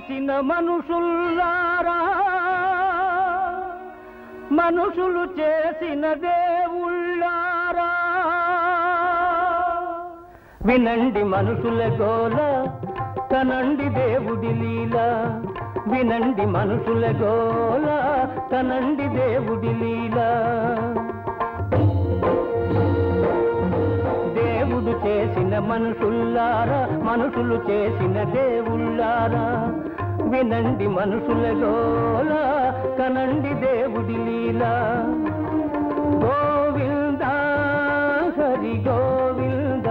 చేసిన మనుషుల్లారా మనుషులు చేసిన దేవుళ్ళారా వినండి మనుషుల గోల కనండి దేవుడి లీల వినండి మనుషుల గోల కనండి దేవుడి లీల దేవుడు చేసిన మనుషుల్లారా మనుషులు చేసిన దేవుళ్ళారా వినండి మనుషుల గోల కనండి దేవుడి లీల గోవింద హరి గోవింద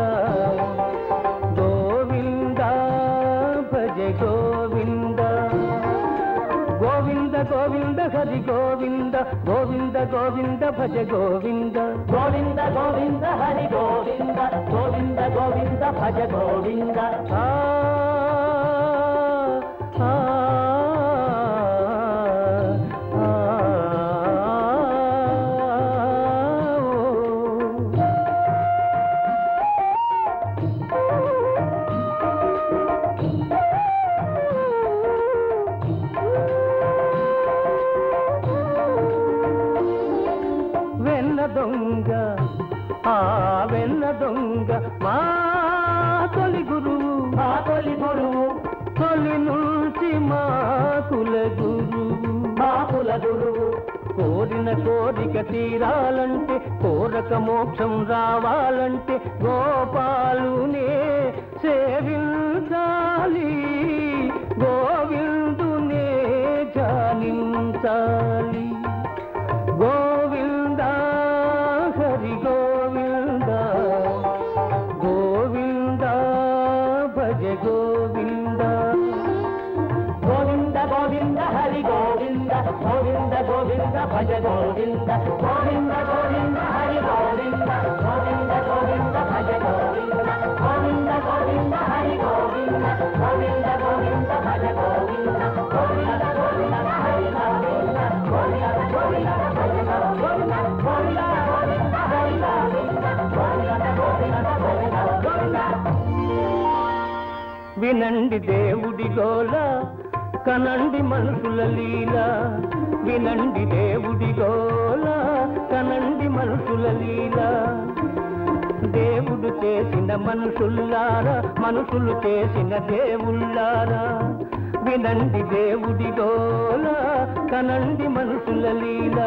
గోవింద భజ గోవింద గోవింద గోవింద హరి గోవింద గోవింద గోవింద భజ గోవింద గోవింద గోవింద హరి గోవింద గోవింద గోవింద భజ గోవింద ఆ ఆ, ఆ, ఓ. వెన్న దొంగ ఆ వెన్న దొంగ మా తొలి గురువు మా తొలి గురువు తొలి నుంచి మా కుల గురువు మా కుల గురువు కోరిన కోరిక తీరాలంటే కోరక మోక్షం రావాలంటే గోపాలునే సేవించాలి గోవిందునే జానించాలి గోవింద హరి గోవింద గోవింద భజ గోవింద గోవింద గోవింద హరి గోవింద గోవింద గోవింద భజ గోవింద గోవింద గోవింద హరి గోవింద గోవింద గోవింద భజ గోవింద గోవింద గోవింద హరి గోవింద గోవింద గోవింద భజ గోవింద గోవింద గోవింద హరి గోవింద గోవింద గోవింద భజ గోవింద గోవింద గోవింద హరి గోవింద గోవింద గోవింద భజ గోవింద వినండి దేవుడి గోల కనండి మనుషుల లీల వినండి దేవుడి గోల కనండి మనుషుల లీల దేవుడు చేసిన మనుషుల్లారా మనుషులు చేసిన దేవుళ్ళారా వినండి దేవుడి గోల కనండి మనుషుల లీలా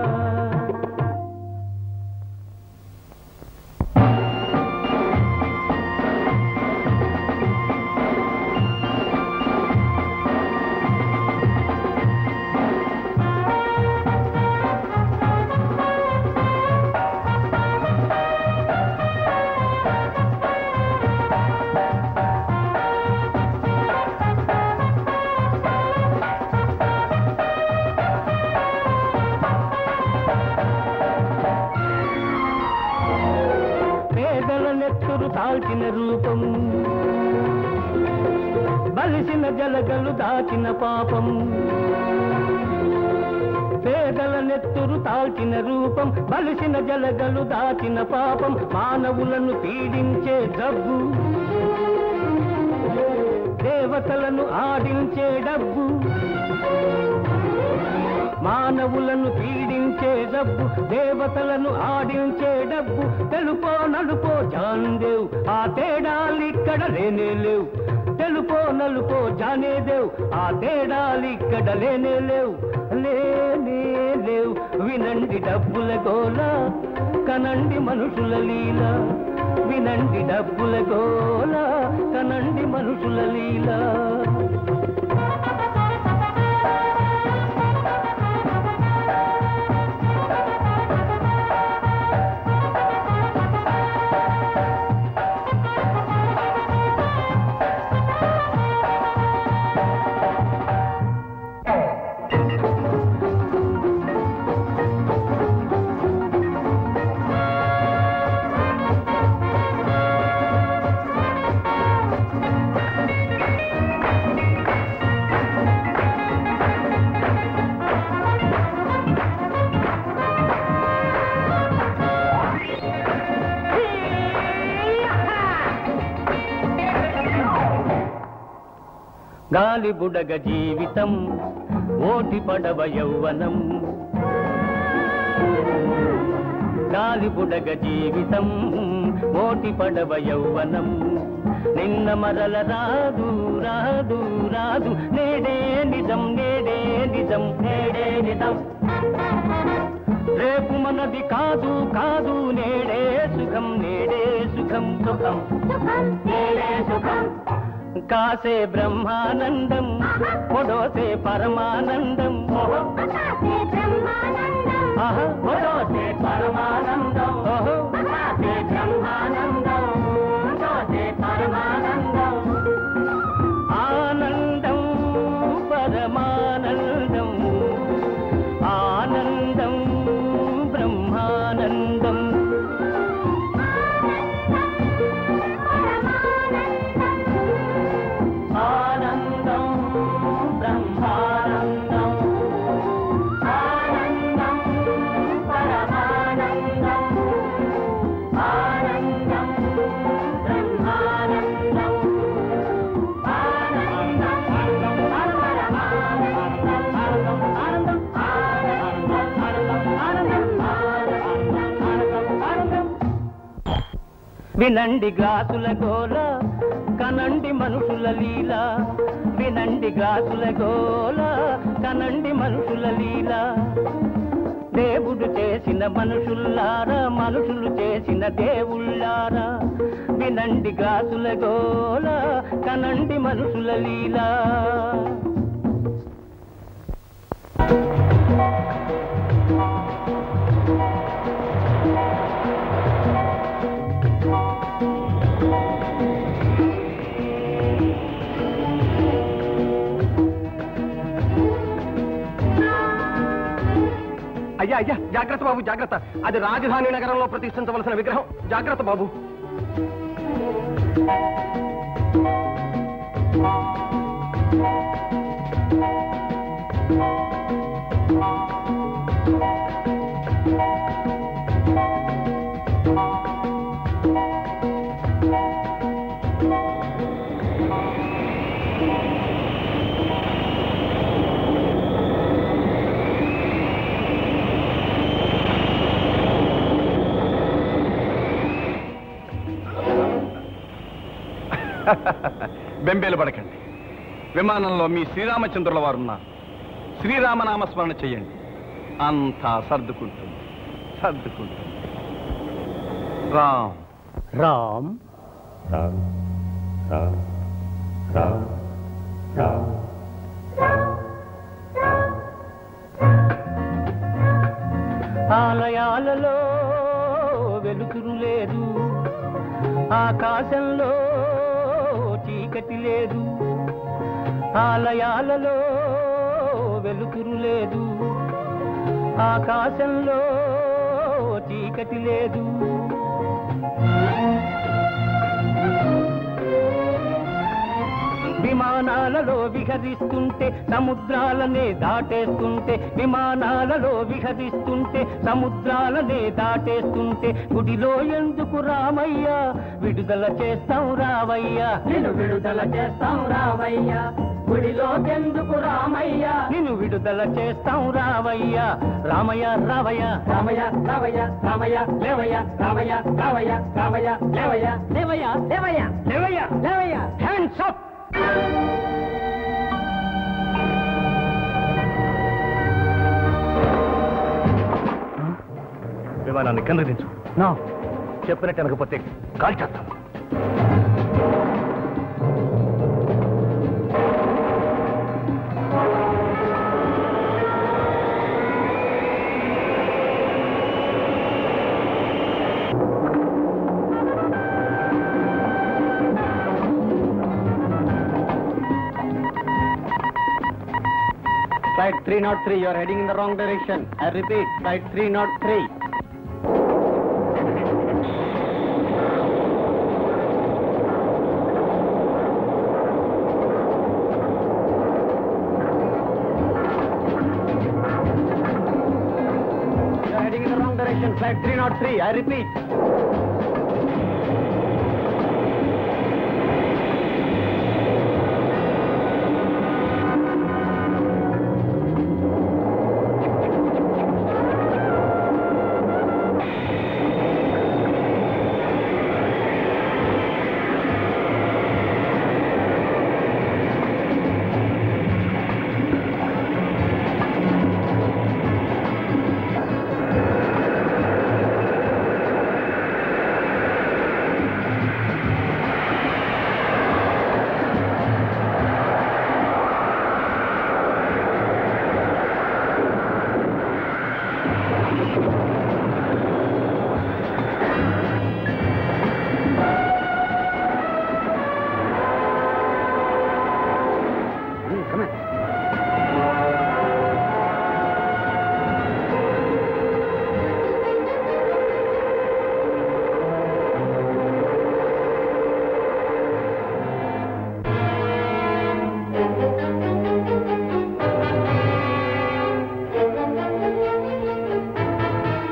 పేదల నెత్తురు తాల్చిన రూపం బలిసిన జలగలు దాచిన పాపం పేదల నెత్తురు తాల్చిన రూపం బలిసిన జలగలు దాచిన పాపం మానవులను పీడించే జబ్బు దేవతలను ఆడించే డబ్బు మానవులను పీడించే డబ్బు దేవతలను ఆడించే డబ్బు తెలుపో నలుపో జాందేవ్ ఆ తేడాలిక్కడ లేనే లేవు తెలుపో నలుపో జానేదేవ్ ఆ తేడాలిక్కడ లేనే లేవు లేనే లేవు వినండి డబ్బుల గోల కనండి మనుషుల లీల వినండి డబ్బుల గోల కనండి మనుషుల లీల గాలి బుడగ జీవితం ఓటి పడవ యౌవనం గాలి బుడగ జీవితం ఓటి పడవ యౌవనం నిన్న మరల రాదు రాదు రాదు నేడే నిజం నేడే నిజం నేడే నిజం రేపు మనది కాదు కాదు నేడే సుఖం నేడే సుఖం సుఖం నేడే సుఖం కాసే బ్రహ్మానందం పొడోసే పరమానందం ఆహా, పొడోసే పరమానందం ఓహో కాసే బ్రహ్మానందం పొడోసే పరమానందం ఆనందం పరమానందం ఆనందం బ్రహ్మానందం ఆనందం బ్రహ్మానందం ఆనందం పరమానందం ఆనందం బ్రహ్మానందం ఆనందం పరమానందం ఆనందం ఆనందం ఆనందం ఆనందం ఆనందం ఆనందం వినండి గ్లాసుల గోల కనండి మనుషుల లీల వినండి గ్లాసుల గోల కనండి మనుషుల లీల దేవుడు చేసిన మనుషుల్లారా మనుషులు చేసిన దేవుళ్ళారా వినండి గ్లాసుల గోల కనండి మనుషుల లీలా అయ్యా అయ్యా జాగ్రత్త బాబు జాగ్రత్త అది రాజధాని నగరంలో ప్రతిష్ఠించవలసిన విగ్రహం జాగ్రత్త బాబు బెంబేలు పడకండి విమానంలో మీ శ్రీరామచంద్రుల వారు ఉన్నారు శ్రీరామనామ స్మరణ చెయ్యండి అంతా సర్దుకుంటుంది సర్దుకుంటుంది రామ్ రామ్ ఆలయాలలో వెలుతురు లేదు ఆకాశంలో చీకటి లేదు ఆలయాలలో వెలుతురు లేదు ఆకాశంలో చీకటి లేదు విమానాలలో విహరిస్తుంటే సముద్రాలనే దాటేస్తుంటే విమానాలలో విహరిస్తుంటే సముద్రాలనే దాటేస్తుంటే గుడిలో ఎందుకు రామయ్య విడుదల చేస్తాం రావయ్యా నిన్ను విడుదల చేస్తాం రామయ్య గుడిలో ఎందుకు రామయ్య నిన్ను విడుదల చేస్తాం రావయ్యా రామయ్య రావయ్య రామయ్య రామయ్య రామయ్య లేవయ్య రామయ్య రామయ్య రామయ్య లేవయ్య లేవయ్య లేవయ్య లేవయ్యా లేవయ్య హ్యాండ్స్ అప్ విమానాన్ని కింద దించు నా చెప్పినట్టు అనకపోతే కాల్ చేస్తాం Flight 303, you are heading in the wrong direction. I repeat, flight 303. You are heading in the wrong direction. Flight 303, I repeat.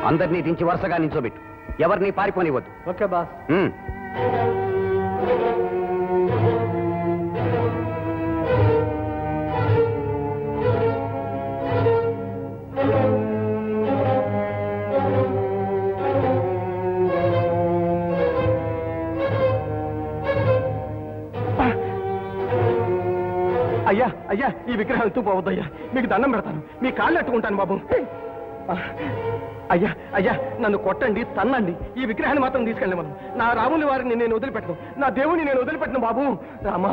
అందరినీ దించి వరుసగా నించోబెట్టు ఎవరిని పారిపోనివ్వద్దు ఓకే బాస్ ఉమ్. అయ్యా అయ్యా ఈ విగ్రహాలు తూపోవద్దయ్యా మీకు దండం పెడతాను మీ కాళ్ళు అట్టుకుంటాను బాబు ఆ, అయ్యా అయ్యా నన్ను కొట్టండి తన్నండి ఈ విగ్రహాన్ని మాత్రం తీసుకెళ్ళి మనం నా రాముని వారిని నేను వదిలిపెట్టను నా దేవుని నేను వదిలిపెట్టను బాబు రామా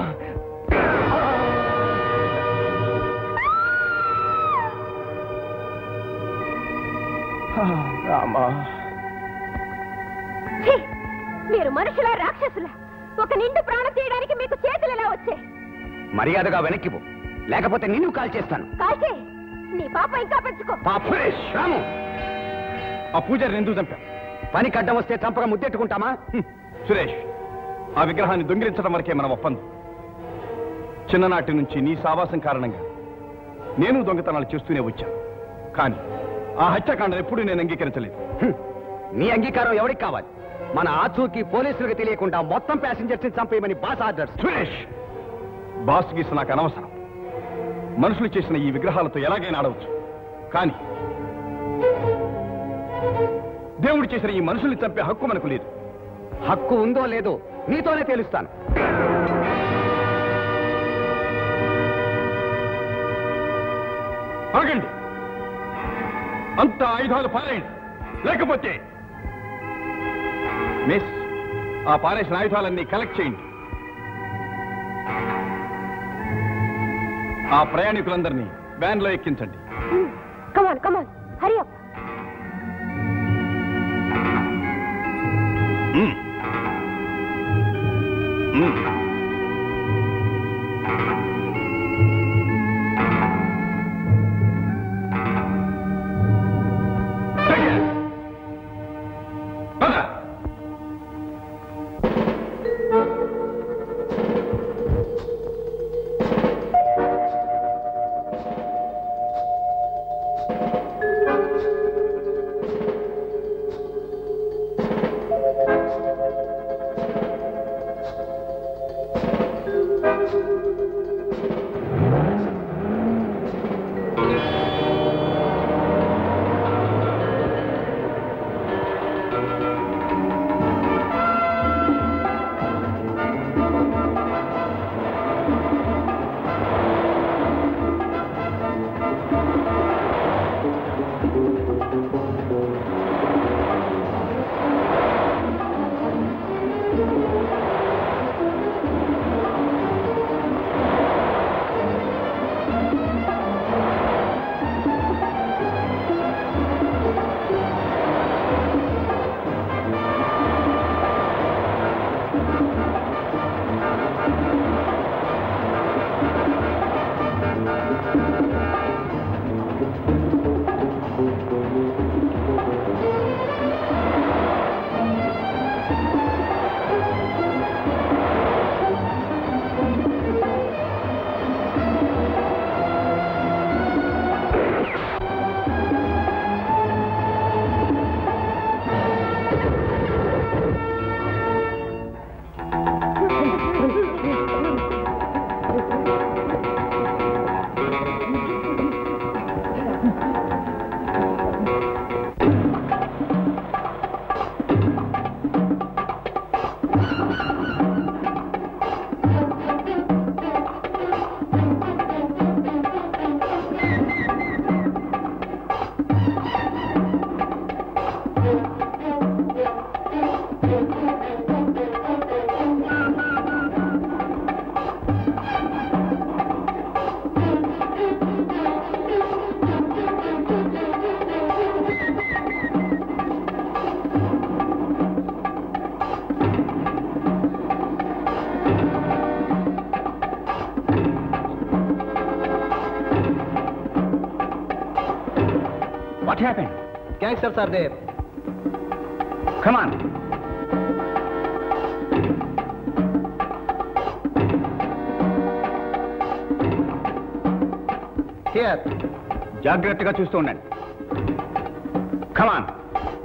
ఆ, రామా ఛీ! మీరు మనుషుల రాక్షసుల ఒక నిండు ప్రాణం తీయడానికి మీకు చేతులు ఎలా వచ్చాయి మర్యాదగా వెనక్కిపో లేకపోతే నిన్ను కాల్ చేస్తాను కాల్చే నీ పాప ఇంకా పెంచుకో పాపరేష్ రాము ఆ పూజారిని ఎందుకు చంపాం పని కడ్డం వస్తే చంపగా ముద్దెట్టుకుంటామా హ్మ్. సురేష్ ఆ విగ్రహాన్ని దొంగిలించడం వరకే మన ఒప్పందం చిన్ననాటి నుంచి నీ సావాసం కారణంగా నేను దొంగతనాలు చేస్తూనే వచ్చాను కానీ ఆ హత్యాకాండం ఎప్పుడూ నేను అంగీకరించలేదు హ్మ్. నీ అంగీకారం ఎవరికి కావాలి మన ఆచూకి పోలీసులకు తెలియకుండా మొత్తం ప్యాసింజర్స్ ని చంపేయమని బాస్ ఆర్డర్స్ సురేష్ బాస్ గీస్ నాకు అనవసరం మనుషులు చేసిన ఈ విగ్రహాలతో ఎలాగైనా ఆడవచ్చు కానీ దేవుడు చేసిన ఈ మనుషుల్ని చంపే హక్కు మనకు లేదు హక్కు ఉందో లేదో నీతోనే తెలుస్తాను ఆగండి అంత ఆయుధాలు పారేయండి లేకపోతే మిస్ ఆ పారేసిన ఆయుధాలన్నీ కలెక్ట్ చేయండి ఆ ప్రయాణికులందరినీ వ్యాన్లో ఎక్కించండి come on come on hurry up hmm. Hmm. Take it. పద. What happen gangsters are there come on here జాగ్రత్తగా చూస్తూ ఉండండి కమాన్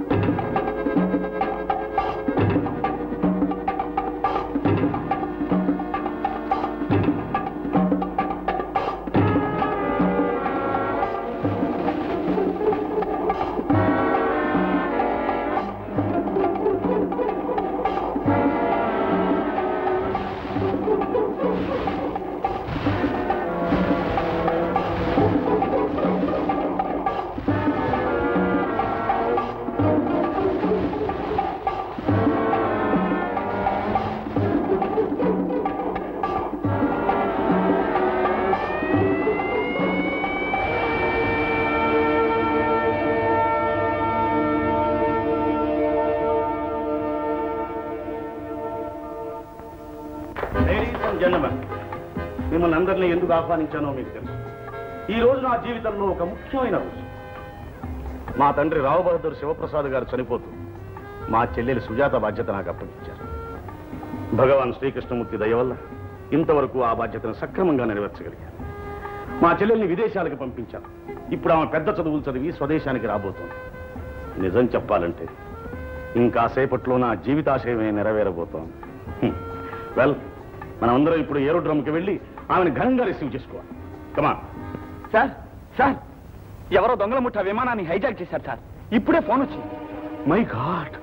జెండమన్ మిమ్మల్ని అందరినీ ఎందుకు ఆహ్వానించానో మీకు తెలుసు ఈ రోజు నా జీవితంలో ఒక ముఖ్యమైన రోజు మా తండ్రి రావు బహదూర్ శివప్రసాద్ గారు చనిపోతూ మా చెల్లెలి సుజాత బాధ్యత నాకు అప్పగించారు భగవాన్ శ్రీకృష్ణమూర్తి దయ వల్ల ఇంతవరకు ఆ బాధ్యతను సక్రమంగా నెరవేర్చగలిగాను మా చెల్లెల్ని విదేశాలకు పంపించాను ఇప్పుడు ఆమె పెద్ద చదువులు చదివి స్వదేశానికి రాబోతోంది నిజం చెప్పాలంటే ఇంకా సేపట్లో నా జీవితాశయమే నెరవేరబోతోంది హ్మ్. వెల్ మనమందరం ఇప్పుడు ఏరోడ్రమ్కి వెళ్ళి ఆమెను ఘనంగా రిసీవ్ చేసుకోవాలి కమా సార్ సార్ ఎవరో దొంగల ముఠా విమానాన్ని హైజాక్ చేశారు సార్ ఇప్పుడే ఫోన్ వచ్చింది my god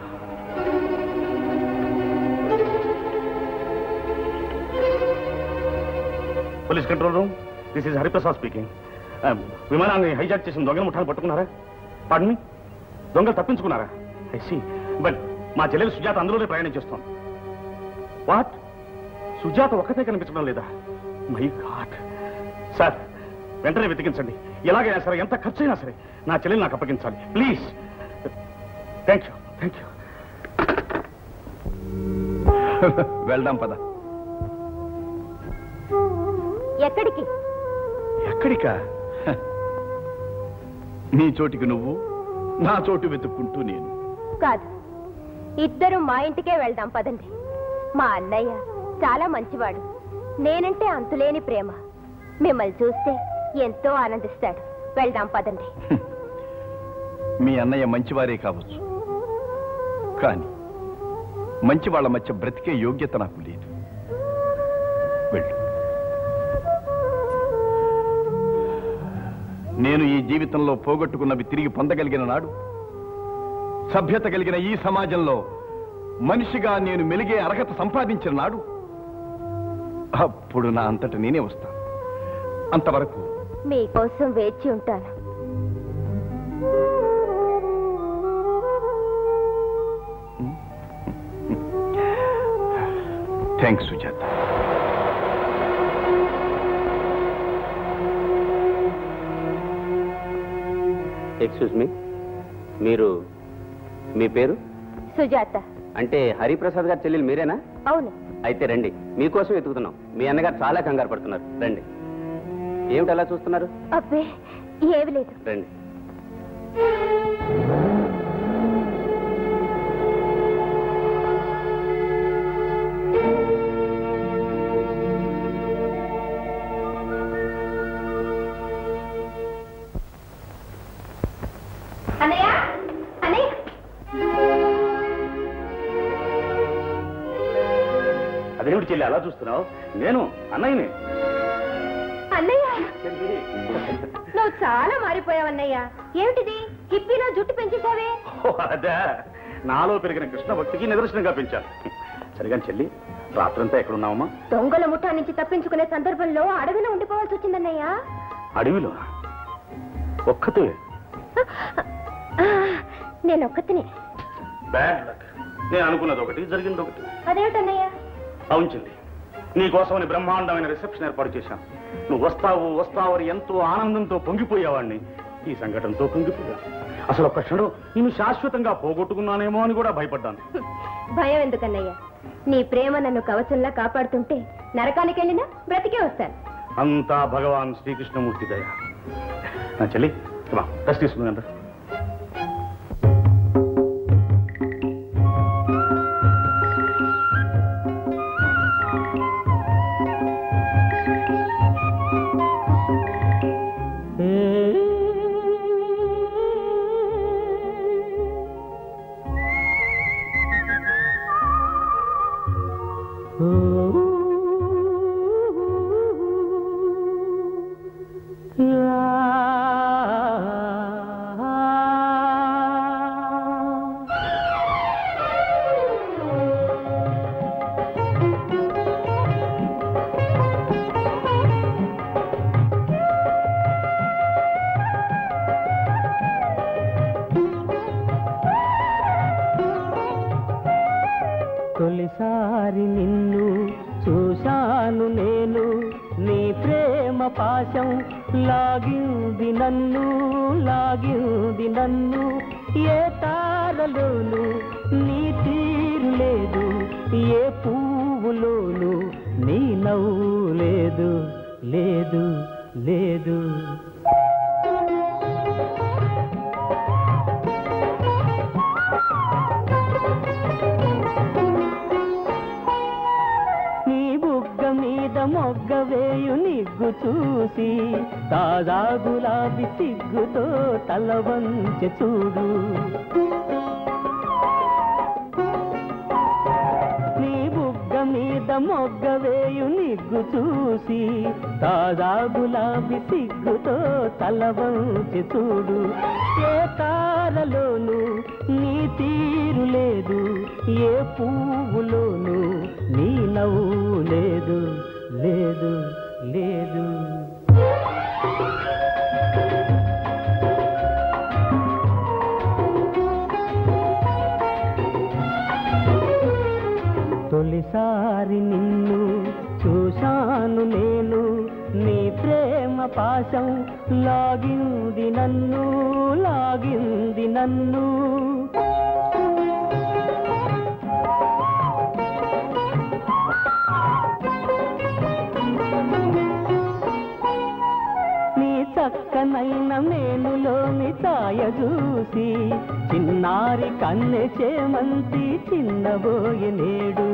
police control room this is Hariprasad speaking విమానాన్ని హైజాక్ చేసిన దొంగల ముఠాన్ని పట్టుకున్నారా పడని దొంగలు తప్పించుకున్నారా ఐ సీ బట్ మా చెల్లెలు సుజాత అందులోనే ప్రయాణం చేస్తోంది వాట్ సుజాత ఒక్కతే కనిపించడం లేదా మై గాడ్ సార్ వెంటనే వెతికించండి ఎలాగైనా సరే ఎంత ఖర్చైనా సరే నా చెల్లెలు నాకు అప్పగించాలి please thank you thank you వెళ్దాం పద ఎక్కడికి ఎక్కడికా హ. నీ చోటికి నువ్వు నా చోటు వెతుక్కుంటూ నేను కాదు ఇద్దరు మా ఇంటికే వెళ్దాం పదండి మా అన్నయ్య చాలా మంచివాడు నేనంటే అంతులేని ప్రేమ మిమ్మల్ని చూస్తే ఎంతో ఆనందిస్తాడు వెళ్దాం పదండి మీ అన్నయ్య మంచివారే కావచ్చు కానీ మంచి వాళ్ళ మధ్య బ్రతికే యోగ్యత నాకు లేదు వెళ్ళు నేను ఈ జీవితంలో పోగొట్టుకున్నవి తిరిగి పొందగలిగిన నాడు సభ్యత కలిగిన ఈ సమాజంలో మనిషిగా నేను మెలిగే అర్హత సంపాదించిన నాడు అప్పుడు నా అంతట నేనే వస్తాను అంతవరకు మీకోసం వేచి ఉంటాను థ్యాంక్స్ సుజాత ఎక్స్క్యూజ్ మీ మీరు మీ పేరు సుజాత అంటే హరిప్రసాద్ గారి చెల్లెలు మీరేనా అవును అయితే రండి మీకోసం వెతుకుతున్నాం మీ అన్నగారు చాలా కంగారు పడుతున్నారు రండి ఏమిటి అలా చూస్తున్నారు అబ్బే ఏమి లేదు రండి అన్నయ్య అన్నయ్య అదేమిటి చెల్లి అలా చూస్తున్నావు నేను అన్నయ్యని అన్నయ్య నువ్వు చాలా మారిపోయావన్నయ్య ఏమిటిది హిప్పీలో జుట్టు పెంచేశావే ఓ, అదే నాలో పెరిగిన కృష్ణ భక్తికి నిదర్శనంగా పెంచాను సరిగా చెల్లి రాత్రంతా ఎక్కడున్నావమ్మా దొంగల ముఠా నుంచి తప్పించుకునే సందర్భంలో అడవిలో ఉండిపోవాల్సి వచ్చిందన్నయ్య అడవిలో ఒక్కతే ఆ, నేను ఒక్కతిని బ్యాడ్ లక్ నేను అనుకున్నది ఒకటి జరిగింది ఒకటి అదేమిటన్నయ్య అవును చెల్లి నీ కోసమని బ్రహ్మాండమైన రిసెప్షన్ ఏర్పాటు చేశాను నువ్వు వస్తావు వస్తావు అని ఎంతో ఆనందంతో పొంగిపోయేవాడిని ఈ సంఘటనతో పొంగిపోయా అసలు ఒక్క క్షణం నిన్ను శాశ్వతంగా పోగొట్టుకున్నానేమో అని కూడా భయపడ్డాను భయం ఎందుకన్నయ్య నీ ప్రేమ నన్ను కవచంలా కాపాడుతుంటే నరకానికి వెళ్ళినా బ్రతికే వస్తాను అంతా భగవాన్ శ్రీకృష్ణమూర్తి దయ నా చెల్లి టెస్ట్ తీసుకుందా తొలిసారి నిన్ను చూశాను నేను నీ ప్రేమ పాశం లాగింది నన్ను లాగింది నన్ను ఏ తారలోను నీ తీరు లేదు ఏ పువ్వులోను నీ నవ్వు లేదు లేదు లేదు నీ బుగ్గ మీద మొగ్గ వేయు నిగ్గు చూసి తాజా గులాబీ సిగ్గుతో తల వంచె చూడు నీ బుగ్గ మీద మొగ్గ వేయు నిగ్గు చూసి తాజా గులాబీ సిగ్గుతో తల వంచె చూడు ఏ తారలోను నీ తీరు లేదు ఏ పువ్వులోను నీ నవ్వు లేదు లేదు లేదు తొలిసారి నిన్ను చూశాను నేను నీ ప్రేమ పాశం లాగింది నన్ను లాగింది నన్ను నీ చక్కనైన మేనులోని ఛాయ చూసి చిన్నారి కన్నె చేమంతి చిన్నబోయే నేడు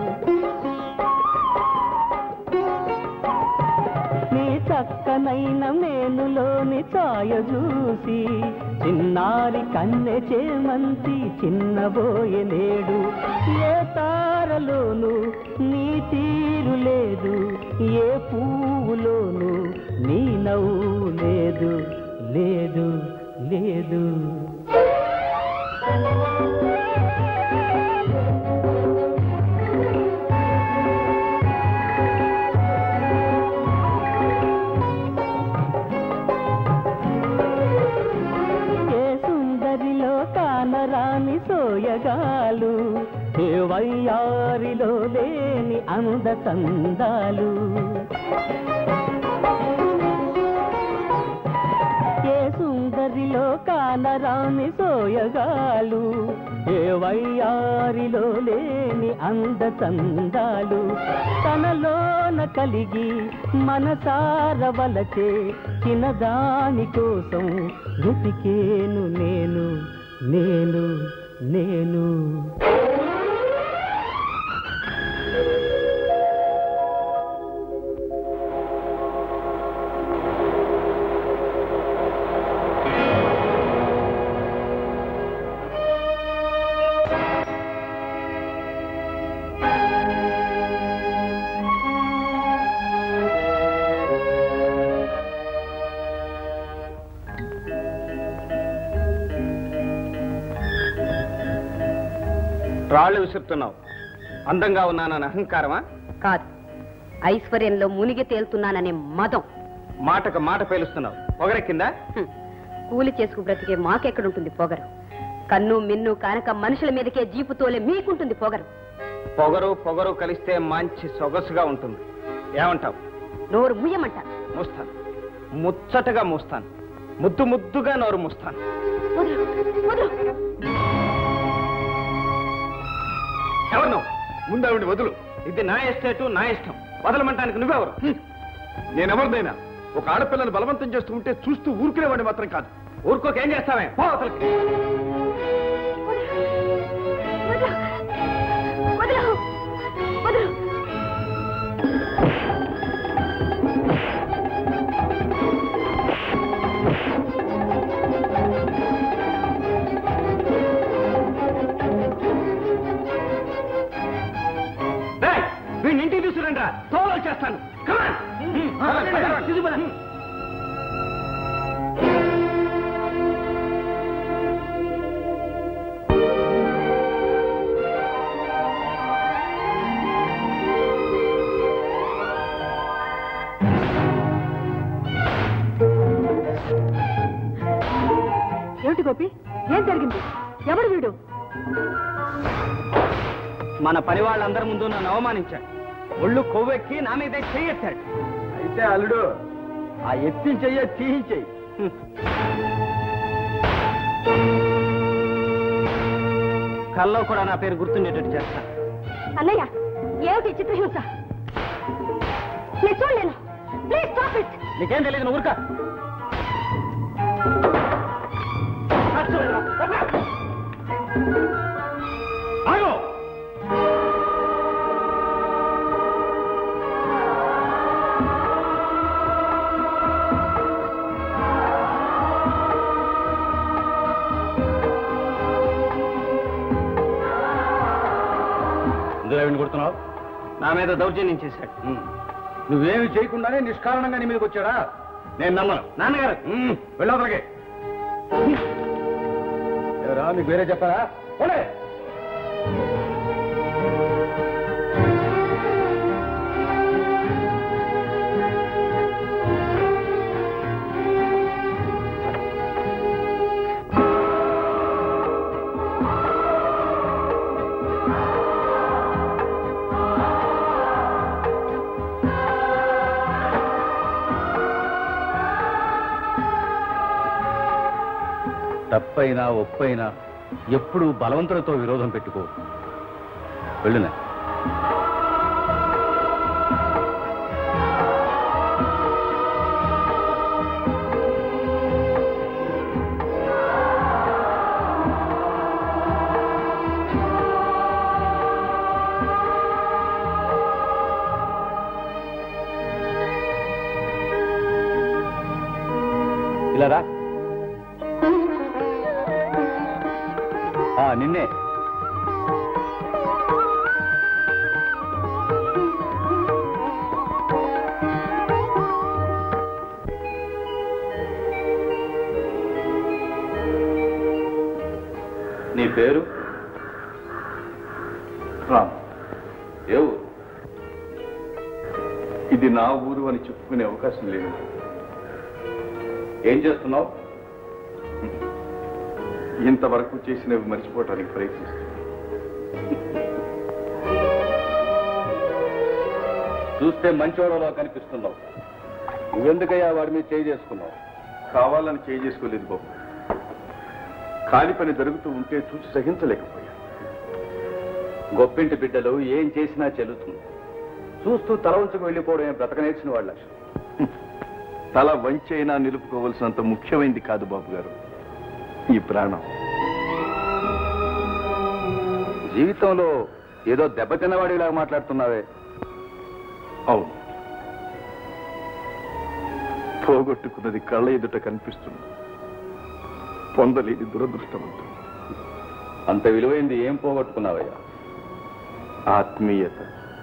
నీ చక్కనైన మేనులోని ఛాయ చూసి చిన్నారి కన్నె చేమంతి చిన్నబోయే నేడు ఏ తారలోను నీ తీరు లేదు ఏ పువ్వులోను నీ నవ్వు లేదు లేదు లేదు ఏ సుందరిలో కానరాని సోయగాలు ఏ వయ్యారిలో లేని అంద చందాలు ఏ సుందరిలో కానరాని సోయగాలు ఏ వయ్యారిలో లేని అంద చందాలు తనలోన కలిగి మనసార వలచే చిన్నదాని కోసం వెతికేను నేను నేను నేను రాళ్ళు విసురుతున్నావు అందంగా ఉన్నానని అహంకారమా కాదు ఐశ్వర్యంలో మునిగి తేలుతున్నాననే మదం మాటకు మాట పేలుస్తున్నావు పొగరెక్కిందా హ్మ్. కూలి చేసుకు బ్రతికే మాకెక్కడుంటుంది పొగరు కన్ను మిన్ను కానక మనుషుల మీదకే జీపు తోలే మీకుంటుంది పొగరు పొగరు పొగరు కలిస్తే మంచి సొగసుగా ఉంటుంది ఏమంటావు నోరు ముయ్యమంట మూస్తాను ముచ్చటగా మూస్తాను ముద్దు ముద్దుగా నోరు మూస్తాను వదలు, వదలు. ఎవరు నువ్వు ముందు ఆవిడ వదులు ఇది నా ఎస్టేటు నా ఇష్టం వదలమంటానికి నువ్వెవరు నేనెవరినైనా ఒక ఆడపిల్లని బలవంతం చేస్తూ ఉంటే చూస్తూ ఊరుకునేవాడిని మాత్రం కాదు ఊరుకోకేం చేస్తావే పో అవతలకి. వదలు. వదలు. వదలు. డేయ్, వీడిని ఇంటికి తీసుకురండి రా తోలు చేస్తాను Come on. తీసుకురా. ఏమిటి గోపి ఏం జరిగింది ఎవడు వీడు మన పని వాళ్ళందరి ముందు నన్ను అవమానించాడు ఒళ్ళు కొవ్వెక్కి నా మీదే చెయ్యెత్తాడు అయితే అల్లుడు ఆ ఎత్తి చెయ్య తీయించేయి కల్లో కూడా నా పేరు గుర్తుండేటట్టు చేస్తాను అన్నయ్య ఏమిటి చిత్రహింస నేను చూడలేను ప్లీజ్ స్టాప్ ఇట్ నీకేం తెలియదు నువ్వు ఊరుకా ఆగు ఇందులో ఏమిటి కొడుతున్నావు నా మీద దౌర్జన్యం చేశాడు ఉమ్. నువ్వేమి చేయకుండానే నిష్కారణంగా నీ మీదకి వచ్చాడా నేను నమ్మను నాన్నగారు ఉమ్, వెళ్ళవతలకి రా మీకు వేరే చెప్పారా పోలే తప్పైనా ఒప్పైనా ఎప్పుడు బలవంతులతో విరోధం పెట్టుకో వెళ్ళునా ఇలా రా ఆ, నిన్నే నీ పేరు రామ్ ఏ ఊరు ఇది నా ఊరు అని చెప్పుకునే అవకాశం లేదు ఏం చేస్తున్నావు ఇంతవరకు చేసినవి మర్చిపోవటానికి ప్రయత్నిస్తున్నాను చూస్తే మంచోడలో కనిపిస్తున్నావు నువ్వెందుకయ్యా వాడి మీద చేయి చేసుకున్నావు కావాలని చేయి చేసుకోలేదు బాబు కాలి పని జరుగుతూ ఉంటే చూసి సహించలేకపోయా గొప్పింటి బిడ్డలు ఏం చేసినా చెల్లుతుంది చూస్తూ తల ఉంచుకు వెళ్ళిపోవడమే బ్రతక నేర్చిన వాళ్ళ లక్షణం తల వంచైనా నిలుపుకోవలసినంత ముఖ్యమైనది కాదు బాబు గారు ఈ ప్రాణం జీవితంలో ఏదో దెబ్బతిన్నవాడిలాగా మాట్లాడుతున్నావే అవును పోగొట్టుకున్నది కళ్ళ ఎదుట కనిపిస్తుంది పొందలేని దురదృష్టవంతుడు అంత విలువైంది ఏం పోగొట్టుకున్నావయ్యా ఆత్మీయత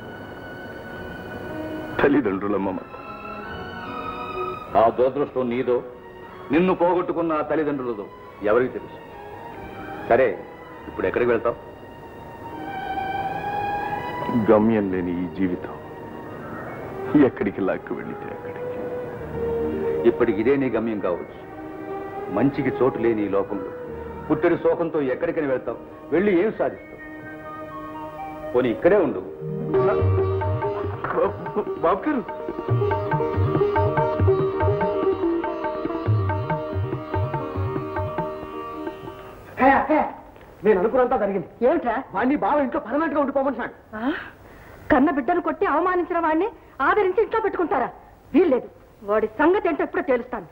తల్లిదండ్రుల మమత ఆ దురదృష్టం నీదో నిన్ను పోగొట్టుకున్న ఆ తల్లిదండ్రులదో ఎవరికి తెలుసు సరే ఇప్పుడు ఎక్కడికి వెళ్తావు గమ్యం లేని ఈ జీవితం ఎక్కడికి లాక్కు వెళితే అక్కడికి ఇప్పటికి ఇదే నీ గమ్యం కావచ్చు మంచికి చోటు లేని ఈ లోకంలో పుట్టెడు శోకంతో ఎక్కడికని వెళ్తావు వెళ్ళి ఏం సాధిస్తావు పోనీ ఇక్కడే ఉండు బాబు గారు నేను అనుకున్నంతా జరిగింది ఏమిట్రా వాడిని బావ ఇంట్లో పర్మనెంట్ గా ఉండిపోమంటున్నాడు ఆ? కన్న బిడ్డను కొట్టి అవమానించిన వాడిని ఆదరించి ఇంట్లో పెట్టుకుంటారా వీల్లేదు వాడి సంగతి ఏంటో ఎప్పుడో తేలుస్తాను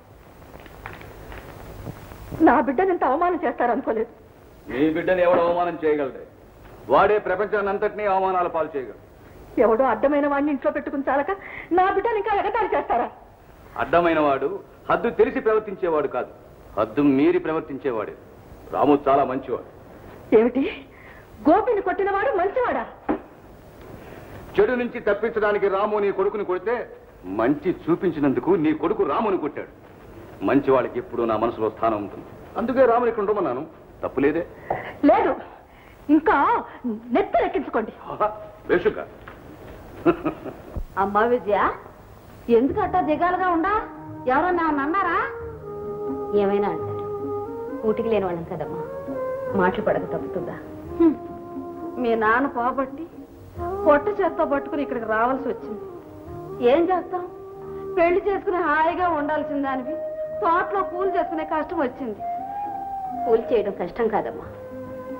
నా బిడ్డను ఇంత అవమానం చేస్తారు అనుకోలేదు నీ బిడ్డని ఎవడు అవమానం చేయగలడే వాడే ప్రపంచాన్ని అంతటినీ అవమానాల పాలు చేయగలడు ఎవడో అడ్డమైన వాడిని ఇంట్లో పెట్టుకుని చాలక నా బిడ్డను ఇంకా ఎగతాళి చేస్తారా అడ్డమైన వాడు హద్దు తెలిసి ప్రవర్తించేవాడు కాదు హద్దు మీరి ప్రవర్తించేవాడే రాము చాలా మంచివాడు ఏమిటి గోపిని కొట్టినవాడు మంచివాడా చెడు నుంచి తప్పించడానికి రాము నీ కొడుకుని కొడితే మంచి చూపించినందుకు నీ కొడుకు రాముని కొట్టాడు మంచి వాళ్ళకి ఎప్పుడు నా మనసులో స్థానం ఉంటుంది అందుకే రాముని ఇక్కడ ఉండమన్నాను తప్పులేదే లేదు ఇంకా నెత్తరెక్కించుకోండి వేషుక అమ్మా విజయ ఎందుకు అట్టా దిగాలుగా ఉండా ఎవరన్నా అన్నారా ఏమైనా అంటారు కూటికి లేని వాళ్ళం కదమ్మా మాటలు పడక తప్పుతుందా మీ నాన్న పోబట్టి పొట్ట చేత్తో పట్టుకుని ఇక్కడికి రావాల్సి వచ్చింది ఏం చేస్తాం పెళ్లి చేసుకుని హాయిగా ఉండాల్సిన దానివి తోటలో పూలు చేసుకునే కష్టం వచ్చింది కూలి చేయడం కష్టం కాదమ్మా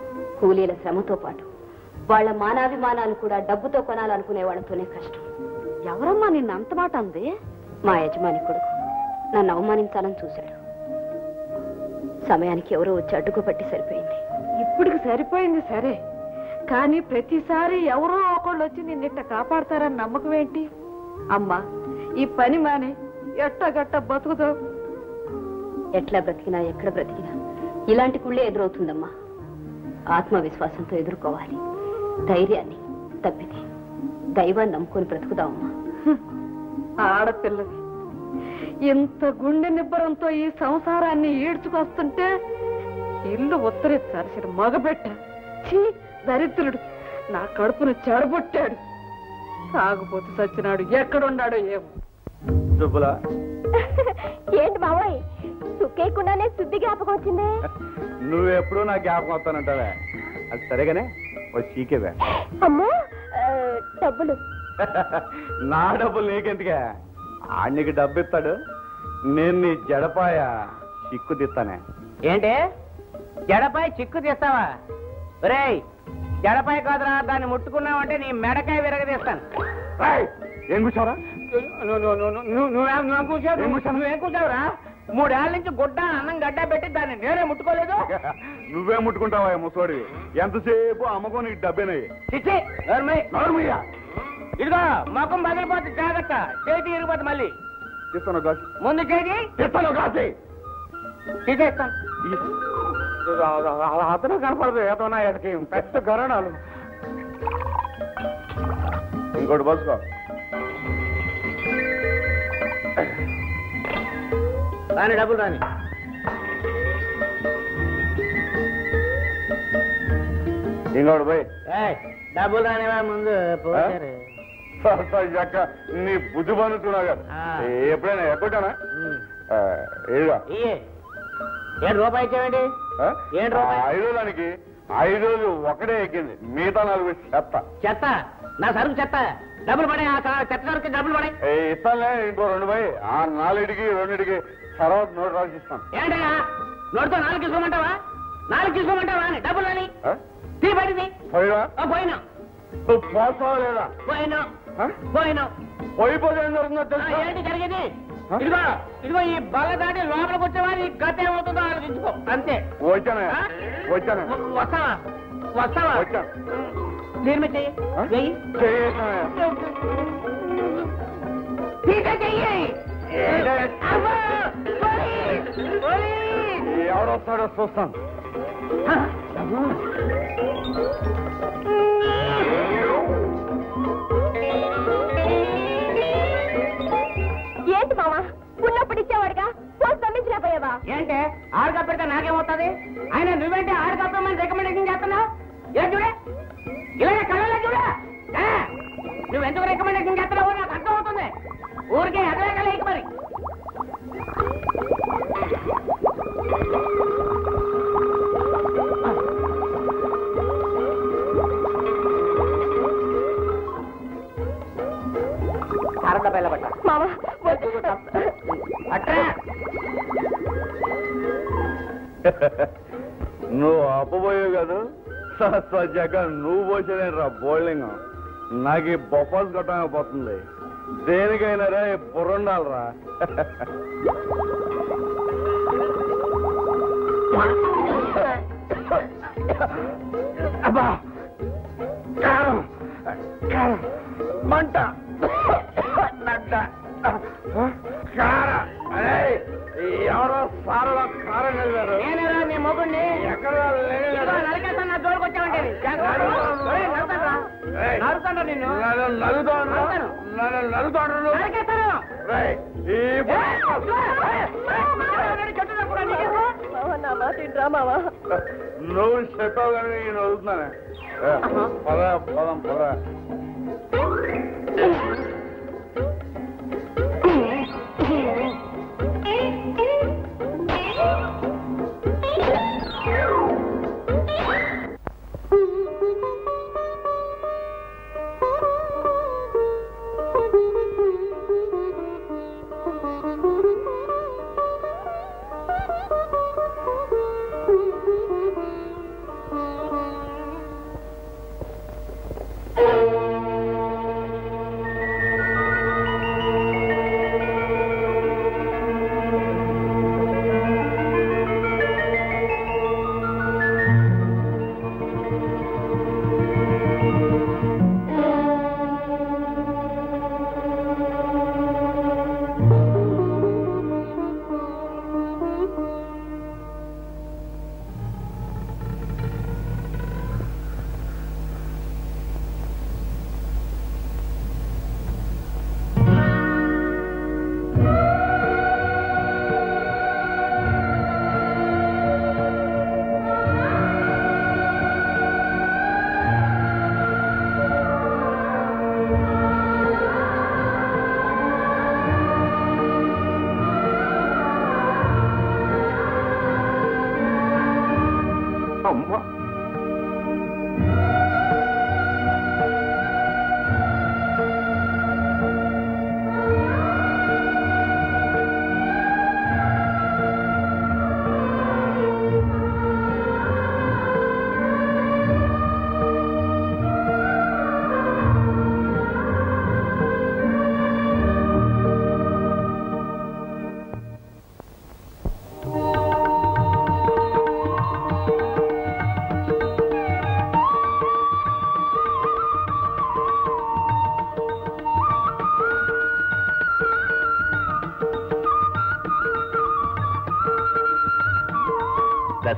కూలీల శ్రమతో పాటు వాళ్ళ మానాభిమానాలు కూడా డబ్బుతో కొనాలనుకునే వాళ్ళతోనే కష్టం ఎవరమ్మా నిన్ను అంత మాట అంది మా యజమాని కొడుకు నన్ను అవమానించాలని చూశాడు సమయానికి ఎవరో వచ్చి అడ్డుకు పట్టి సరిపోయింది ఇప్పటికి సరిపోయింది సరే కానీ ప్రతిసారి ఎవరో ఒకళ్ళు వచ్చి నిన్నిట్ట కాపాడతారని నమ్మకం ఏంటి అమ్మా ఈ పని మాని ఎట్టగట్ట బతుకుతావు ఎట్లా బ్రతికినా ఎక్కడ బ్రతికినా ఇలాంటి కుళ్ళే ఎదురవుతుందమ్మా ఆత్మవిశ్వాసంతో ఎదుర్కోవాలి ధైర్యాన్ని తప్పితే దైవాన్ని నమ్ముకొని బ్రతుకుదామమ్మా ఆడపిల్లవి ఇంత గుండె నిబ్బరంతో ఈ సంసారాన్ని ఈడ్చుకొస్తుంటే ఇల్లు ఉత్తరించాల్సిన మగబెట్ట ఛీ దరిద్రుడు నా కడుపును చెడబొట్టాడు సాగుపోతు సచ్చినాడు ఎక్కడున్నాడో ఏమో దుబ్బులా ఏంటి బాబాయ్ సుక్కేయకుండానే శుద్ధి జ్ఞాపకం వచ్చిందే నువ్వెప్పుడూ నా జ్ఞాపకం వస్తానంటావే అది సరేగానే ఓ చీకేవే అమ్మో ఆ, డబ్బులు నా డబ్బులు నీకెందుకే ఆడికి డబ్బు ఇస్తాడు నేను నీ జడపాయ చిక్కు తిస్తానే ఏంటి జడపై చిక్కు తీస్తావా ఒరేయ్ జడపై కాదురా దాన్ని ముట్టుకున్నావంటే నీ మెడకాయ విరగదీస్తాను ఏయ్, ఏం కూర్చోరా నువ్వు- నువ్వు- నువ్వు- నువ్వు- నువ్వేం నువ్వేం కూర్చోవు? నువ్వు- నువ్వేం కూర్చోవురా మూడేళ్ల నుంచి గుడ్డ అన్నం గడ్డ పెట్టి దాన్ని నేనే ముట్టుకోలేదు నువ్వే ముట్టుకుంటావా ముసోడివి ఎంతసేపు అమ్మకం నీకు డబ్బేనయ్యి చిచ్చి నోర్మయ్య. ఇదిగో ముఖం పగిలిపోతుంది జాగ్రత్త చేతి ఇరిగిపోతుంది మళ్ళీ ఇస్తాను కాసి ముందు చేతి ఇస్తాను కాసి తీసేస్తాను అతను కనపడదు ఏదో నా ఎడకి పెద్ద గరణాలు ఇంకోటి బస్కో రాని డబ్బులు రాని ఇంకోటి పోయి ఏయ్, డబ్బులు రానివా ముందు పోతారు ఎక్క నీ బుద్ధి పనుతున్నావు కదా ఆ. ఎప్పుడైనా ఎక్కొట్టానా ఉమ్. ఏడుగా ఇయ్యే ఏడు రూపాయి ఇచ్చావేంటి ఏంటి రూపాయి? ఐదో దానికి ఐదు రోజు ఒకటే ఎక్కింది మిగతా నాలుగు చెత్త చెత్త నా సరుకు చెత్త డబ్బులు పడే ఆ స- చెత్త సరుకు డబ్బులు పడే ఏ, ఇస్తానులే ఇంకో రెండు పోయి ఆ నాలుగిటికి రెండిటికి తర్వాత నోటు రాసి ఇస్తాను ఏంటయ్యా నోటితో నాలుగు తీసుకోమంటావా నాలుగు తీసుకోమంటావా అని డబ్బులు అని ఆ? తీ పడింది పోయిరా పోయినా నువ్వు పోతావా లేదా పోయినా ఆ? పోయినా పోయిపోతే ఏం జరుగుతుందో ఆ, తెలుసా? ఏంటి జరిగేది ఆ? ఇదిగో ఇదిగో ఈ బల్ల దాటి లోపలికి వచ్చేవారి గత ఏమవుతుందో ఆలోచించుకో అంతే వచ్చానే ఆ? వచ్చానే వ- వస్తావా వస్తావా వచ్చా దీని మీద చెయ్యి ఆ? వెయ్యి చేసానే. తీసే చెయ్యి అమ్మా! పోలీస్! పోలీస్! ఎవడు వస్తాడో చూస్తాను ఏంటి మావా ఉన్నప్పుడు ఇచ్చేవాడుగా పోసి పంపించలేకపోయావా ఏంటే ఆరు కప్పెడితే నాకేమవుతుంది ఆయన నువ్వేంటే ఆరు కప్పమని రికమెండేషన్ చేస్తున్నావు ఏ చూడే ఇలాగే కళ్ళలో చూడా ఆ, నువ్వెందుకు రికమెండేషన్ చేస్తున్నావో నాకు అర్థం అవుతుంది ఊరికే ఎగలేక లేక మరి అరద బెల్లబట్ట మావా వద్దు. అట్రా నువ్వు అప్పబోయావు కాదు సజ్జాక నువ్వు పోసేదేం రా బౌలింగ్ నాకు ఈ బొప్పాలు కొట్టమైపోతుంది దేనికైనా రా ఈ బుర్ర ఉండాలిరా అబ్బా కారం కారం మంట నడ్డ కార అరే ఎవరో సారలో కారం వెళ్ళారు నేనేరా నీ మొగుడిని ఎక్కడ ఇదిగో నరికేస్తాను నా జోలికి వచ్చావంటే నరుతాను నిన్ను నలుగుతాను నరుతాను. నలుగుతాను నరికేస్తాను ఈ చెట్టు తక్కువ నీకేమో మావా నా మాట వినరా మావా నువ్వు చెప్పావు కానీ నేను వదులుతున్నానే ఏ, పద పదం పద ఆ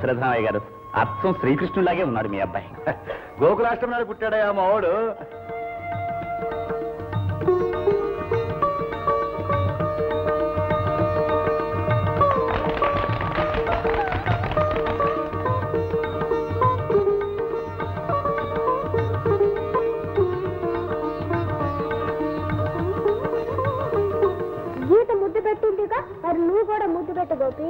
దశరథరామయ్య గారు అర్థం శ్రీకృష్ణులాగే ఉన్నాడు మీ అబ్బాయి గోకులాష్టమి నాడు పుట్టాడయా మావాడు గీత ముద్దు పెట్టిందిగా మరి నువ్వు కూడా ముద్దు పెట్టు గోపి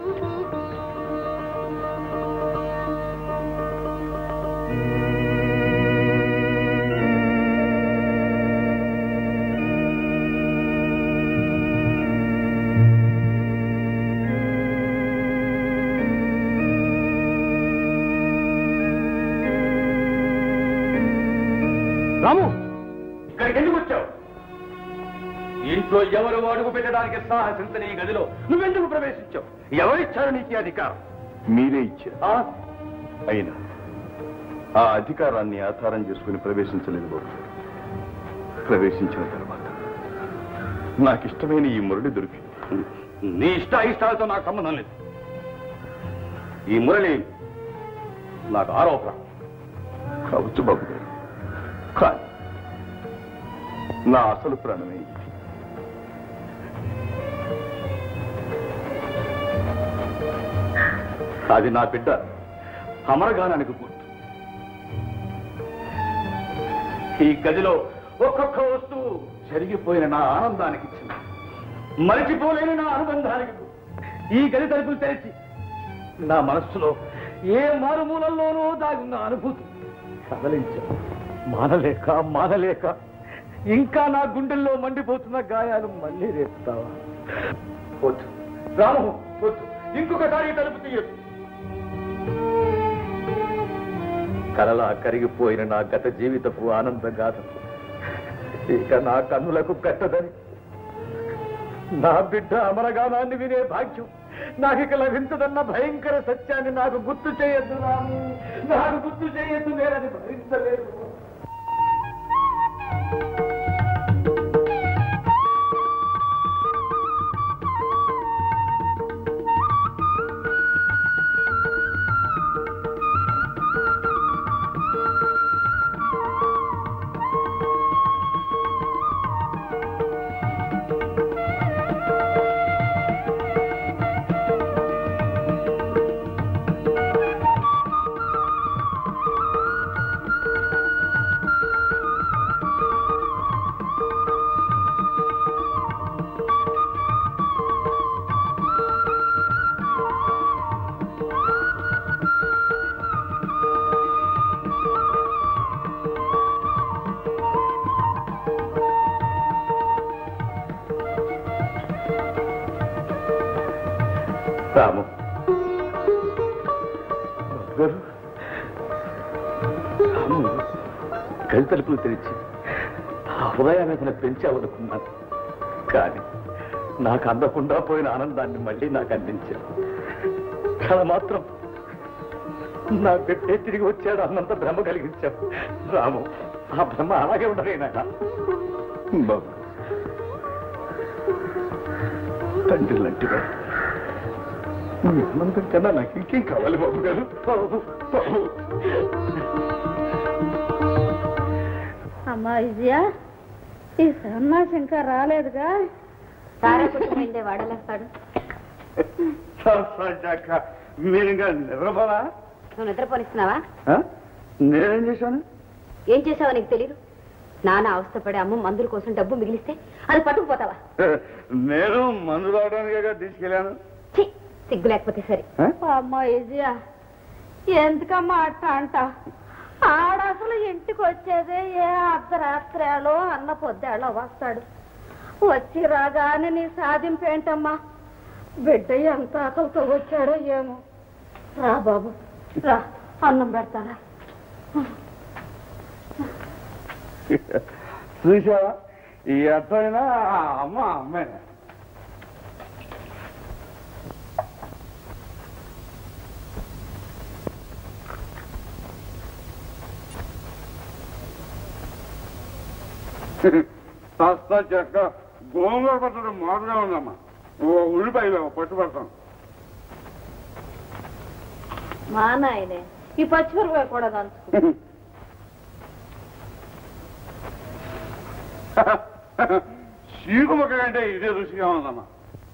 రాము ఇక్కడికి ఎందుకు వచ్చావు ఇంట్లో ఎవరు అడుగు పెట్టడానికి సాహసించని ఈ గదిలో నువ్వెందుకు ప్రవేశించావు ఎవరిచ్చారు నీకు ఈ అధికారం మీరే ఇచ్చారు అయినా ఆ అధికారాన్ని ఆధారం చేసుకుని ప్రవేశించలేదు బాబు గారు. ప్రవేశించిన తర్వాత నాకు ఇష్టమైన ఈ మురళి దొరికింది నీ ఇష్ట ఇష్టాలతో నాకు సంబంధం లేదు ఈ మురళి నాకు ఆరోపణ కావచ్చు బాబు గారు కానీ నా అసలు ప్రాణమే ఇది. అది నా బిడ్డ అమరగానానికి గుర్తు ఈ గదిలో ఒక్కొక్క వస్తువు జరిగిపోయిన నా ఆనందానికి ఇచ్చింది మరిచిపోలేని నా అనుబంధానికి గుర్తు. ఈ గది తలుపులు తెరిచి నా మనస్సులో ఏ మారుమూలల్లోనూ దాగున్న అనుభూతి కదలించా మానలేక మానలేక ఇంకా నా గుండెల్లో మండిపోతున్న గాయాలు మళ్ళీ రేపుతావా వద్దు రాము వద్దు ఇంకొకసారి ఈ తలుపు తీయదు కలలా కరిగిపోయిన నా గత జీవితపు ఆనంద గాథకు ఇక నా కన్నులకు కట్టదని నా బిడ్డ అమరగానాన్ని వినే భాగ్యం నాకు ఇక లభించదన్న భయంకర సత్యాన్ని నాకు గుర్తు చేయొద్దు రాము నాకు గుర్తు చేయొద్దు నేనది భరించలేదు రాము గారు రాము గది తలుపులు తెరిచి ఆ ఉదయావేదన పెంచావనుకున్నాను కానీ నాకు అందకుండా పోయిన ఆనందాన్ని మళ్ళీ నాకు అందించావు కళ మాత్రం నా బిడ్డే తిరిగి వచ్చాడు అన్నంత భ్రమ కలిగించావు రాము ఆ భ్రమ అలాగే ఉండరే నాయన బాబు తండ్రి లాంటివా మీ ఆనందం కన్నా నాకు ఇంకేం కావాలి బాబు గారు బాబు బాబు అమ్మా విజయ ఈ సన్నాసి ఇంకా రాలేదుగా సారా కుటుంబం వాడలేస్తాడు మీరు ఇంకా నిద్రపోలా నువ్వు నిద్రపోనిస్తున్నావా నేనేం చేశాను ఏం చేసావో నీకు తెలీదు నాన్న అవస్థపడే అమ్మ మందుల కోసం డబ్బు మిగిలిస్తే అది పట్టుకుపోతావా నేను మందు రావడానికే తీసుకెళ్ళాను ఛీ, సిగ్గు లేకపోతే సరే అమ్మా విజయ ఎందుకమ్మా అట్ట అంట ఆడ అసలు ఇంటికి వచ్చేదే ఏ అర్ధరాత్రేలో అన్న పొద్దేళ్ళో వస్తాడు వచ్చి రాగానే నీ సాధింపు ఏంటమ్మా బిడ్డ ఎంత ఆకలితో వచ్చాడో ఏమో రా బాబు రా అన్నం పెడతారా చూసావా ఈ అర్థమైనా అమ్మ అమ్మాయి సస్తా చెక్క గోంగూర పట్టడం మాటగా ఉందమ్మా ఓ ఉల్లిపాయలు పట్టు పడతాం మా నాయనే ఈ పచ్చిమిరపకాయ కూడా దంచుకో చీకు ముక్క కంటే ఇదే రుచిగా ఉందమ్మా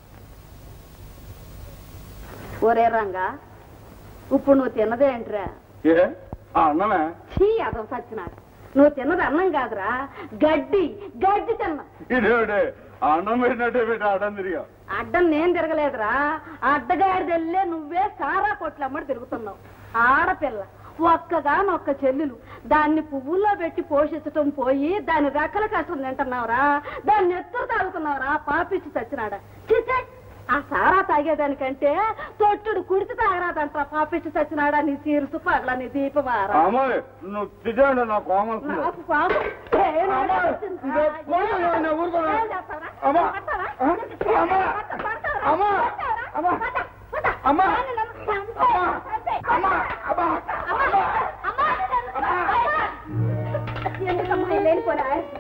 ఒరే రంగా ఇప్పుడు నువ్వు తిన్నదేంట్రా ఏ ఆ అన్నమే చీ అదవ సచ్చినాడు నువ్వు తిన్నది అన్నం కాదురా గడ్డి గడ్డి తిన్నా ఇదేమిటే ఆ అన్నం పెట్టినట్టే పెట్టి అడ్డం తిరిగా అడ్డం నేను తిరగలేదురా అడ్డగాడిదెళ్ళే నువ్వే సారా కొట్లమ్మడి తిరుగుతున్నావు ఆడపిల్ల ఒక్కగానొక్క చెల్లెలు దాన్ని పువ్వుల్లో పెట్టి పోషించటం పోయి దాని రెక్కల కష్టం తింటున్నావురా దాన్ని ఎత్తురు తాగుతున్నావురా పాపిచ్చి చచ్చినాడా చిచ్చే ఆ సారా తాగేదానికంటే తొట్టుడు కుడిచి తాగరాదంట పాపిచ్చి చచ్చినాడా నీ తీరుసు పగల నీ దీపవారా అమ్మాయి నువ్వు తిజాడు నా కోమలు నాకు పాపం ఏనాడు వచ్చిందిరా? ఇదో పోనీ, నేను ఊరుకోను. ఏం చేస్తావురా? అమ్మా. కొడతావా? ఆ? అమ్మా. కొడతావా? అమ్మా. కొడతావా? అమ్మా. కొడతా, కొడతా. అమ్మా. నాన్న నన్ను చంపే. అమ్మా. చంపే. అమ్మా. అమ్మా. అమ్మా. అమ్మా. అమ్మా. ఎందుకమ్మా ఈ లేనిపోయిన ఆయాసం?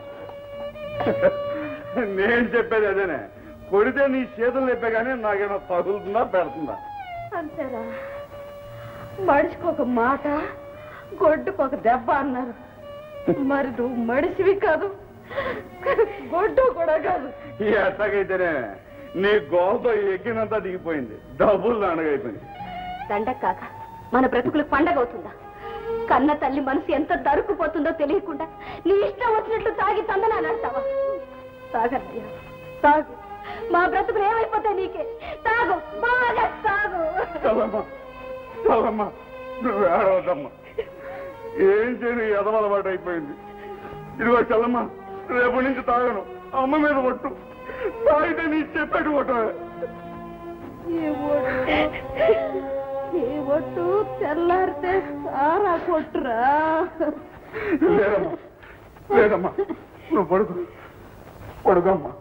నేను చెప్పేది అదేనే కొడితే నీ చేతులు లేపే కానీ నాకేమో తగులుతుందా పెడుతుందా అంతేరా మడిసికి ఒక మాట గొడ్డుకు ఒక దెబ్బ అన్నారు మరి నువ్వు మడిసివి కాదు గొడ్డు కూడా కాదు ఈ ఎట్టకైతేనే నీ గోలతో ఎక్కినంతా దిగిపోయింది డబ్బులు దండగైపోయింది దండక కాక మన బ్రతుకులకు పండగ అవుతుందా కన్న తల్లి మనసు ఎంత దరుకుపోతుందో తెలియకుండా నీ ఇష్టం వచ్చినట్లు తాగి తందనాలాడతావా తాగన్నయ్యా తాగు మా బ్రతుకులు ఏమైపోతాయి నీకే తాగు బాగా తాగు చల్లమ్మా చల్లమ్మా నువ్వు ఏడవద్దమ్మా ఏం చేయను ఎదవలవాటు అయిపోయింది ఇదిగో చల్లమ్మా రేపటి నుంచి తాగను అమ్మ మీద కొట్టు తాగితే నీ చెప్పేట్టు కొట్టవే ఈ ఒట్టు ఈ ఒట్టు తెల్లారితే సారా కొట్టురా లేదమ్మా లేదమ్మా నువ్వు పడుకో పడుకోమ్మా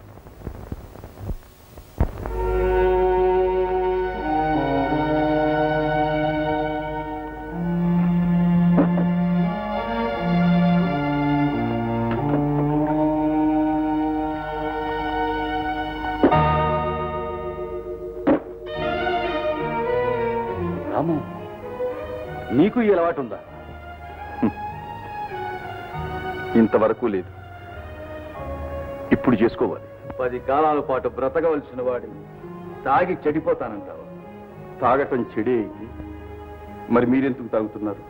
రాము నీకు ఈ అలవాటు ఉందా ఇంతవరకు లేదు ఇప్పుడు చేసుకోవాలి పది కాలాల పాటు బ్రతకవలసిన వాడిని తాగి చెడిపోతానంటావు తాగటం చెడే అయింది మరి మీరెందుకు తాగుతున్నారు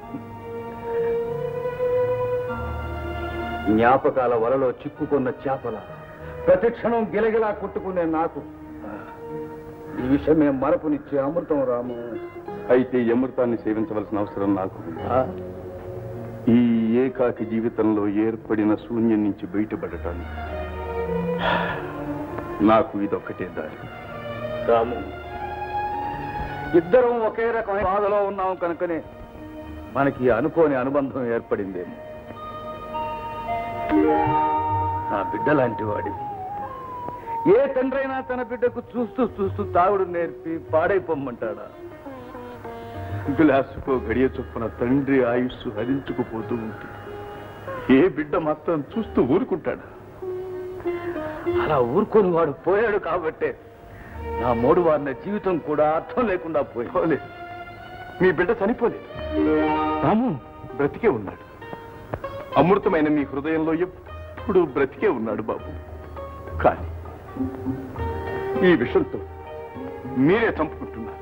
జ్ఞాపకాల వలలో చిక్కుకున్న చేపల ప్రతి క్షణం గిలగిలా కొట్టుకునే నాకు ఈ విషయమే మరపునిచ్చే అమృతం రాము అయితే ఈ అమృతాన్ని సేవించవలసిన అవసరం నాకు ఉంది. ఆ, ఈ ఏకాకి జీవితంలో ఏర్పడిన శూన్యం నుంచి బయటపడటానికి నాకు ఇదొక్కటే దారి రాము ఇద్దరం ఒకే రకమైన బాధలో ఉన్నాం కనుకనే మనకి అనుకోని అనుబంధం ఏర్పడిందేమో నా బిడ్డ లాంటి వాడివి ఏ తండ్రైనా తన బిడ్డకు చూస్తూ చూస్తూ తాగుడు నేర్పి పాడైపోమ్మంటాడా గ్లాసుకో గడియ చొప్పున తండ్రి ఆయుస్సు హరించుకుపోతూ ఉంటుంది ఏ బిడ్డ మాత్రం చూస్తూ ఊరుకుంటాడా అలా ఊరుకొని వాడు పోయాడు కాబట్టే నా మూడు వారిన జీవితం కూడా అర్థం లేకుండా పోయింది పోలేదు మీ బిడ్డ చనిపోలేదు రాము బ్రతికే ఉన్నాడు అమృతమైన మీ హృదయంలో ఎప్పుడు బ్రతికే ఉన్నాడు బాబు కానీ ఈ విషంతో మీరే చంపుకుంటున్నారు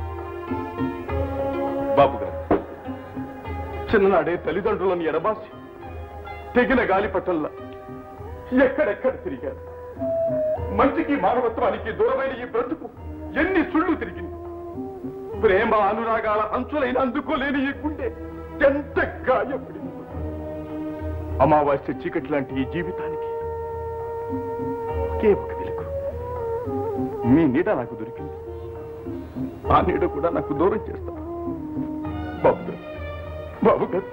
బాబు గారు చిన్ననాడే తల్లిదండ్రులను ఎడబాసి తెగిన గాలిపటంలా ఎక్కడెక్కడ తిరిగారు మంచికి మానవత్వానికి దూరమైన ఈ బ్రతుకు ఎన్ని సుళ్ళు తిరిగింది ప్రేమ అనురాగాల అంచులైన అందుకోలేని ఈ గుండె ఎంత గాయపడింది అమావాస్య చీకటి లాంటి ఈ జీవితానికి ఒకే ఒక వెలుగు మీ నీడ నాకు దొరికింది ఆ నీడ కూడా నాకు దూరం చేస్తా బాబు గారు బాబు గారు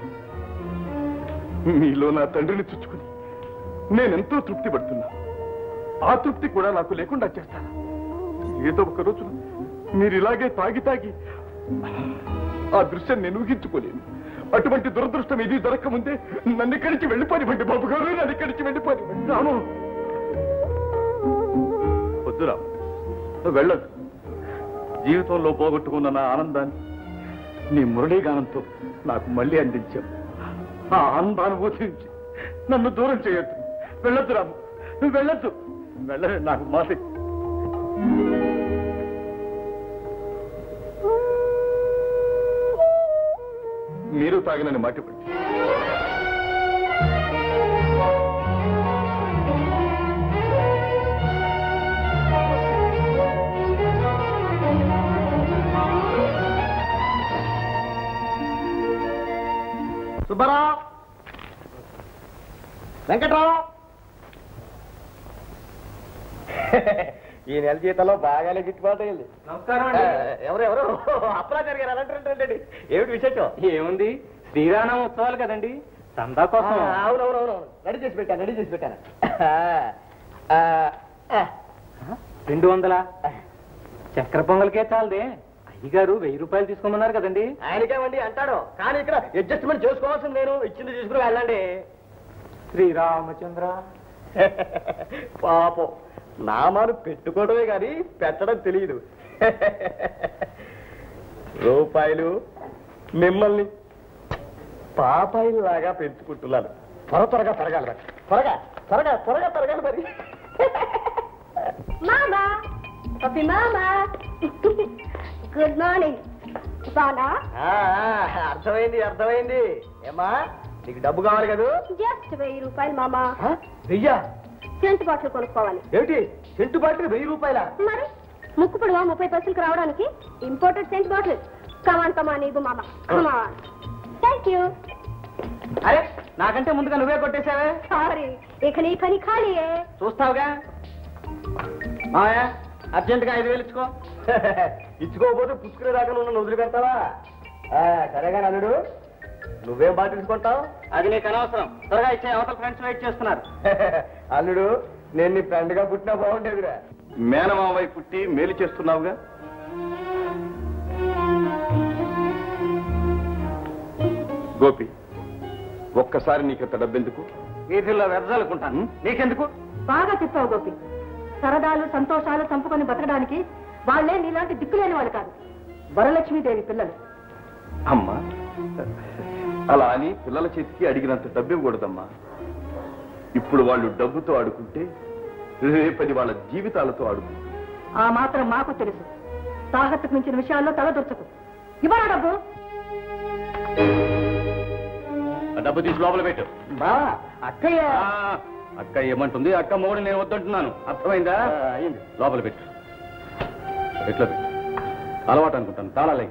మీలో నా తండ్రిని చుచ్చుకుని నేనెంతో తృప్తి పడుతున్నా ఆ తృప్తి కూడా నాకు లేకుండా చేస్తాను ఏదో ఒక రోజు మీరు ఇలాగే తాగి తాగి ఆ దృశ్యం నేను ఊహించుకోలేను అటువంటి దురదృష్టం ఇది దొరకముందే నన్ను ఇక్కడి నుంచి వెళ్ళిపోనివ్వండి బాబు గారు నన్ను ఇక్కడి నుంచి వెళ్ళిపోనివ్వండి రాను వద్దురా నువ్వు వెళ్ళదు జీవితంలో పోగొట్టుకున్న నా ఆనందాన్ని నీ మురళీగానంతో నాకు మళ్ళీ అందించావు ఆ ఆనందానుభూతి నుంచి నన్ను దూరం చేయొద్దు వెళ్ళొద్దు రాము నువ్వు వెళ్ళొద్దు వెళ్ళలే నాకు మాట ఇవ్వు. మీరు తాగినని మాట ఇవ్వండి సుబ్బారావు వెంకట్రావు ఈ నెల జీతంలో బాగానే గిట్టుబాటు అయింది నమస్కారం ఎవరు ఎవరు అప్పలాచారి గారు అలాంటి ఏమిటి విశేషం ఏముంది శ్రీరామ ఉత్సవాలు కదండి చందా కోసం అవునవునవును రెడీ చేసి పెట్టాను రెడీ చేసి పెట్టాను ఆ, ఆ, రెండు వందల చక్కెర పొంగల్కే చాలదే అయ్యగారు వెయ్యి రూపాయలు తీసుకోమన్నారు కదండి ఆయనకేమండి అంటాడు కానీ ఇక్కడ అడ్జస్ట్మెంట్ చేసుకోవాల్సింది నేను ఇచ్చింది తీసుకుని వెళ్ళండి శ్రీరామచంద్ర పాపం నామాలు పెట్టుకోవడమే కానీ పెట్టడం తెలియదు రూపాయలు మిమ్మల్ని పాపాయిలాగా పెంచుకుంటున్నాను త్వర త్వరగా పెరగాలి మరి త్వరగా త్వరగా త్వరగా పెరగాలి మరి మామా పప్పి మామా గుడ్ మార్నింగ్ బానా ఆ, ఆ, అర్థమైంది అర్థమైంది ఏమా నీకు డబ్బు కావాలి కదా జస్ట్ వెయ్యి రూపాయలు మామా ఆ, వెయ్యా సెంట్ బాటిల్ కొనుక్కోవాలి ఏమిటి సెంటు బాటిల్ వెయ్యి రూపాయల మరి ముక్కు పొడవా ముప్పై పైసలకు రావడానికి imported scent bottle come on come on ఇవ్వు మామ కమాన్ థ్యాంక్ యూ అరే నాకంటే ముందుగా నువ్వే కొట్టేశావే సారీ ఇక నీ కని ఖాళీయే చూస్తావుగా మావయ్య అర్జెంటుగా ఐదు వేలు ఇచ్చుకో ఇచ్చుకోకపోతే పుచ్చుకునే దాకా నువ్వు వదిలిపెడతావా ఆ, సరేగా నల్లుడు నువ్వేం బాటిల్స్ కొంటావు అది నీకు అనవసరం త్వరగా ఇచ్చే అవతల ఫ్రెండ్స్ వెయిట్ చేస్తున్నారు అల్లుడు నేను నీ ఫ్రెండ్ గా పుట్టినా బాగుండేదిరా మేనమావై పుట్టి మేలు చేస్తున్నావుగా గోపి ఒక్కసారి నీకంత డబ్బెందుకు వీధుల్లో వెదజాలనుకుంటాను నీకెందుకు బాగా చెప్పావు గోపి సరదాలు సంతోషాలు చంపుకొని బతకడానికి వాళ్ళే నీలాంటి దిక్కులేని వాళ్ళు కాదు వరలక్ష్మీదేవి పిల్లలు అమ్మా అలా అని పిల్లల చేతికి అడిగినంత డబ్బు ఇవ్వకూడదమ్మా ఇప్పుడు వాళ్ళు డబ్బుతో ఆడుకుంటే రేపటి వాళ్ళ జీవితాలతో ఆడుకుంటారు ఆ మాత్రం మాకు తెలుసు తాహత్తుకు మించిన విషయాల్లో తలదొచ్చకు ఇవ్వరా డబ్బు ఆ డబ్బు తీసి లోపల పెట్టు బా అక్కయ్య ఆ, అక్క ఏమంటుంది అక్క మొగుడు నేను వద్దంటున్నాను అర్థమైందా అయింది లోపల పెట్టు ఎట్లా పెట్టు అలవాటు అనుకుంటాను తాళాలే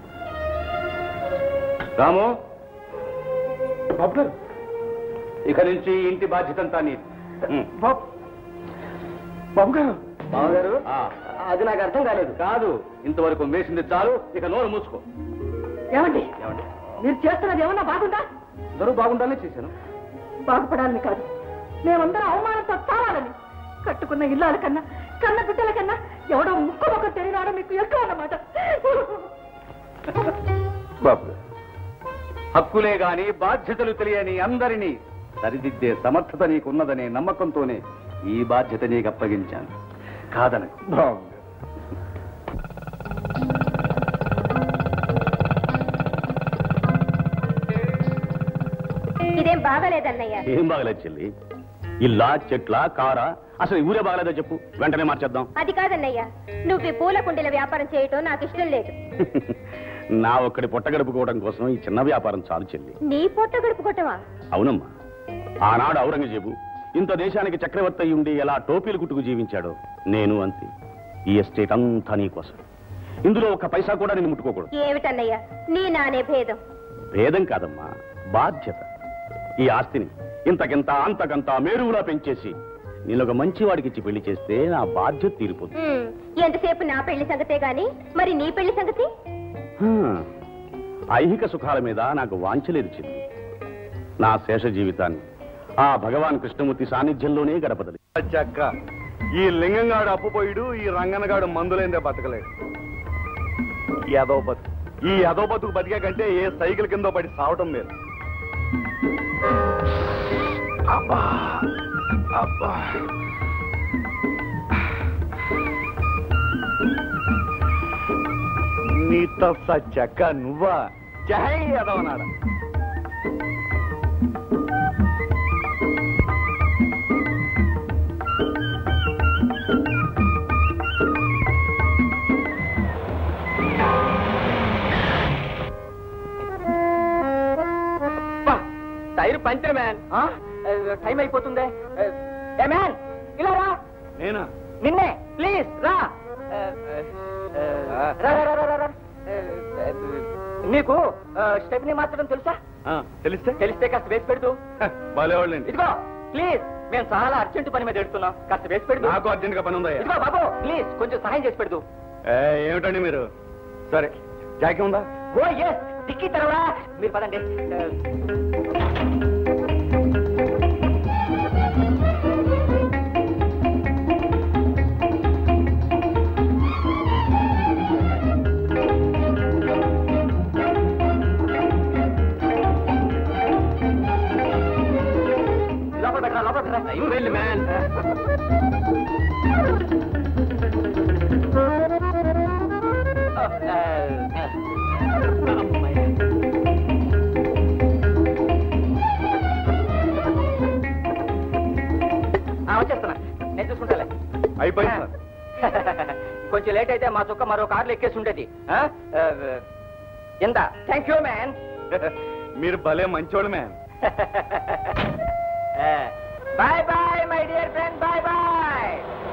రాము బాబు గారు ఇక నుంచి ఇంటి బాధ్యత అంతా నీ బాబు బాబు గారు బావగారు ఆ, అది నాకు అర్థం కాలేదు కాదు ఇంతవరకు మేసింది చాలు ఇక నోరు మూసుకో ఏమండి ఏమండి మీరు చేస్తున్నది ఏమన్నా బాగుందా అందరూ బాగుండాలనే చేశాను బాగుపడాలని కాదు మేమందరం అవమానంతో చావాలని కట్టుకున్న ఇల్లాల కన్నా కన్న బిడ్డల కన్నా ఎవడో ముక్క ముక్క తెలియరావడం మీకు ఎక్కువ అన్నమాట బాబు గారు హక్కులే గాని బాధ్యతలు తెలియని అందరినీ సరిదిద్దే సమర్థత నీకున్నదనే నమ్మకంతోనే ఈ బాధ్యత నీకు అప్పగించాను కాదనకు బాబు గారు ఇదేం బాగాలేదన్నయ్య ఏం బాగలేదు చెల్లి ఇల్లా చెట్ల కారా అసలు ఈ ఊరే బాగలేదో చెప్పు వెంటనే మార్చేద్దాం అది కాదన్నయ్య నువ్వు ఈ పూల కుండీల వ్యాపారం చేయటం నాకు ఇష్టం లేదు నా ఒక్కడి పొట్ట గడుపుకోవడం కోసం ఈ చిన్న వ్యాపారం చాలు చెల్లి నీ పొట్ట గడుపుకోవటమా అవునమ్మా ఆనాడు ఔరంగజేబు ఇంత దేశానికి చక్రవర్తి అయి ఉండి ఎలా టోపీలు కుట్టుకు జీవించాడో నేను అంతే ఈ ఎస్టేట్ అంతా నీ కోసం ఇందులో ఒక పైసా కూడా నేను ముట్టుకోకూడదు ఏమిటన్నయ్య నీ నానే భేదం భేదం కాదమ్మా బాధ్యత ఈ ఆస్తిని ఇంతకింత అంతకంత మేరువులా పెంచేసి నేను ఒక మంచి వాడికి ఇచ్చి పెళ్లి చేస్తే నా బాధ్యత తీరిపోతుంది ఉమ్, ఎంతసేపు నా పెళ్లి సంగతే గాని మరి నీ పెళ్లి సంగతి హ్మ్. ఐహిక సుఖాల మీద నాకు వాంచలేదు చెల్లి నా శేష జీవితాన్ని ఆ భగవాన్ కృష్ణమూర్తి సాన్నిధ్యంలోనే గడపదలి చక్క ఈ లింగంగాడు అప్పుపోయిడు ఈ రంగనగాడు మందులేందే బతకలేడు ఈ అదో బతుకు ఈ అదో బతుకు బతికే కంటే ఏ సైకిల్ కింద పడి సావటం మేలు అబ్బా అబ్బా నీతో సచ్చక్క నువ్వా జై అదవనాడ టైర్ పంచర్ మ్యాన్ టైం అయిపోతుందే ఏ మ్యాన్ ఇలా రా నేనా నిన్నే ప్లీజ్ రా రా, రా, రా, రా, రా, రా. నీకు స్టెప్ని మార్చడం తెలుసా ఆ, తెలిస్తే తెలిస్తే కాస్త వేసి పెడుతూ బాలేవాళ్ళండి ఇదిగో ప్లీజ్ మేము చాలా అర్జెంట్ పని మీద ఎడుతున్నాం కాస్త వేసి పెడుతూ నాకు అర్జెంట్ గా పని ఉందయ్యా ఇదిగో బాబు ప్లీజ్ కొంచెం సహాయం చేసి పెడుతూ ఏ, ఏమిటండి మీరు సరే జాకీ ఉందా ఓ ఎస్ టిక్కీ తెరవరా మీరు పదండి లోపల పెట్టరా లోపల పెట్టరా నువ్వు వెళ్ళి మ్యాన్ వచ్చేస్తున్నా నేను చూసుకుంటాలే అయిపోయింది సార్ కొంచెం లేట్ అయితే మా చుక్క మరో కార్లు ఎక్కేసి ఉండేది ఆ? ఆ, ఎంత థ్యాంక్ యూ మ్యాన్ మీరు భలే మంచోడు man bye bye my dear friend bye bye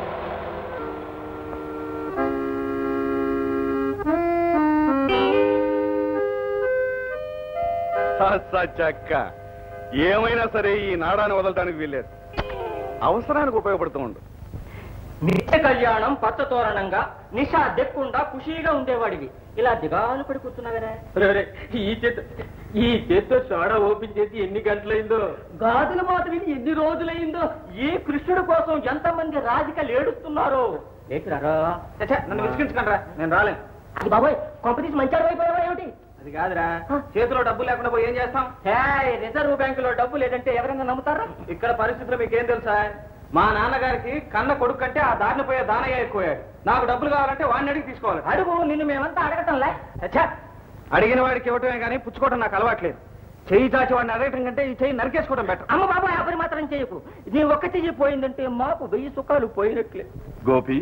చక్క ఏమైనా సరే ఈ నాడాన్ని వదలటానికి వీల్లేదు అవసరానికి ఉపయోగపడుతూ ఉండు నిత్య కళ్యాణం పచ్చ తోరణంగా నిషా దెక్కుండా ఖుషీగా ఉండేవాడివి ఇలా దిగాలు పడి కూర్చున్నావే ఈ చేత ఈ చేత్తో సోడా ఓపెన్ చేసి ఎన్ని గంటలైందో గాజుల మాట విని ఎన్ని రోజులైందో ఈ కృష్ణుడు కోసం ఎంతమంది రాజకీయాలు ఏడుస్తున్నారో లేకురారా నన్ను విసిగించకండి నేను రాలేను అది బాబోయ్ కాంపిటీషన్ మంచి అయిపోయావా ఏమిటి అది కాదురా చేతిలో డబ్బు లేకుండా పోయి ఏం చేస్తాం రిజర్వ్ బ్యాంకులో డబ్బు లేదంటే ఎవరైనా నమ్ముతారా ఇక్కడ పరిస్థితులు మీకేం తెలుసా మా నాన్నగారికి కన్న కొడుకు కంటే ఆ దారిని పోయే దానయ్య ఎక్కువయ్యాడు నాకు డబ్బులు కావాలంటే వాడిని అడిగి తీసుకోవాలి అడుగు నిన్ను మేమంతా అడగటంలే అచ్చా అడిగిన వాడికి ఇవ్వటమే కానీ పుచ్చుకోవడం నాకు అలవాట్లేదు చెయ్యి చాచి వాడిని అడగటం కంటే ఈ చెయ్యి నరికేసుకోవడం బెటర్ అమ్మ బాబా ఎవరి మాత్రం చేయకు నీ ఒక్క చెయ్యి పోయిందంటే మాకు వెయ్యి సుఖాలు పోయినట్లే గోపి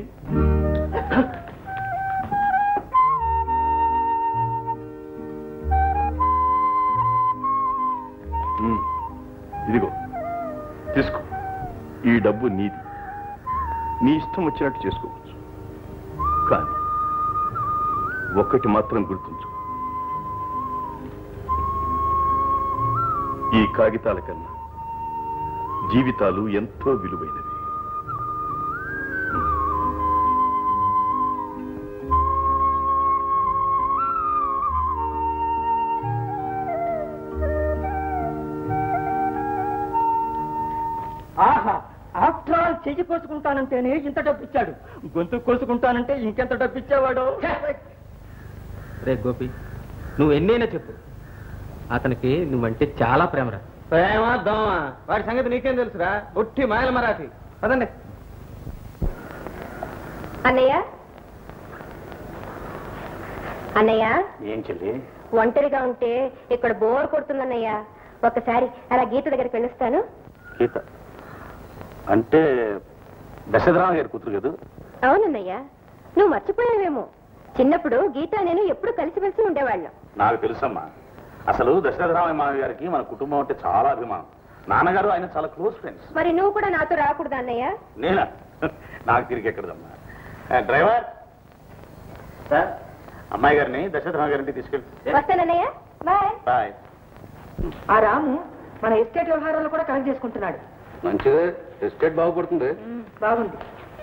ఉమ్, ఇదిగో తీసుకో ఈ డబ్బు నీది నీ ఇష్టం వచ్చినట్టు చేసుకోవచ్చు కానీ ఒక్కటి మాత్రం గుర్తుంచు ఈ కాగితాల కన్నా జీవితాలు ఎంతో విలువైనవి ఆహా ఆఫ్టర్ ఆల్ చెయ్యి కోసుకుంటానంటేనే ఇంత డబ్బు ఇచ్చాడు గొంతు కోసుకుంటానంటే ఇంకెంత డబ్బు ఇచ్చేవాడు రే గోపి నువ్వు ఎన్నైనా చెప్పు అతనికి నువ్వంటే చాలా ప్రేమరా ప్రేమ దోమ వాడి సంగతి నీకేం తెలుసురా ఒట్టి మాయల మరాఠీ పదండి అన్నయ్య అన్నయ్య ఏం చెల్లి ఒంటరిగా ఉంటే ఇక్కడ బోర్ కొడుతుందన్నయ్య ఒకసారి అలా గీత దగ్గరికి వెళ్ళొస్తాను గీత అంటే దశరథరామ గారి కూతురు కదా అవునన్నయ్య నువ్వు మర్చిపోయావేమో చిన్నప్పుడు గీత నేను ఎప్పుడు కలిసిమెలిసి ఉండేవాళ్ళం నాకు తెలుసమ్మా అసలు దశరథరామయ్య మామయ్య గారికి మన కుటుంబం అంటే చాలా అభిమానం నాన్నగారు ఆయన చాలా క్లోజ్ ఫ్రెండ్స్ మరి నువ్వు కూడా నాతో రాకూడదా అన్నయ్య నేనా నాకు తిరిగి ఎక్కడదమ్మా ఆ, డ్రైవర్ సార్ అమ్మాయి గారిని దశరథరామ గారింటి తీసుకెళ్ళి వస్తానన్నయ్య బాయ్ బాయ్ ఆ రాము మన ఎస్టేట్ వ్యవహారాలు కూడా కనెక్ట్ చేసుకుంటున్నాడు మంచిదే ఎస్టేట్ బాగుపడుతుంది బాగుంది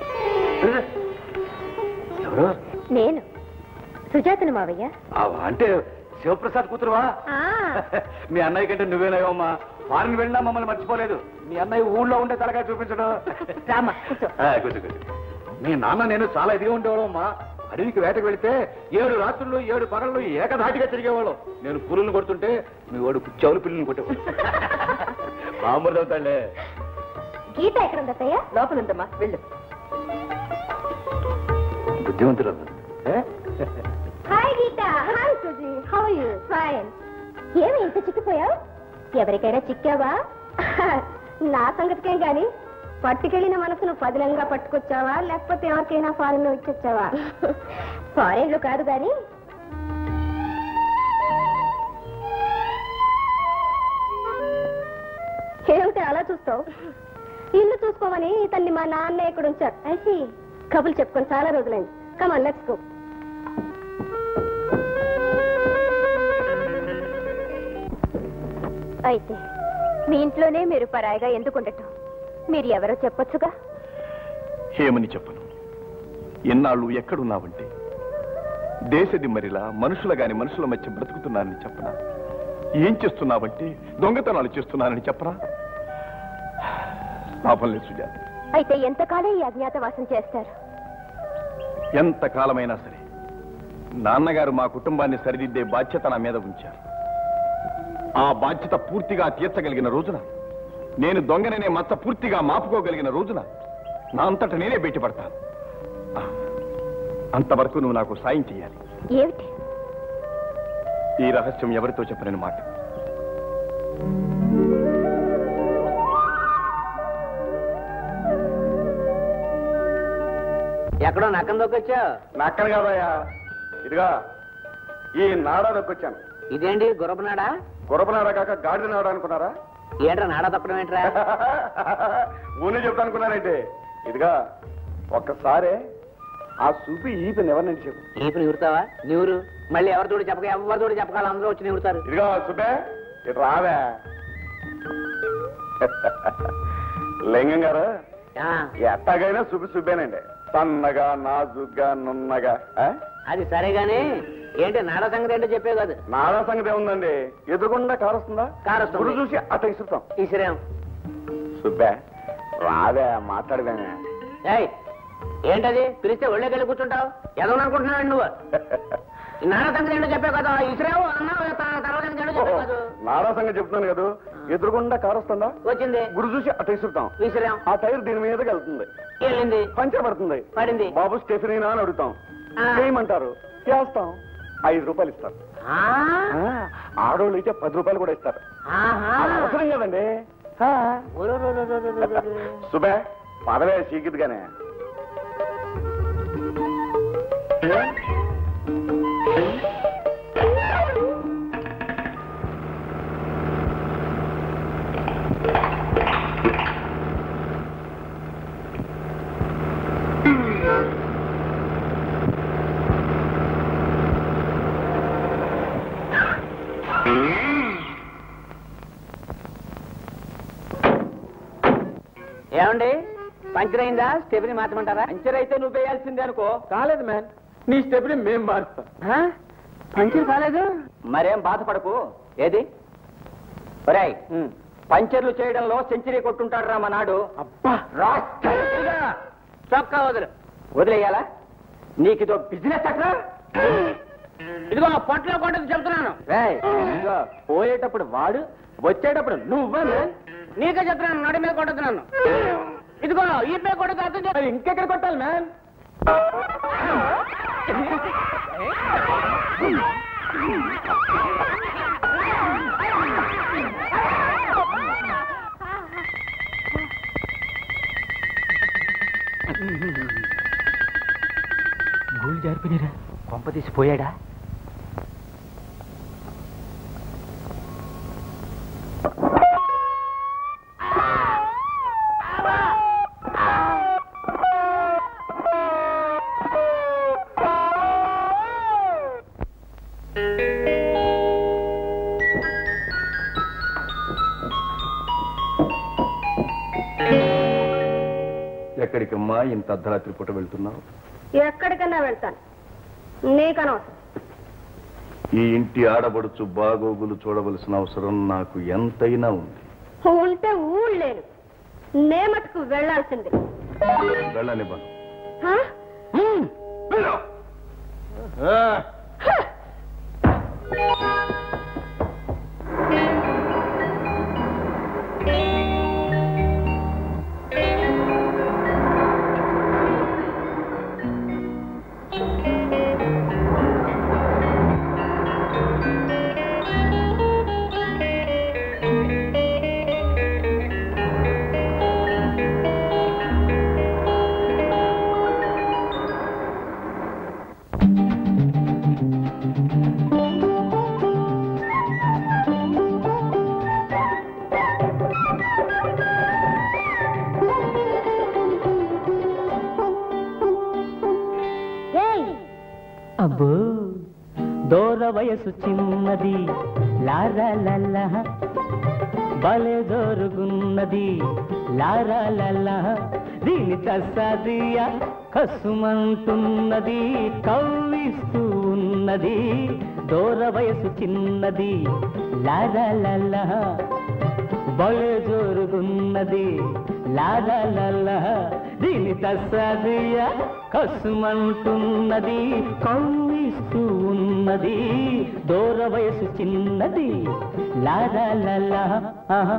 ఎవరు నేను సుజాతను మావయ్య అంటే శివప్రసాద్ కూతురువా ఆ, మీ అన్నయ్య కంటే నువ్వేనాయమ్మా ఫారెన్ వెళ్ళినా మమ్మల్ని మర్చిపోలేదు మీ అన్నయ్య ఊళ్ళో ఉండే తలగా చూపించడం రామ్మా కూర్చో ఆ, కూర్చో కూర్చో మీ నాన్న నేను చాలా ఇదిగా ఉండేవాళ్ళమ్మా అడవికి వేటకు వెళితే ఏడు రాత్రులు ఏడు పగళ్ళు ఏకధాటిగా తిరిగేవాళ్ళం నేను పులులను కొడుతుంటే మీ వాడు చెవులు పిల్లల్ని కొట్టేవాడు మామూలు అవుతాడులే గీత ఎక్కడుంది అత్తయ్య లోపల ఉందమ్మా వెళ్ళు బుద్ధివంతులు hi Geetha Geetha hi Suji how you fine ఏమి ఇంత చిక్కిపోయావు ఎవరికైనా చిక్కావా నా సంగతికేం గాని పట్టుకెళ్ళిన మనసును పదిలంగా పట్టుకొచ్చావా లేకపోతే ఎవరికైనా ఫారెన్ లో ఇచ్చొచ్చావా ఫారెన్ లో కాదు గాని ఏమిటి అలా చూస్తావు ఇల్లు చూసుకోమని తల్లి మా నాన్న ఇక్కడ ఉంచారు అయితే కబులు చెప్పుకొని చాలా రోజులైంది కమాన్ లెట్స్ గో అయితే మీ ఇంట్లోనే మీరు పరాయిగా ఎందుకు ఉండటం మీరు ఎవరో చెప్పొచ్చుగా ఏమని చెప్పను ఎన్నాళ్ళు ఎక్కడున్నావంటే దేశ దిమ్మరిలా మనుషుల గాని మనుషుల మధ్య బ్రతుకుతున్నానని చెప్పనా ఏం చేస్తున్నావంటే దొంగతనాలు చేస్తున్నానని చెప్పనా లాభం లేదు సుజాత అయితే ఎంతకాలం ఈ అజ్ఞాతవాసం చేస్తారు ఎంత కాలమైనా సరే నాన్నగారు మా కుటుంబాన్ని సరిదిద్దే బాధ్యత నా మీద ఉంచారు ఆ బాధ్యత పూర్తిగా తీర్చగలిగిన రోజున నేను దొంగననే మచ్చ పూర్తిగా మాపుకోగలిగిన రోజున నా అంతట నేనే బయటపడతాను ఆ, అంతవరకు నువ్వు నాకు సాయం చేయాలి ఏమిటి ఈ రహస్యం ఎవరితో చెప్పనని మాట ఎక్కడో నక్కం దొక్కొచ్చా నక్కను కాదయ్యా ఇదిగా ఈ నాడా నొక్కొచ్చాను ఇదేంటి గుర్రపనాడా గురపనాడ కాక గాడిద నాడ అనుకున్నారా ఏంట్రా నాడా తప్పడం ఏంట్రా ఊనే చెప్తా అనుకున్నారంటే ఇదిగా ఒక్కసారి ఆ చూపి ఈపిని ఎవరినండి చెప్పు ఈపు నివురుతావా నివురు మళ్ళీ ఎవరితోటి చెప్పక ఎవరితోటి చెప్పకాలి అందరూ వచ్చి నివురుతారు ఇదిగా సుబ్బే ఇటు రావే లింగం గారు ఆ, ఎట్టాగైనా సుబ్బి సుబ్బేనండి సన్నగా నాజుగ్గా నున్నగా ఆ? అది సరే గాని ఏంటి నాడా సంగతి ఏంటో చెప్పే కాదు నాడా సంగతి ఏముందండి ఎదురుగుండా కారొస్తుందా కారొస్తుంది. గురు చూసి అట్ట ఇసురుతాం ఈశ్వరం సుబ్బే రావే మాట్లాడదామే ఏయ్ ఏంటది పిలిస్తే ఒళ్ళోకెళ్ళి కూర్చుంటావు ఎదవని అనుకుంటున్నావు నువ్వు ఈ నాడా సంగతి ఏంటో చెప్పే కదా ఇసురేవు అన్నావు త- తర్వాత ఏంటో చెప్పే కాదు నాడా సంగతి చెప్తున్నాను కదా ఎదురుగుండా కారొస్తుందా వచ్చింది గురు చూసి అట్ట ఇసురుతాం విసిరాం ఆ టైర్ దీని మీదకి వెళ్తుంది వెళ్ళింది పంచర్ పడుతుంది పడింది బాబు స్టెఫినీనా అని అడుగుతాం ఆ. చేయమంటారు చేస్తాం ఐదు రూపాయలు ఇస్తారు ఆ, ఆ, ఆడోళ్ళు అయితే పది రూపాయలు కూడా ఇస్తారు ఆహా. అది అవసరం కదండి ఒరొరొరొరొరొరొరొ. సుబే పదవే చీకిదిగానే ఏమండి పంచర్ అయిందా స్టెఫిని మార్చమంటారా పంచర్ అయితే నువ్వు వేయాల్సిందే అనుకో కాలేదు మ్యాన్ నీ స్టెప్ని మేం మారుస్తాం ఆ? పంచర్ కాలేదు మరేం బాధపడకు ఏది ఒరేయ్ పంచర్లు చేయడంలో సెంచరీ కొట్టుంటాడు రా మా నాడు అబ్బా రాష్ట్రంగా చొక్కా వదులు వదిలేయాలా నీకు ఇదో బిజినెస్ అట్లా ఇదిగో పొట్టలో కొట్టదు చెప్తున్నాను రేయ్, ఇదిగో, పోయేటప్పుడు వాడు వచ్చేటప్పుడు నువ్వే మ్యాన్. నీకే చెప్తున్నాను నడి మీద కొట్టుతున్నాను ఇదిగో ఈ మీద కొట్టదు అర్థం చెప్పు మరి ఇంకెక్కడ కొట్టాలి మ్యాన్ గూళ్ళు జారిపోయినరా కొంప తీసిపోయాడా ఎక్కడికమ్మా ఇంత అర్ధరాత్రి పూట వెళ్తున్నావు ఎక్కడికన్నా వెళ్తాను నీకనవసరం ఈ ఇంటి ఆడబడుచు బాగోగులు చూడవలసిన అవసరం నాకు ఎంతైనా ఉంది ఉంటే ఊళ్ళేను నే మటుకు వెళ్లాల్సింది వెళ్ళనివ్వను అబ్బో దూర వయసు చిన్నది లారా లల్లా భలే జోరుగున్నది లారా లల్లా దీని తస్సాదియ కసుమంటున్నది కవ్విస్తూ ఉన్నది దూర వయసు చిన్నది లారా లల్లా భలే జోరుగున్నది లాలా లల్లా దీని తస్సాదియ కసుమంటున్నది కవ్విస్తూ ఉన్నది దూర వయసు చిన్నది లాలా లల్లా ఆహా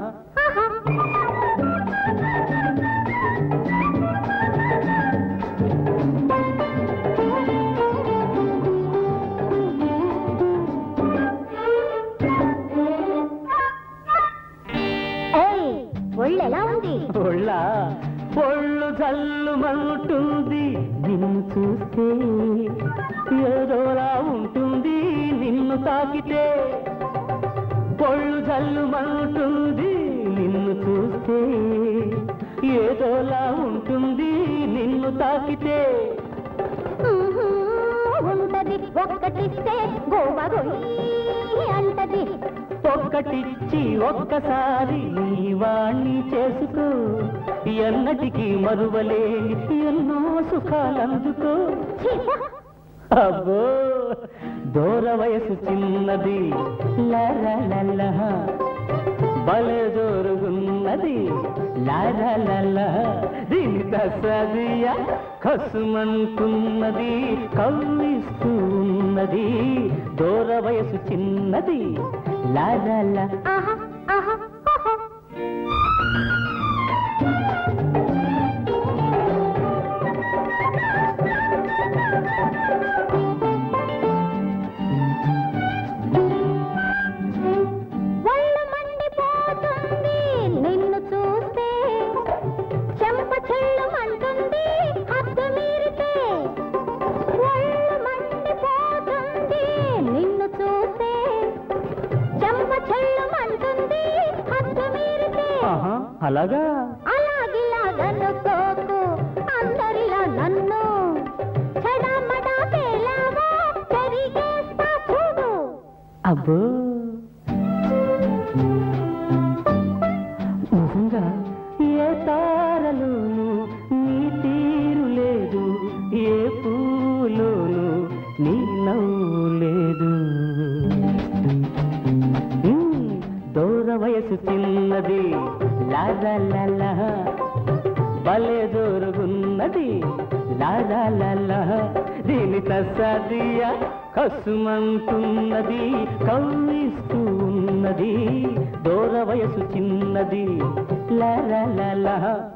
ఏయ్ ఒళ్ళు ఎలా ఉంది ఒళ్ళ ఒళ్ళు చల్లుమంటుంది నిన్ను చూస్తే ఏదోలా ఉంటుంది నిన్ను తాకితే ఒళ్ళు చల్లుమంటుంది నిన్ను చూస్తే ఏదోలా ఉంటుంది నిన్ను తాకితే ఉహూ, ఉంటది ఒక్కటిస్తే గోవా గొయ్యి అంటది ఒక్కటిచ్చి ఒక్కసారి నీ వాణ్ణి చేసుకో ఎన్నటికీ మరువలేని ఎన్నో సుఖాలందుకో ఛీ, పో. అబ్బో దూర వయసు చిన్నది లల భలే జోరుగున్నది లాల దీని తసదియ కసుమంటున్నది కవ్విస్తూ ఉన్నది దూర వయసు చిన్నది లాల ఆహా ఆహా ఆహా. ఒళ్ళు మండిపోతుంది నిన్ను చూస్తే చెంప చెల్లుమంటుంది హద్దు మీరితే ఒళ్ళు మండిపోతుంది నిన్ను చూస్తే చెంప చెల్లుమంటుంది హద్దు మీరితే ఆహా అలాగా అలాగిలాగనుకోకు అందరిలా నన్ను చెడమడా పేలావా పెరిగేస్తా చూడు అబ్బో నిజంగా ఏ తారలోను నీ తీరు లేదు ఏ పూలోను నీ నవ్వు లేదు ఉమ్, దూర వయసు చిన్నది లాలా లాలా భలే జోరుగున్నది లాలా లాలా దీని తస్సాదియ కసుమంటున్నది కవ్విస్తూ ఉన్నది దూర వయసు చిన్నది లాలా లాలా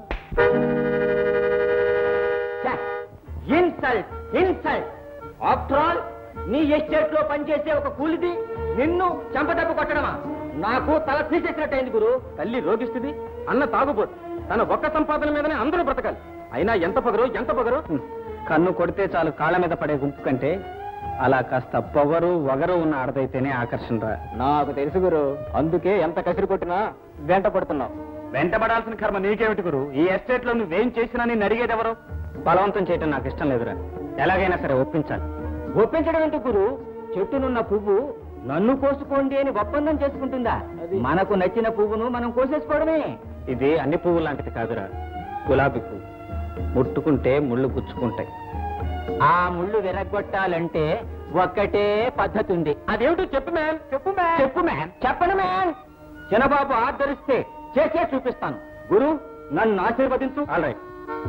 ఇన్సల్ట్ ఇన్సల్ట్ ఆఫ్టర్ ఆల్ నీ ఎస్టేట్ లో పనిచేసే ఒక కూలిది నిన్ను చెంపదెబ్బ కొట్టడమా నాకు తల తీసేసినట్టయింది గురు తల్లి రోగిస్తుంది అన్న తాగుబోతు తన ఒక్క సంపాదన మీదనే అందరూ బ్రతకాలి అయినా ఎంత పొగరు ఎంత పొగరు కన్ను కొడితే చాలు కాళ్ళ మీద పడే గుంపు కంటే అలా కాస్త పొగరు వగరు ఉన్న ఆడదైతేనే ఆకర్షణ నాకు తెలుసు గురు అందుకే ఎంత కసిరి కొట్టినా వెంట పడుతున్నావు వెంటబడాల్సిన కర్మ నీకేమిటి గురు ఈ ఎస్టేట్ లో నువ్వేం చేసినా నేను అడిగేది ఎవరు బలవంతం చేయటం నాకు ఇష్టం లేదురా ఎలాగైనా సరే ఒప్పించాలి ఒప్పించడం ఎందుకు గురు చెట్టునున్న పువ్వు నన్ను కోసుకోండి అని ఒప్పందం చేసుకుంటుందా మనకు నచ్చిన పువ్వును మనం కోసేసుకోవడమే ఇది అన్ని పువ్వు లాంటిది కాదురా గులాబీ పువ్వు ముట్టుకుంటే ముళ్ళు గుచ్చుకుంటాయి ఆ ముళ్ళు విరగొట్టాలంటే ఒక్కటే పద్ధతి ఉంది అదేమిటో చెప్పు మ్యాన్ చెప్పు మ్యాన్ చెప్పు మ్యాన్ చెప్పండి మ్యాన్ చిన్నబాబు ఆర్డర్ ఇస్తే చేసే చూపిస్తాను గురు నన్ను ఆశీర్వదించు ఆల్రైట్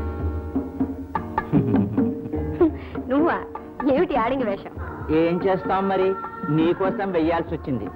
నువ్వా ఏమిటి ఆడింగి వేషం ఏం చేస్తాం మరి నీకోసం వెయ్యాల్సి వచ్చింది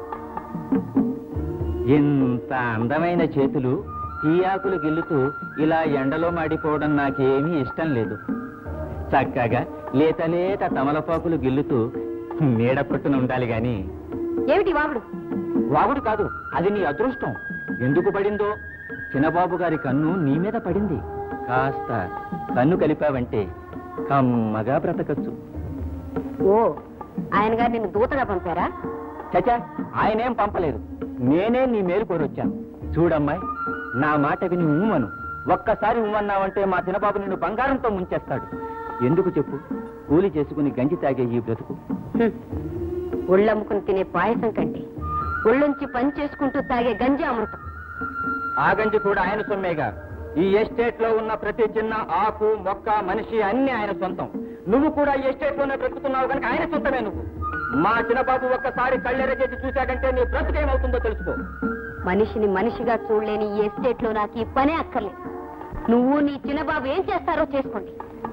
ఇంత అందమైన చేతులు తీయాకులు గిల్లుతూ ఇలా ఎండలో మాడిపోవడం నాకేమీ ఇష్టం లేదు చక్కగా లేత లేత తమలపాకులు గిల్లుతూ నీడ పట్టున ఉండాలి గాని ఏమిటి వాగుడు వాగుడు కాదు అది నీ అదృష్టం ఎందుకు పడిందో చిన్నబాబు గారి కన్ను నీ మీద పడింది కాస్త కన్ను కలిపావంటే కమ్మగా బ్రతకచ్చు ఓ ఆయన గారు నిన్ను దూతగా పంపారా చచా ఆయనేం పంపలేదు నేనే నీ మేలు కోరొచ్చాను చూడమ్మాయి నా మాట విని ఉమ్మను ఒక్కసారి ఉమ్మన్నావంటే మా చిన్నబాబు నిన్ను బంగారంతో ముంచేస్తాడు ఎందుకు చెప్పు కూలి చేసుకుని గంజి తాగే ఈ బ్రతుకు హ్మ్. ఒళ్ళమ్ముకుని తినే పాయసం కంటే ఒళ్ళొంచి పని చేసుకుంటూ తాగే గంజి అమృతం ఆ గంజి కూడా ఆయన సొమ్మేగా ఈ ఎస్టేట్ లో ఉన్న ప్రతి చిన్న ఆకు మొక్క మనిషి అన్ని ఆయన సొంతం నువ్వు కూడా ఈ ఎస్టేట్ లోనే బ్రతుకుతున్నావు కనుక ఆయన సొంతమే నువ్వు మా చిన్నబాబు ఒక్కసారి కళ్ళెర చేసి చూశాకంటే నీ బ్రతుకేమవుతుందో తెలుసుకో మనిషిని మనిషిగా చూడలేని ఈ ఎస్టేట్ లో నాకు ఈ పనే అక్కర్లేదు నువ్వు నీ చిన్నబాబు ఏం చేస్తారో చేసుకోండి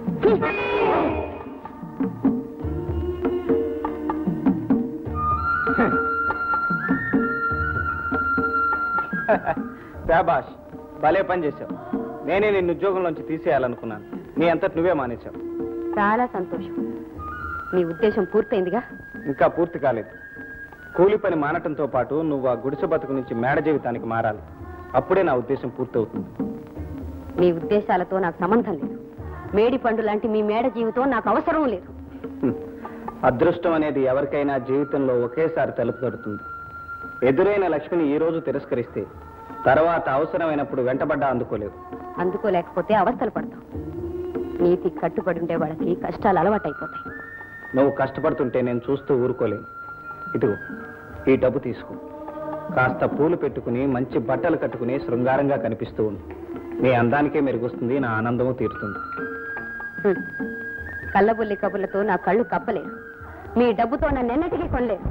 శాబాష్ భలే పని చేశావు నేనే నిన్ను ఉద్యోగంలోంచి తీసేయాలనుకున్నాను నీ అంతటి నువ్వే మానేశావు చాలా సంతోషం నీ ఉద్దేశం పూర్తయిందిగా ఇంకా పూర్తి కాలేదు కూలి పని మానటంతో పాటు నువ్వు ఆ గుడిసె బతుకు నుంచి మేడ జీవితానికి మారాలి అప్పుడే నా ఉద్దేశం పూర్తవుతుంది నీ ఉద్దేశాలతో నాకు సంబంధం లేదు మేడి పండు లాంటి మీ మేడ జీవితం నాకు అవసరం లేదు హ్మ్. అదృష్టం అనేది ఎవరికైనా జీవితంలో ఒకేసారి తలుపు తడుతుంది ఎదురైన లక్ష్మిని ఈ రోజు తిరస్కరిస్తే తర్వాత అవసరమైనప్పుడు వెంటబడ్డా అందుకోలేదు అందుకోలేకపోతే అవస్థలు పడతాం నీతి కట్టుబడి ఉండే వాళ్ళకి కష్టాలు అలవాటైపోతాయి నువ్వు కష్టపడుతుంటే నేను చూస్తూ ఊరుకోలేను ఇదిగో ఈ డబ్బు తీసుకో కాస్త పూలు పెట్టుకుని మంచి బట్టలు కట్టుకుని శృంగారంగా కనిపిస్తూ ఉండు నీ అందానికే మెరుగుస్తుంది నా ఆనందము తీరుతుంది హ్మ్. కళ్ళబుల్లి కబుర్లతో నా కళ్ళు కప్పలేరు మీ డబ్బుతో నన్ను ఎన్నటికీ కొనలేరు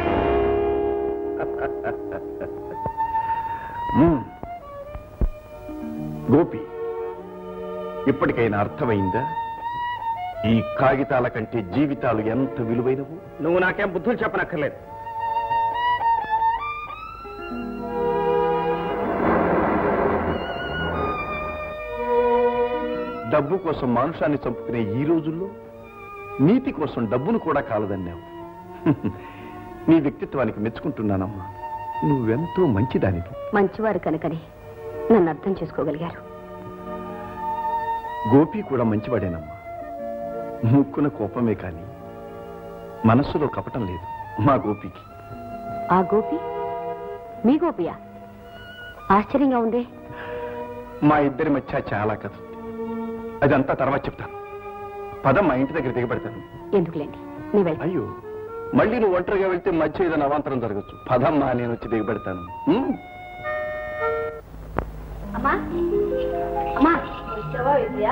మ్మ్. గోపి ఇప్పటికైనా అర్థమైందా ఈ కాగితాల కంటే జీవితాలు ఎంత విలువైనవు నువ్వు నాకేం బుద్ధులు చెప్పనక్కర్లేదు డబ్బు కోసం మానుషాన్ని చంపుకునే ఈ రోజుల్లో నీతి కోసం డబ్బును కూడా కాలదన్నావు నీ వ్యక్తిత్వానికి మెచ్చుకుంటున్నానమ్మా నువ్వెంతో మంచిదానివి మంచివారు కనుకనే నన్ను అర్థం చేసుకోగలిగారు గోపి కూడా మంచివాడేనమ్మా ముక్కున కోపమే కాని మనస్సులో కపటం లేదు మా గోపికి ఆ గోపి మీ గోపియా ఆశ్చర్యంగా ఉందే మా ఇద్దరి మధ్య చాలా కథ ఉంది అదంతా తర్వాత చెప్తాను పదం మా ఇంటి దగ్గర దిగబెడతాను ఎందుకులేండి నీ వెళ్తా అయ్యో మళ్ళీ నువ్వు ఒంటరిగా వెళ్తే మధ్య ఏదైనా అవాంతరం జరగచ్చు పదమ్మా నేను వచ్చి దిగబెడతాను ఉమ్. అమ్మా అమ్మా ఇచ్చావా విద్య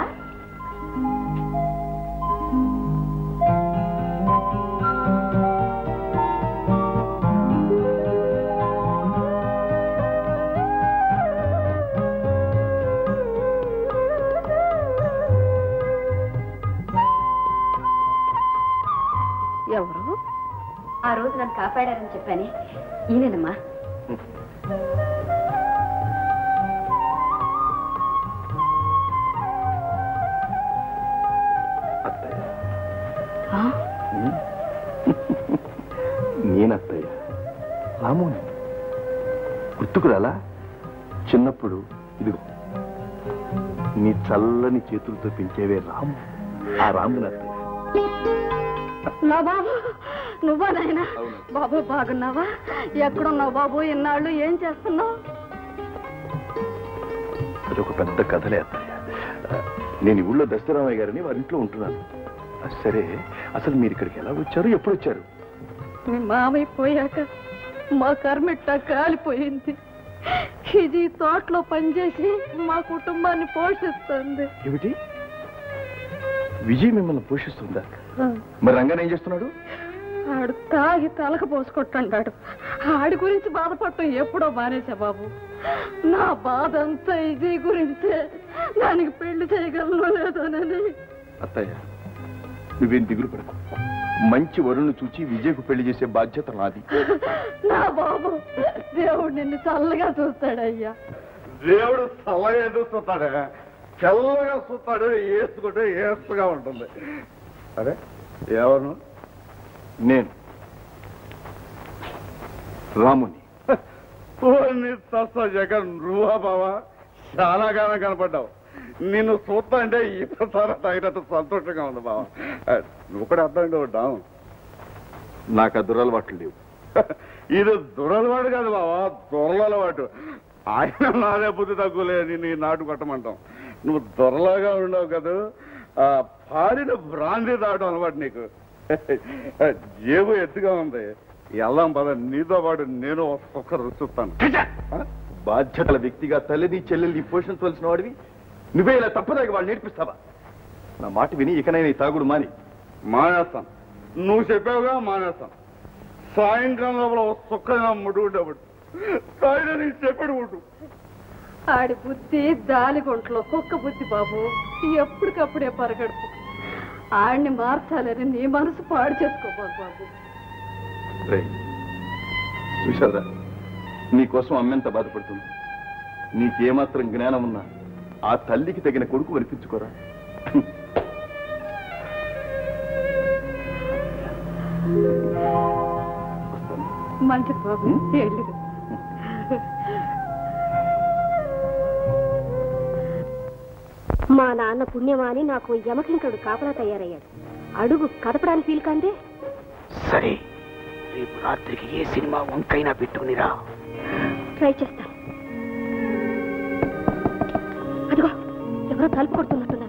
ఎవరు ఆ రోజు నన్ను కాపాడారని చెప్పానే ఈయనమ్మా అత్తయ్య ఆ? ఉమ్. నేనత్తయ్య రాముని గుర్తుకురాలా చిన్నప్పుడు ఇదిగో నీ చల్లని చేతులతో పెంచేవే రాము ఆ రాముని అత్తయ్య నా బాబు నువ్వా నాయనా అవును. బాబు బాగున్నావా ఎక్కడున్నావు బాబు ఇన్నాళ్ళు ఏం చేస్తున్నావు అది ఒక పెద్ద కథలే అత్తయ్య ఆ, నేను ఈ ఊళ్ళో దశరామయ్య గారిని వారి ఇంట్లో ఉంటున్నాను ఆ, సరే అసలు మీరు ఇక్కడికి ఎలా వచ్చారు ఎప్పుడు వచ్చారు మీ మామయ్య పోయాక మా కర్మిట్ట కాలిపోయింది ఇది తోటలో పనిచేసి మా కుటుంబాన్ని పోషిస్తుంది ఏమిటి విజయ్ మిమ్మల్ని పోషిస్తుందా మరి రంగన్ ఏం చేస్తున్నాడు ఆడు తాగి తలకు పోసుకొట్టంటాడు ఆడి గురించి బాధపడటం ఎప్పుడో మానేసా బాబు నా బాధ అంతా ఇది గురించే దానికి పెళ్లి చేయగలను లేదోనని అత్తయ్య నువ్వేం దిగులు పడకు మంచి వరుణ్ణి చూచి విజయ్కు పెళ్లి చేసే బాధ్యత నాది నా బాబు దేవుడు నిన్ను చల్లగా చూస్తాడయ్యా దేవుడు చల్లగా ఎందుకు చూస్తాడు చల్లగా చూస్తాడు వేసుకుంటే ఏసుగా ఉంటుంది అరే ఎవరు నేను రాముని నీ తస్త జగన్ నువ్వా బావా చాలా కాలం కనపడ్డావు నిన్ను చూస్తా అంటే ఈసారి తగినట్టు సంతోషంగా ఉంది బావా ఆ, నువ్వు కూడా అర్థం ఉంటావు నాకు ఆ దురలవాట్లు లేవు ఇది దురలవాడు కాదు బావా దొరలవాటు ఆయన నాదే బుద్ధి తగ్గులే నేను ఈ నాటు కట్టమంటాం నువ్వు దొరలాగా ఉండవు కదా ఆ పారిన బ్రాందీ తాగడం అలవాటు నీకు జేబు ఎత్తుగా ఉంది ఎల్లాం పద నీతో పాటు నేను ఒక్క రుచుతాను బాధ్యతల వ్యక్తిగా తల్లిని చెల్లెల్ని పోషించవలసిన వాడివి నువ్వే ఇలా తప్పదాగి వాళ్ళు నేర్పిస్తావా నా మాట విని ఇకనైనా ఈ తాగుడు మాని మానేస్తాను నువ్వు చెప్పావుగా మానేస్తాను సాయంకాలం లోపల సుఖంగా ముడుకుంటప్పుడు తాగిన నీకు చెప్పాడు ఉంటు ఆడి బుద్ధి దాలిగుంట్లో కుక్క బుద్ధి బాబు ఎప్పటికప్పుడే పరగడుపు ఆడిని మార్చాలని నీ మనసు పాడు చేసుకోబాకు బాబు రేయ్, చూశావురా నీకోసం అమ్మెంత బాధపడుతుంది నీకేమాత్రం జ్ఞానం ఉన్నా ఆ తల్లికి తగిన కొడుకు వరిపించుకోరా మంచిది బాబు వెళ్ళిరు మా నాన్న పుణ్యమాని నాకు యమకింకడు కాపలా తయారయ్యాడు అడుగు కదపడానికి వీలు కందే సరే రేపు రాత్రికి ఏ సినిమా వంకైనా పెట్టుకునిరా ట్రై చేస్తాను అదిగో ఎవరో తలుపు కొడుతున్నట్టున్నారు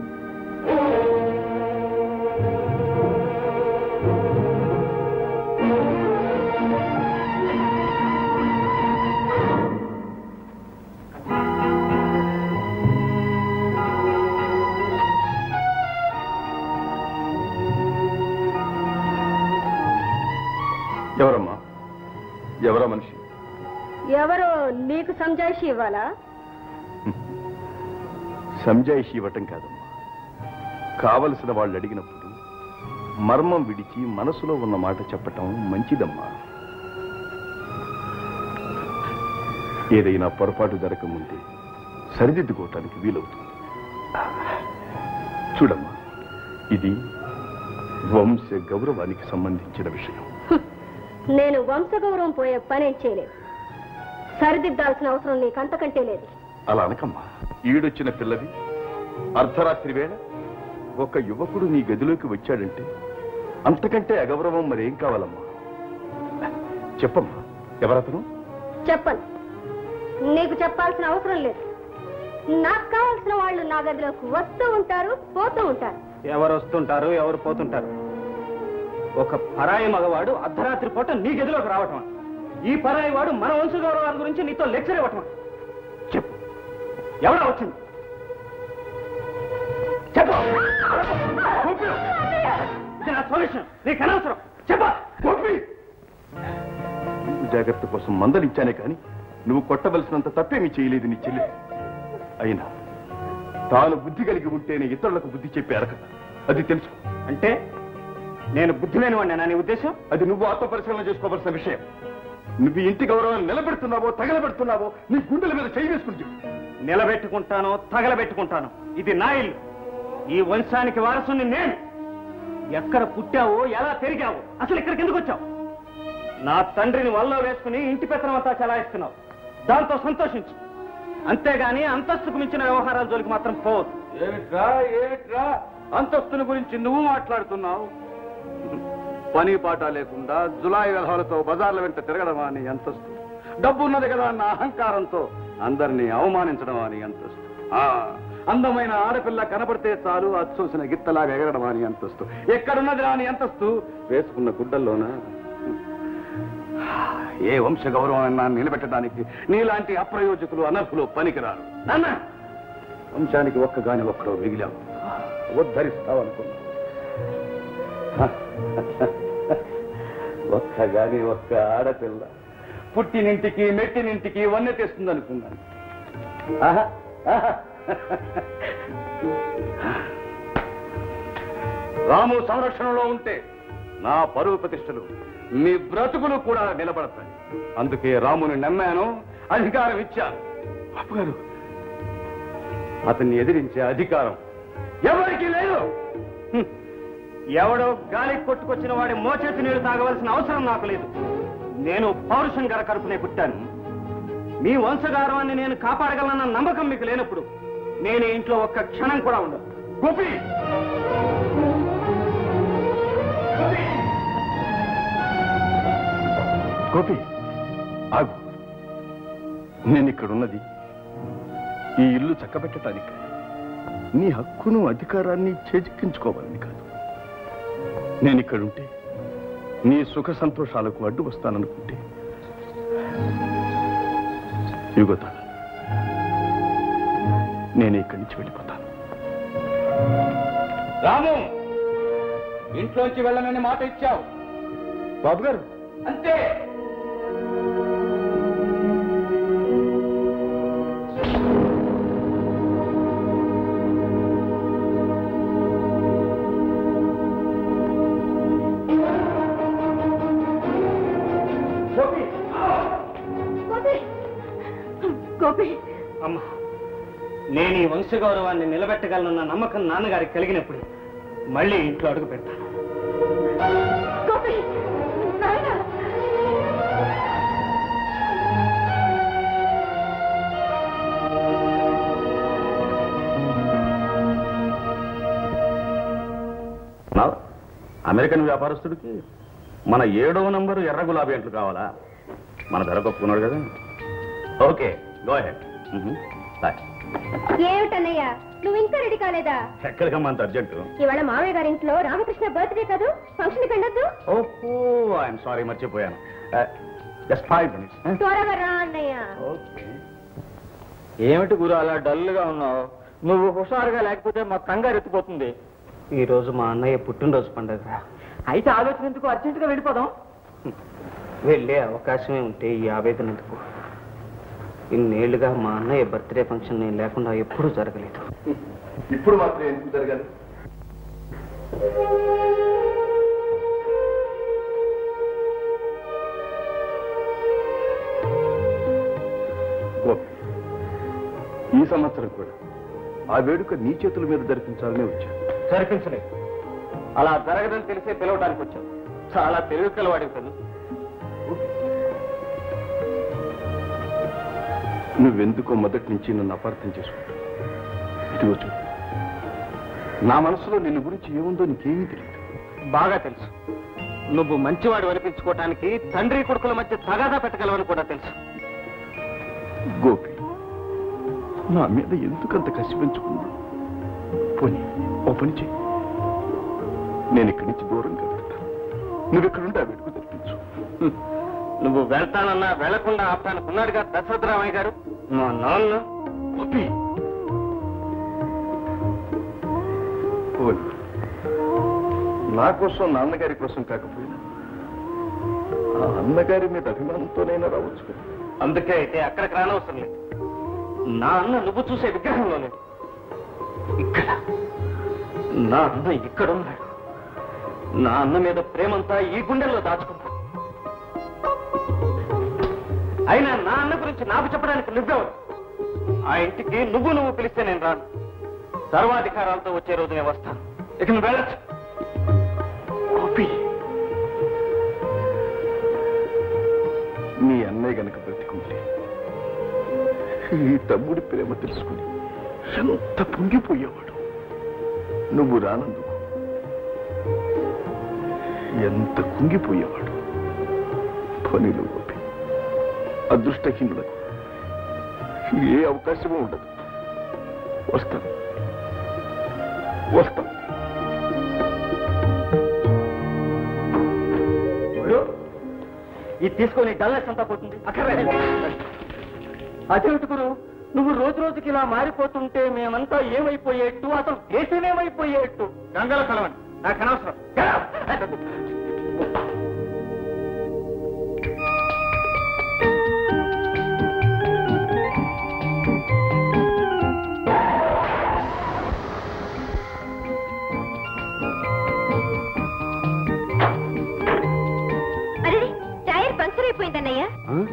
ఎవరమ్మా ఎవరా మనిషి ఎవరో నీకు సంజాయిషి ఇవ్వాలా సంజాయిషి ఇవ్వటం కాదమ్మా కావలసిన వాళ్ళు అడిగినప్పుడు మర్మం విడిచి మనసులో ఉన్న మాట చెప్పటం మంచిదమ్మా ఏదైనా పొరపాటు జరగకముందే సరిదిద్దుకోవటానికి వీలవుతుంది చూడమ్మా ఇది వంశ గౌరవానికి సంబంధించిన విషయం నేను వంశగౌరవం పోయే పనేం చేయలేదు సరిదిద్దాల్సిన అవసరం నీకు అంతకంటే లేదు అలా అనకమ్మా ఈడొచ్చిన పిల్లవి అర్ధరాత్రి వేళ ఒక యువకుడు నీ గదిలోకి వచ్చాడంటే అంతకంటే అగౌరవం మరేం కావాలమ్మా చెప్పమ్మా ఎవరతను చెప్పను నీకు చెప్పాల్సిన అవసరం లేదు నాకు కావాల్సిన వాళ్ళు నా గదిలోకి వస్తూ ఉంటారు పోతూ ఉంటారు ఎవరు వస్తుంటారు ఎవరు పోతుంటారు ఒక పరాయి మగవాడు అర్ధరాత్రి పూట నీ గదిలోకి రావటం ఈ పరాయి వాడు మన వంశ గౌరవాల గురించి నీతో లెక్చర్ ఇవ్వటం చెప్పు ఎవడా వచ్చింది చెప్పు ఇది నా సొల్యూషన్ నీకు అనవసరం చెప్పు జాగ్రత్త కోసం మందలిచ్చానే కానీ నువ్వు కొట్టవలసినంత తప్పేమీ చేయలేదు నీ చెల్లి అయినా తాను బుద్ధి కలిగి ఉంటేనే ఇతరులకు బుద్ధి చెప్పే అరక అది తెలుసు అంటే నేను బుద్ధి లేని వాడినా నీ ఉద్దేశం అది నువ్వు ఆత్మపరిశీలన చేసుకోవాల్సిన విషయం నువ్వు ఈ ఇంటి గౌరవాన్ని నిలబెడుతున్నావో తగలబెడుతున్నావో నీ గుండెల మీద చేయి వేసుకుని చెప్పు నిలబెట్టుకుంటానో తగలబెట్టుకుంటాను ఇది నా ఇల్లు ఈ వంశానికి వారసుని నేను ఎక్కడ పుట్టావో ఎలా పెరిగావో అసలు ఇక్కడికి ఎందుకు వచ్చావు నా తండ్రిని వల్ల వేసుకుని ఇంటి పెత్తనం అంతా చలాయిస్తున్నావు దాంతో సంతోషించు అంతేగాని అంతస్తుకు మించిన వ్యవహారాల జోలికి మాత్రం పోవద్దు ఏమిట్రా ఏమిట్రా అంతస్తుని గురించి నువ్వు మాట్లాడుతున్నావు పని పాట లేకుండా జులాయి వ్యవహారాలతో బజార్ల వెంట తిరగడమా అని అంతస్తు డబ్బు ఉన్నది కదా అన్న అహంకారంతో అందరినీ అవమానించడం అని అంతస్తు ఆ, అందమైన ఆడపిల్ల కనపడితే చాలు అది చూసిన గిత్తలాగా ఎగరడం అని అంతస్తు ఎక్కడున్నది రాని అంతస్తు వేసుకున్న గుడ్డల్లోనా ఏ వంశ గౌరవం నిలబెట్టడానికి నీలాంటి అప్రయోజకులు అనర్హులు పనికిరారు నాన్న వంశానికి ఒక్కగాని ఒక్కడో మిగిలావు ఉద్ధరిస్తావు అనుకున్నా ఒక్కగాని ఒక్క ఆడపిల్ల పుట్టినింటికి మెట్టినింటికి వన్నె తెస్తుంది అనుకున్నాను ఆహా, ఆహా. రాము సంరక్షణలో ఉంటే నా పరువు ప్రతిష్టలు మీ బ్రతుకులు కూడా నిలబడతాయి అందుకే రాముని నమ్మాను అధికారం ఇచ్చాను బాబు గారు అతన్ని ఎదిరించే అధికారం ఎవరికి లేదు హ్మ్. ఎవడో గాలి కొట్టుకొచ్చిన వాడి మోచేతి నీళ్లు తాగవలసిన అవసరం నాకు లేదు నేను పౌరుషం గల కడుపునే పుట్టాను మీ వంశగారవాన్ని నేను కాపాడగలనన్న నమ్మకం మీకు లేనప్పుడు నేను ఈ ఇంట్లో ఒక్క క్షణం కూడా ఉండదు గోపి గోపి ఆగు నేను ఇక్కడున్నది ఈ ఇల్లు చక్కబెట్టడానికి నీ హక్కును అధికారాన్ని చేజిక్కించుకోవాలని కాదు నేను ఇక్కడుంటే నీ సుఖ సంతోషాలకు అడ్డు వస్తాననుకుంటే యుగత నేను ఇక్కడి నుంచి వెళ్ళిపోతాను రాము ఇంట్లోంచి వెళ్ళనని మాట ఇచ్చావు బాబు గారు అంతే గోపి గోపి అమ్మా నేను ఈ వంశగౌరవాన్ని నిలబెట్టగలనన్న నమ్మకం నాన్నగారికి కలిగినప్పుడు మళ్ళీ ఇంట్లో అడుగు పెడతాను గోపి నాయనా నా అమెరికన్ వ్యాపారస్తుడికి మన ఏడవ నంబరు ఎర్ర గులాబీ అంట్లు కావాలా మన ధర కొప్పుకున్నాడు కదా ఓకే గో హెడ్ బాయ్ ఏమిటన్నయ్యా నువ్వు ఇంకా రెడీ కాలేదా ఎక్కడికమ్మా అంత అర్జెంటు ఇవాళ మామయ్య గారి ఇంట్లో రామకృష్ణ బర్త్డే కాదు ఫంక్షన్ వెళ్ళొద్దు ఓహో ఐఎమ్ సారీ మర్చిపోయాను జస్ట్ ఫైవ్ మినిట్స్ త్వరగా రా అన్నయ్య ఓకే ఏమిటి గురు అలా డల్ గా ఉన్నావు నువ్వు హుషారుగా లేకపోతే మా కంగారు ఎత్తిపోతుంది ఈ రోజు మా అన్నయ్య పుట్టినరోజు పండుగ అయితే ఆలోచన ఎందుకు అర్జెంటుగా వెళ్ళిపోదాం వెళ్ళే అవకాశమే ఉంటే ఈ ఆవేదన ఎందుకు ఇన్నేళ్లుగా మా అన్నయ్య బర్త్డే ఫంక్షన్ నేను లేకుండా ఎప్పుడూ జరగలేదు ఇప్పుడు మాత్రం ఎందుకు జరగాలి గోపి, ఈ సంవత్సరం కూడా ఆ వేడుక నీ చేతుల మీద జరిపించాలనే వచ్చాను జరిపించలేదు అలా జరగదని తెలిసే పిలవడానికి వచ్చావు చాలా తెలివి కలవాడివి కదా నువ్వెందుకో మొదటి నుంచి నన్ను అపార్థం చేసుకుంటావు ఇదిగో చూడు నా మనసులో నిన్ను గురించి ఏముందో నీకేమీ తెలియదు బాగా తెలుసు నువ్వు మంచివాడు అనిపించుకోవటానికి తండ్రి కొడుకుల మధ్య తగాదా పెట్టగలవని కూడా తెలుసు గోపి నా మీద ఎందుకంత కసి పెంచుకుంది పోనీ ఓ పని చెయ్యి నేను ఇక్కడి నుంచి దూరంగా వెళ్తాను నువ్వు ఇక్కడుంటే ఆ వెతుకు తెప్పించు హ్మ్. నువ్వు వెళ్తానన్నా వెళ్లకుండా ఆపడానికి ఉన్నాడుగా దశరథరామయ్య గారు మా నాన్న గోపి పోనీ నా కోసం నాన్నగారి కోసం కాకపోయినా ఆ అన్నగారి మీద అభిమానంతోనైనా రావచ్చు కదా అందుకే అయితే అక్కడికి రానవసరం లేదు నా అన్న నువ్వు చూసే విగ్రహంలో లేదు ఇక్కడ నా అన్న ఇక్కడున్నాడు నా అన్న మీద ప్రేమంతా ఈ గుండెల్లో దాచుకున్నాడు అయినా నా అన్న గురించి నాకు చెప్పడానికి నువ్వెవరు ఆ ఇంటికి నువ్వు నువ్వు పిలిస్తే నేను రాను సర్వాధికారాలతో వచ్చే రోజు నేను వస్తాను ఇక నువ్వు వెళ్ళచ్చు గోపి మీ అన్నయ్య గనక బ్రతికుంటే ఈ తమ్ముడి ప్రేమ తెలుసుకుని ఎంత పొంగిపోయేవాడు నువ్వు రానందుకు ఎంత కుంగిపోయేవాడు పనిలో గోపి అదృష్టహీనులకు ఏ అవకాశమూ ఉండదు వస్తాను వస్తాను ఇది తీసుకొని డల్నెస్ అంతా పోతుంది అక్కడ అదేమిటి గురు నువ్వు రోజు రోజుకి ఇలా మారిపోతుంటే మేమంతా ఏమైపోయేట్టు అసలు దేశం ఏమైపోయేట్టు గంగలో కలవండి నాకు అనవసరం Get out! అరే టైర్ పంక్చర్ అయిపోయిందన్నయ్య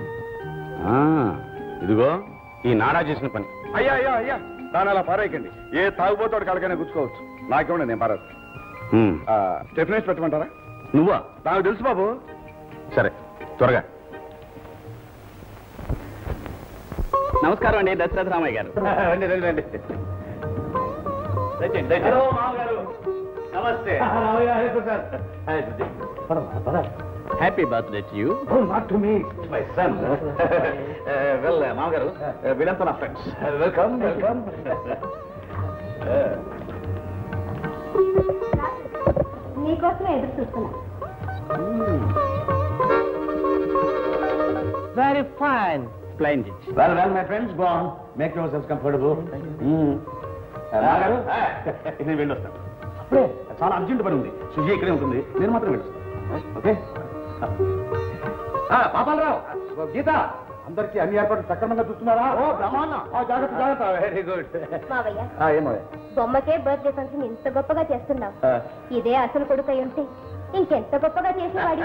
ఇదిగో ఈ నాడా చేసిన పని అయ్యా అయ్యా అయ్యా దాని అలా పారేయకండి ఏ తాగుబోతాడు కలకైనా గుచ్చుకోవచ్చు నాకేమండి నేను పారేస్తాను స్టెఫినేస్ పెట్టమంటారా నువ్వా నాకు తెలుసు బాబు సరే త్వరగా నమస్కారం అండి దశరథ రామయ్య గారు రండి రండి రండి దయచేయండి, దయచేయండి. నమస్తే happy birthday to you not to me my son well మామగారు వీళ్ళంతా నా ఫ్రెండ్స్ వెల్కమ్ వెల్కమ్ నీకోసమే ఎదురు చూస్తున్నా very fine splendid well well my friends go on make yourselves comfortable రాగారు నేను వెళ్ళొస్తాను అప్పుడే చాలా అర్జెంట్ పని ఉంది సుజీ ఇక్కడే ఉంటుంది నేను మాత్రం వెళ్ళొస్తాను ఓకే పాపాలరావు గీత అందరికీ అన్ని ఏర్పాట్లు సక్రమంగా చూస్తున్నారా ఓ బ్రహ్మాండ జాగ్రత్త జాగ్రత్త వెరీ గుడ్ మావయ్య ఏమో బొమ్మకే బర్త్డే ఫంక్షన్ ఇంత గొప్పగా చేస్తున్నావు ఇదే అసలు కొడుకు అయి ఉంటే ఇంకెంత గొప్పగా చేసేవాడి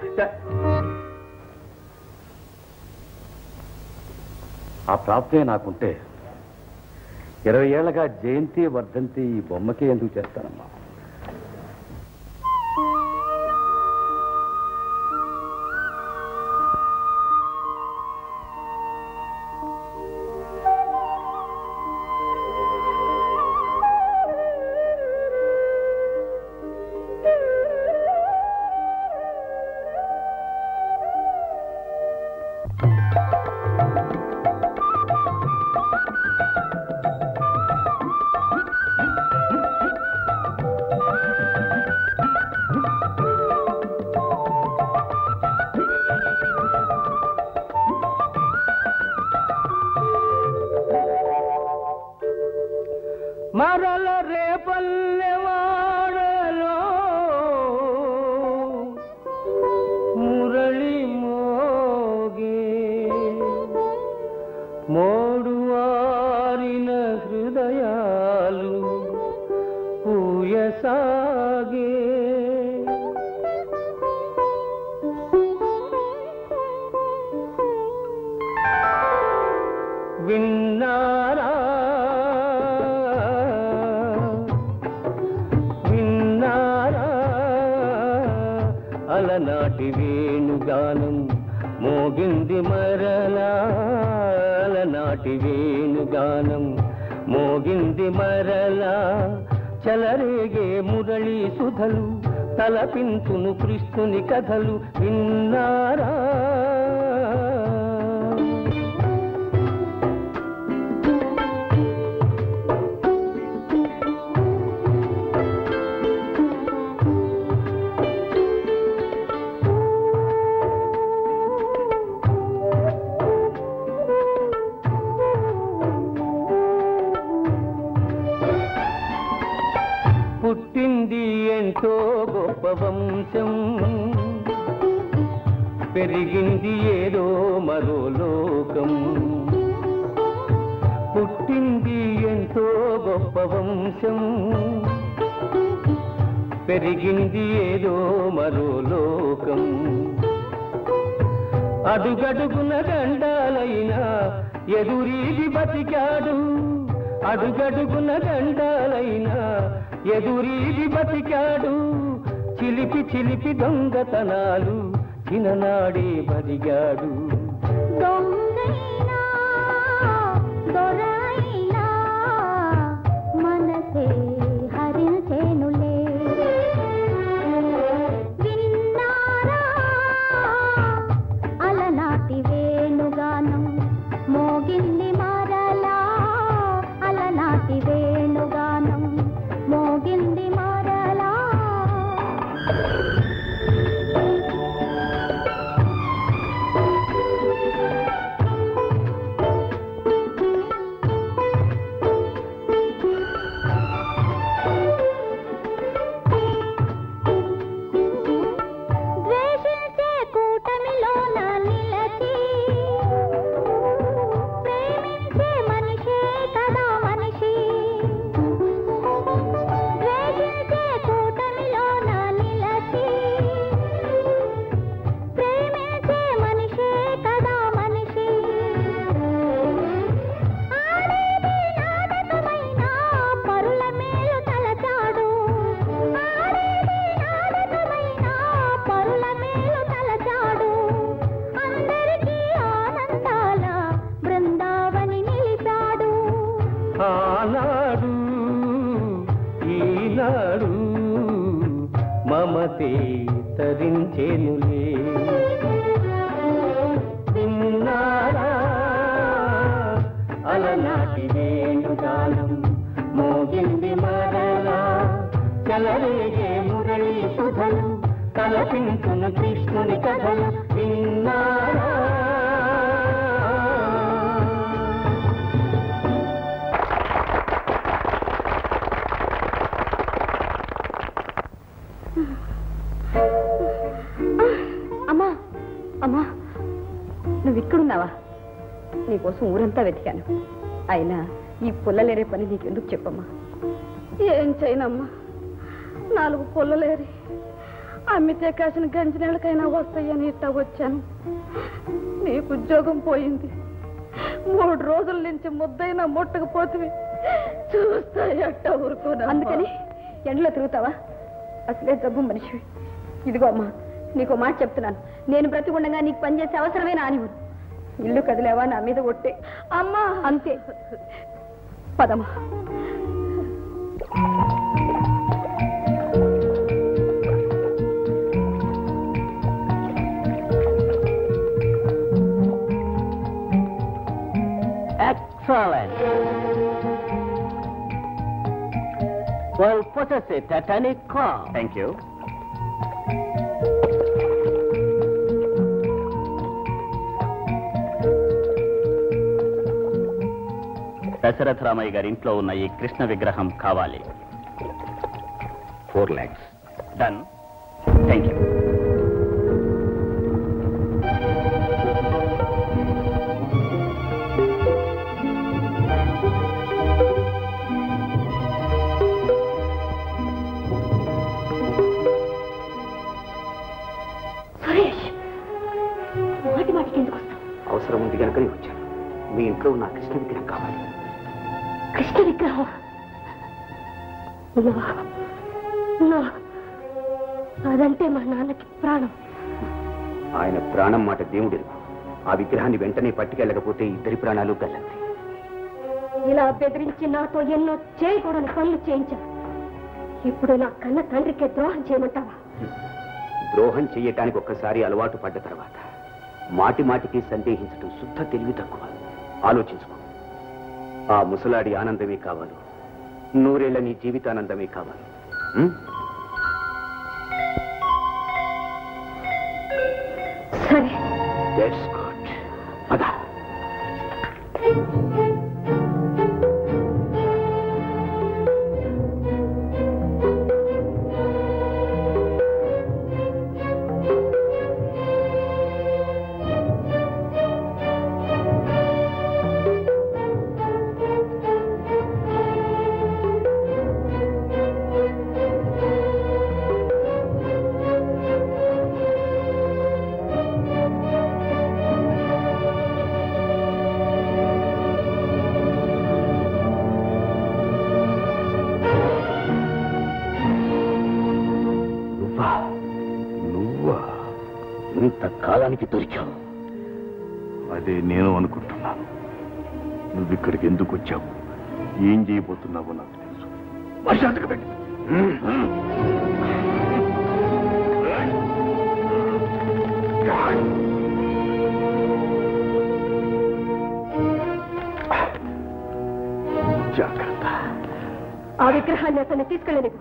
ఆ ప్రాప్తే నాకుంటే ఇరవై ఏళ్ళగా జయంతి వర్ధంతి ఈ బొమ్మకే ఎందుకు చేస్తానమ్మా మరల రేపల్లె వాడలో మురళి మోగే మోడు వారిన హృదయాలు పూయసాగే విన్నారా విన్నారా అలనాటి వేణుగానం మోగింది మరలా అలనాటి వేణుగానం మోగింది మరలా చలరేగే మురళి సుధలు తలపించును కృష్ణుని కథలు విన్నారా పుట్టింది ఎంతో గొప్ప వంశం పెరిగింది ఏదో మరో లోకం పుట్టింది ఎంతో గొప్ప వంశం పెరిగింది ఏదో మరో లోకం అడుగడుగున గండాలైనా ఎదురీది బతికాడు అడుగడుగున గండాలైనా ఎదురీది బతికాడు చిలిపి చిలిపి దొంగతనాలు చిన్ననాడే బదిగాడు దొంగైనా దొరైనా మనసే హరించేనులే విన్నారా అలనాటి వేణుగానం మోగింది మరలా అలనాటి వేణుగానం మోగింది మరలా ద్వేషించే కూటమిలోన నిలచి ప్రేమించే మనిషే కదా మనిషి ద్వేషించే కూటమిలోన నిలచి ప్రేమించే మనిషే కదా మనిషి ఆడేది నాటకమైన పరుల మేలు తలచాడు ఆడేది నాటకమైన పరుల మేలు తలచాడు అందరికీ ఆనందాల బృందావని నిలిపాడు ఆనాడు ఈనాడు మమతే తరించేనులే విన్నారా అలనాటి వేణుగానం మోగింది మరలా చలరేగే మురళి సుధలు తలపించున కృష్ణుని కథలు విన్నారా అమ్మా అమ్మా నువ్వు ఇక్కడున్నావా నీకోసం ఊరంతా వెతికాను అయినా ఈ పుల్లలేరే పని నీకెందుకు చెప్పమ్మా ఏం చేయనమ్మా నాలుగు పుల్లలేరి అమ్మితే కాసిన గంజి నెలకైనా వస్తాయని ఇట్టా వచ్చాను నీకు ఉద్యోగం పోయింది మూడు రోజుల నుంచి ముద్దైనా ముట్టకపోతే చూస్తా ఎట్ట ఊరుకోను అందుకని ఎండలో తిరుగుతావా అసలే జబ్బు మనిషి ఇదిగో అమ్మా నీకు మాట చెప్తున్నాను నేను బ్రతికి ఉండగా నీకు పనిచేసే అవసరమే నానివ్వను ఇల్లు కదిలేవా నా మీద ఒట్టే అమ్మా అంతే పదమ్మా Excellent. Well, possess it at any cost. Thank you Dasaratha Ramaiah గారి ఇంట్లో ఉన్న ఈ కృష్ణ విగ్రహం కావాలి four lakhs done thank you Suresh మాటి మాటికి ఎందుకు వస్తావు అవసరం ఉంది కనుకనే వచ్చాను మీ ఇంట్లో ఉన్న కృష్ణ విగ్రహం కావాలి కృష్ణ విగ్రహం నా- నా- అదంటే మా నాన్నకి ప్రాణం ఆయన ప్రాణం మాట దేవుడు ఆ విగ్రహాన్ని వెంటనే పట్టుకెళ్ళకపోతే ఇద్దరి ప్రాణాలు గల్లంతే ఇలా బెదిరించి నాతో ఎన్నో చేయకూడని పనులు చేయించావు ఇప్పుడు నా కన్న తండ్రికి ద్రోహం చేయమంటావా ద్రోహం చెయ్యటానికి ఒక్కసారి అలవాటు పడ్డ తర్వాత మాటి మాటికి సందేహించడం శుద్ధ తెలివి తక్కువ ఆలోచించుకో ఆ ముసలాడి ఆనందమే కావాలి నూరేళ్ల నీ జీవితానందమే కావాలి ఉం? సరే That's good. పద. నువ్వా నువ్వా ఇంత కాలానికి దొరికావు అదే నేను అనుకుంటున్నాను నువ్వు ఇక్కడికి ఎందుకు వచ్చావు ఏం చేయబోతున్నావో నాకు తెలుసు వర్షాంతకు పెట్టు జాగ్రత్త ఆ విగ్రహాన్ని అతన్ని తీసుకెళ్ళని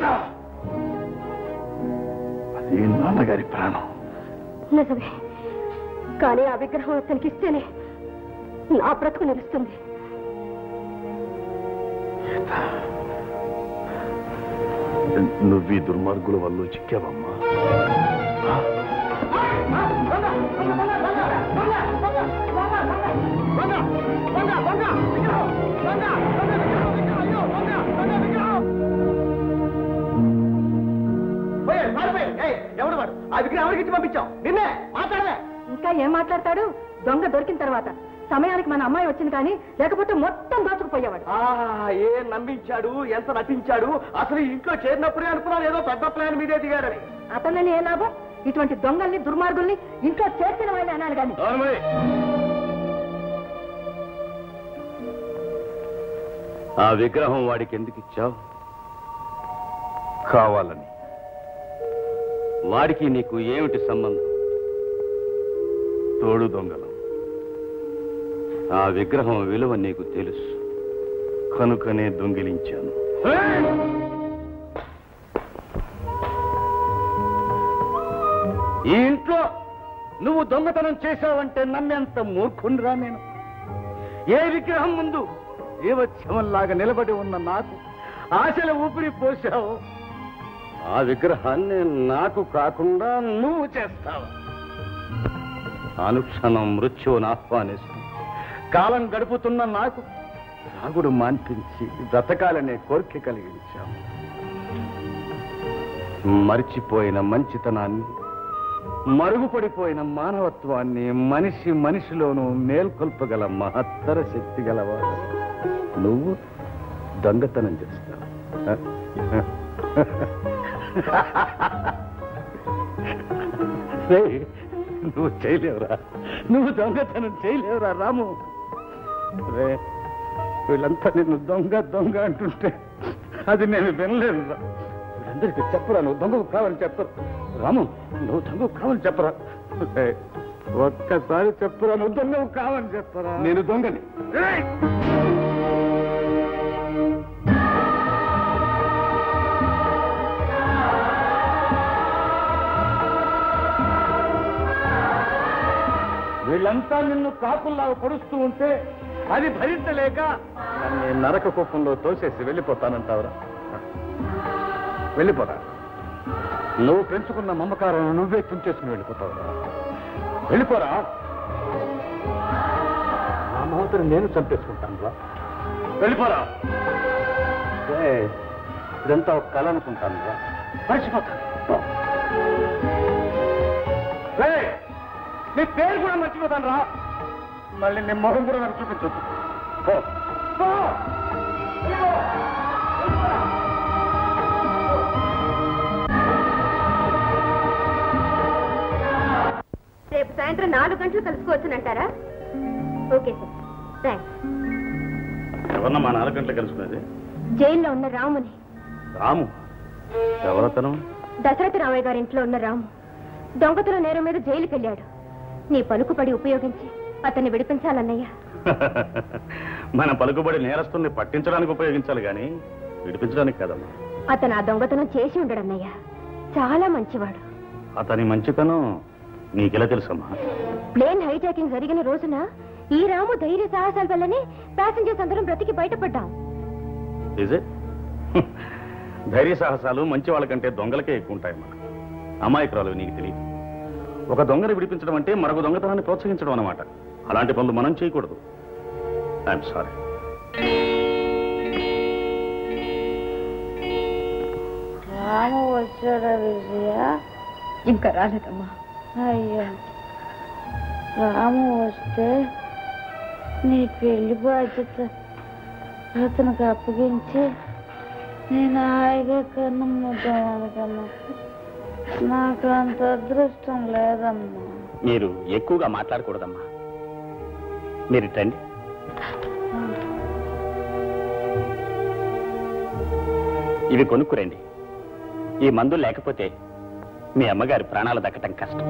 అది నాన్నగారి ప్రాణం నిజమే కానీ ఆ విగ్రహం అతనికి ఇస్తేనే నా బ్రతుకు నిలుస్తుంది నువ్వు ఈ దుర్మార్గుల వల్ల చిక్కావమ్మా ఎవడు వాడు ఆ విగ్రహం ఎవరికి ఇచ్చి పంపించాం నిన్నే మాట్లాడవే ఇంకా ఏం మాట్లాడతాడు దొంగ దొరికిన తర్వాత సమయానికి మన అమ్మాయి వచ్చింది కానీ లేకపోతే మొత్తం దోచుకుపోయేవాడు ఆ, ఏ నమ్మించాడు ఎంత నటించాడు అసలు ఈ ఇంట్లో చేరినప్పుడే అనుకున్నాను ఏదో పెద్ద ప్లాన్ మీదే దిగాడని అతన్ని ఏ లాభం ఇటువంటి దొంగల్ని దుర్మార్గుల్ని ఇంట్లో చేర్చిన వాళ్ళని అనాలి కానీ ఆ విగ్రహం వాడికి ఎందుకు ఇచ్చావు కావాలని వాడికి నీకు ఏమిటి సంబంధం తోడు దొంగలం ఆ విగ్రహం విలువ నీకు తెలుసు కనుకనే దొంగిలించాను ఈ ఇంట్లో నువ్వు దొంగతనం చేశావంటే నమ్మేంత మూర్ఖుండ్రా నేను ఏ విగ్రహం ముందు జీవత్సవంలాగా నిలబడి ఉన్న నాకు ఆశల ఊపిరి పోసావు ఆ విగ్రహాన్ని నాకు కాకుండా నువ్వు చేస్తావు అనుక్షణం మృత్యువును ఆహ్వానిస్తూ కాలం గడుపుతున్న నాకు సాగుడు మాన్పించి బ్రతకాలనే కోరిక కలిగించాము మరిచిపోయిన మంచితనాన్ని మరుగుపడిపోయిన మానవత్వాన్ని మనిషి మనిషిలోనూ మేల్కొల్పగల మహత్తర శక్తి గలవాడు నువ్వు దొంగతనం చేస్తావు రేయ్, నువ్వు చేయలేవురా నువ్వు దొంగతనం చేయలేవురా రాము రే వీళ్ళంతా నిన్ను దొంగ దొంగ అంటుంటే అది నేను వినలేదు వీళ్ళందరికీ చెప్పరా నువ్వు దొంగకు కావాలని చెప్పరు రాము నువ్వు దొంగకు కావాలని చెప్పరా రే, ఒక్కసారి చెప్పరా నువ్వు దొంగకు కావాలని చెప్పరా నేను దొంగని రేయ్! వీళ్ళంతా నిన్ను కాకుల్లాగా పొడుస్తూ ఉంటే అది భరించలేక నన్ను నరక కుప్పంలో తోసేసి వెళ్ళిపోతానంటావురా వెళ్ళిపోరా నువ్వు పెంచుకున్న మమకారం నువ్వే తుంచేసుకుని వెళ్ళిపోతావురా వెళ్ళిపోరా ఆ మహతను నేను చంపేసుకుంటాను రా వెళ్ళిపోరా ఏయ్, ఇదంతా ఒక కళ అనుకుంటాను రా మర్చిపోతాను ఏయ్, నీ పేరు కూడా మర్చిపోతాను రా మళ్ళీ నీ మొహం కూడా నాకు చూపించొద్దు పో. పో. ఇదిగో. రేపు సాయంత్రం నాలుగు గంటలు కలుసుకోవచ్చునంటారా ఓకే సార్ థ్యాంక్స్ ఎవరన్నా మా నాలుగు గంటలు కలుసుకునేది జైల్లో ఉన్న రాముని రాము ఎవరతను దశరథ రామయ్య గారి ఇంట్లో ఉన్న రాము దొంగతనం నేరం మీద జైలుకి వెళ్ళాడు నీ పలుకుపడి ఉపయోగించి అతన్ని విడిపించాలన్నయ్య మన పలుకుబడి నేరస్తుల్ని పట్టించడానికి ఉపయోగించాలి కానీ విడిపించడానికి కాదమ్మా అతను ఆ దొంగతనం చేసి ఉండడన్నయ్య చాలా మంచివాడు అతని మంచితనం నీకెలా తెలుసమ్మా ప్లేన్ హైజాకింగ్ జరిగిన రోజున ఈ రాము ధైర్య సాహసాల వల్లనే ప్యాసింజర్స్ అందరం బ్రతికి బయటపడ్డాం ఇజే ధైర్య సాహసాలు మంచి వాళ్ళకంటే దొంగలకే ఎక్కువ ఉంటాయమ్మా అమాయకురాలు నీకు తెలియదు ఒక దొంగని విడిపించడం అంటే మరొక దొంగతనాన్ని ప్రోత్సహించడం అన్నమాట అలాంటి పనులు మనం చేయకూడదు ఐఎమ్ సారీ రాము వచ్చాడా విజయ ఇంకా రాలేదమ్మా అయ్యా రాము వస్తే నీ పెళ్లి బాధ్యత అతనికి అప్పగించి నేను హాయిగా కన్ను ముద్దాం అనుకున్నా నాకు అంత అదృష్టం లేదమ్మా మీరు ఎక్కువగా మాట్లాడకూడదమ్మా మీరు రండి ఇవి కొనుక్కురండి ఈ మందు లేకపోతే మీ అమ్మగారి ప్రాణాలు దక్కటం కష్టం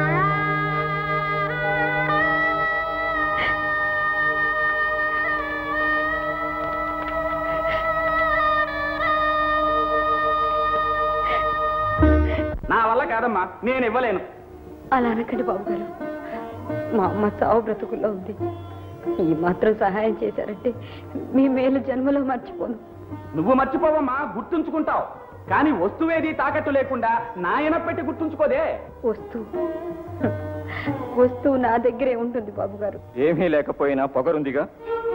నా వల్ల కాదమ్మా నేను ఇవ్వలేను అలా అనకండి బాబు గారు మా అమ్మ చావు బ్రతుకుల్లో ఉంది ఈ మాత్రం సహాయం చేశారంటే మీ మేలు జన్మలో మర్చిపోను నువ్వు మర్చిపోవమ్మా గుర్తుంచుకుంటావు కానీ వస్తువేది తాకట్టు లేకుండా నాయన పెట్టి గుర్తుంచుకోదే వస్తువు వస్తువు నా దగ్గరే ఉంటుంది బాబు గారు ఏమీ లేకపోయినా పొగరుందిగా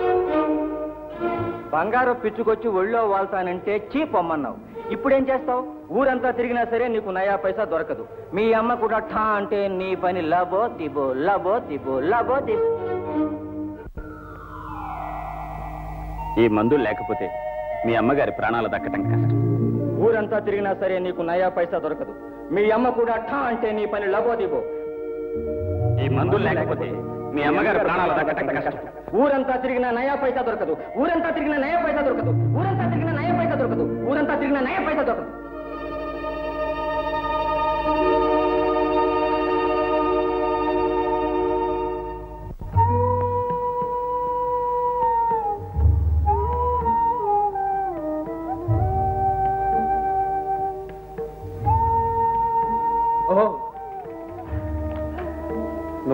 బంగారం పిచ్చుకొచ్చి ఒళ్ళో వాళ్తానంటే చీ పొమ్మన్నావు ఇప్పుడేం చేస్తావు ఊరంతా తిరిగినా సరే నీకు నయా పైసా దొరకదు మీ అమ్మ కూడా ఠా అంటే నీ పని లబో దిబో లబో దిబో లబో దిబో ఈ మందులు లేకపోతే మీ అమ్మగారి ప్రాణాలు దక్కటం కష్టం ఊరంతా తిరిగినా సరే నీకు నయా పైసా దొరకదు మీ అమ్మ కూడా ఠా అంటే నీ పని లబో దిబో ఈ మందులు లేకపోతే మీ అమ్మగారి ప్రాణాలు దక్కటం కష్టం ఊరంతా తిరిగిన నయా పైసా దొరకదు ఊరంతా తిరిగిన నయా పైసా దొరకదు ఊరంతా తిరిగిన నయా పైసా దొరకదు ఊరంతా తిరిగిన నయా పైసా దొరకదు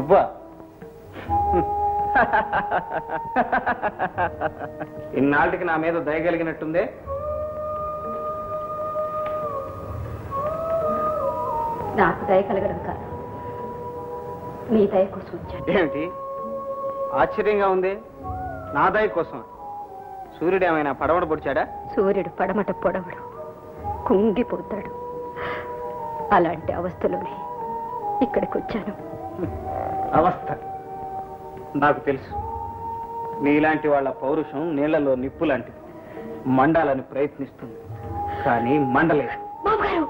నువ్వా ఇన్నాళ్ళకి నా మీద దయగలిగినట్టుందే నాకు దయ కలగడం కాదు మీ దయ కోసం వచ్చాను ఏమిటి ఆశ్చర్యంగా ఉంది నా దయ కోసం సూర్యుడు ఏమైనా పడవడ పొడిచాడా సూర్యుడు పడమట పొడవడు కుంగిపోతాడు అలాంటి అవస్థలోనే ఇక్కడికి వచ్చాను అవస్థ నాకు తెలుసు నీలాంటి వాళ్ళ పౌరుషం నీళ్లలో నిప్పు లాంటిది మండాలని ప్రయత్నిస్తుంది కానీ మండలేదు బాబుగారు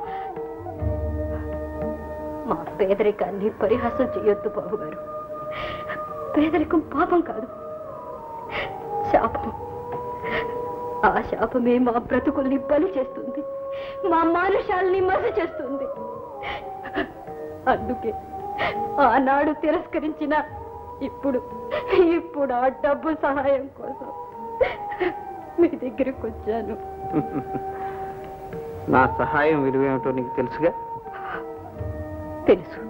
మా పేదరికాన్ని పరిహాసం చేయొద్దు బాబుగారు పేదరికం పాపం కాదు శాపం ఆ శాపమే మా బ్రతుకుల్ని బలి చేస్తుంది మా మానుషాల్ని మసి చేస్తుంది అందుకే ఆనాడు తిరస్కరించిన ఇప్పుడు ఇప్పుడు ఆ డబ్బు సహాయం కోసం మీ దగ్గరికి వచ్చాను నా సహాయం విలువేమిటో నీకు తెలుసుగా తెలుసు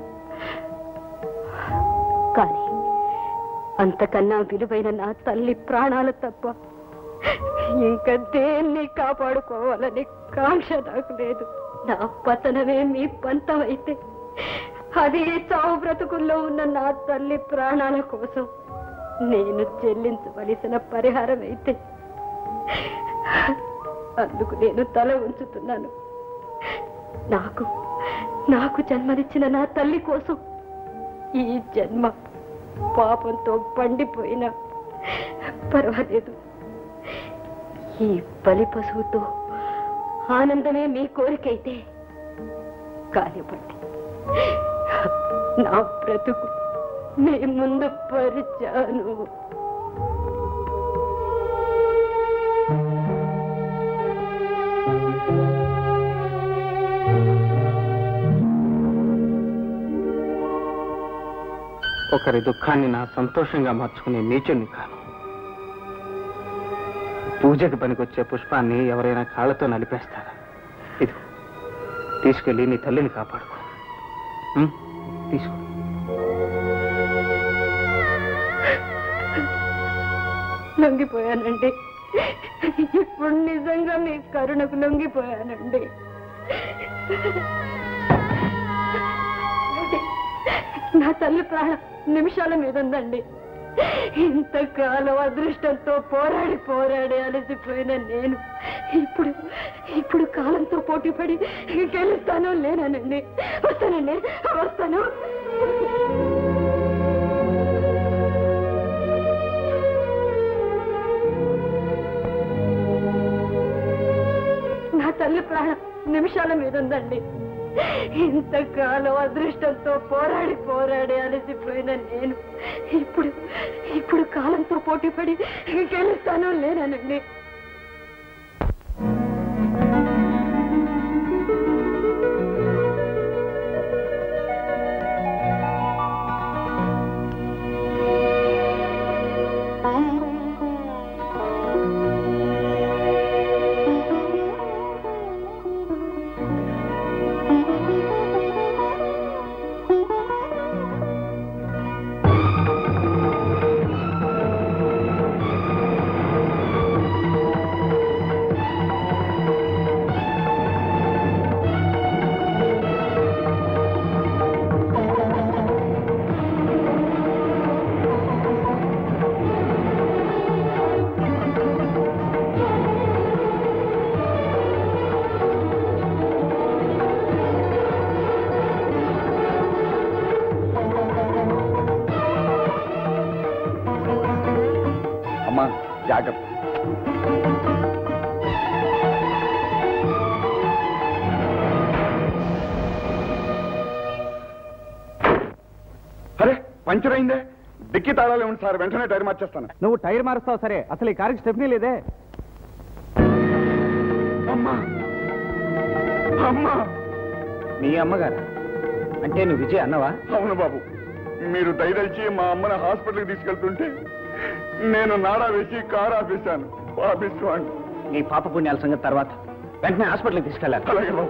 కానీ అంతకన్నా విలువైన నా తల్లి ప్రాణాలు తప్ప ఇంకా దేన్ని కాపాడుకోవాలని కాంక్ష నాకు లేదు నా పతనమే మీ పంతమైతే అది చావు బ్రతుకుల్లో ఉన్న నా తల్లి ప్రాణాల కోసం నేను చెల్లించవలసిన పరిహారం అయితే అందుకు నేను తల ఉంచుతున్నాను నాకు నాకు జన్మనిచ్చిన నా తల్లి కోసం ఈ జన్మ పాపంతో పండిపోయినా పర్వాలేదు ఈ బలి పశువుతో ఆనందమే మీ కోరికైతే కానివ్వండి నా బ్రతుకు మీ ముందు పరిచాను ఒకరి దుఃఖాన్ని నా సంతోషంగా మార్చుకునే నీచుణ్ణి కాను పూజకి పనికొచ్చే పుష్పాన్ని ఎవరైనా కాళ్ళతో నలిపేస్తారా ఇది తీసుకెళ్ళి నీ తల్లిని కాపాడుకో ఉం? తీసుకో లొంగిపోయానండి ఇప్పుడు నిజంగా మీ కరుణకు లొంగిపోయానండి నా తల్లి ప్రాణం నిమిషాల మీద ఉందండి ఇంతకాలం అదృష్టంతో పోరాడి పోరాడి అలసిపోయిన నేను ఇప్పుడు ఇప్పుడు కాలంతో పోటీపడి గెలుస్తాను లేనానండి వస్తానండి వస్తాను నా తల్లి ప్రాణం నిమిషాల మీద ఉందండి ఇంతకాలం అదృష్టంతో పోరాడి పోరాడి అలసిపోయిన నేను ఇప్పుడు ఇప్పుడు కాలంతో పోటీపడి గెలుస్తాను లేనానండి అమ్మా జాగ్రత్త అరే పంచర్ అయిందే డిక్కి తాళాలు ఏమిటి సార్ వెంటనే టైర్ మార్చేస్తాను నువ్వు టైర్ మారుస్తావు సరే అసలు ఈ కారుకి స్టెప్నీ లేదే అమ్మా అమ్మా నీ అమ్మగారు అంటే నువ్వు విజయ్ అన్నవా అవును బాబు మీరు దయదలిచి మా అమ్మని హాస్పిటల్కి తీసుకెళ్తుంటే నేను నాడా వేసి కారు ఆపేశాను ఆపేసుకోండి నీ పాప పుణ్యాల సంగతి తర్వాత వెంటనే హాస్పిటల్కి తీసుకెళ్ళాలి అలాగే బాబు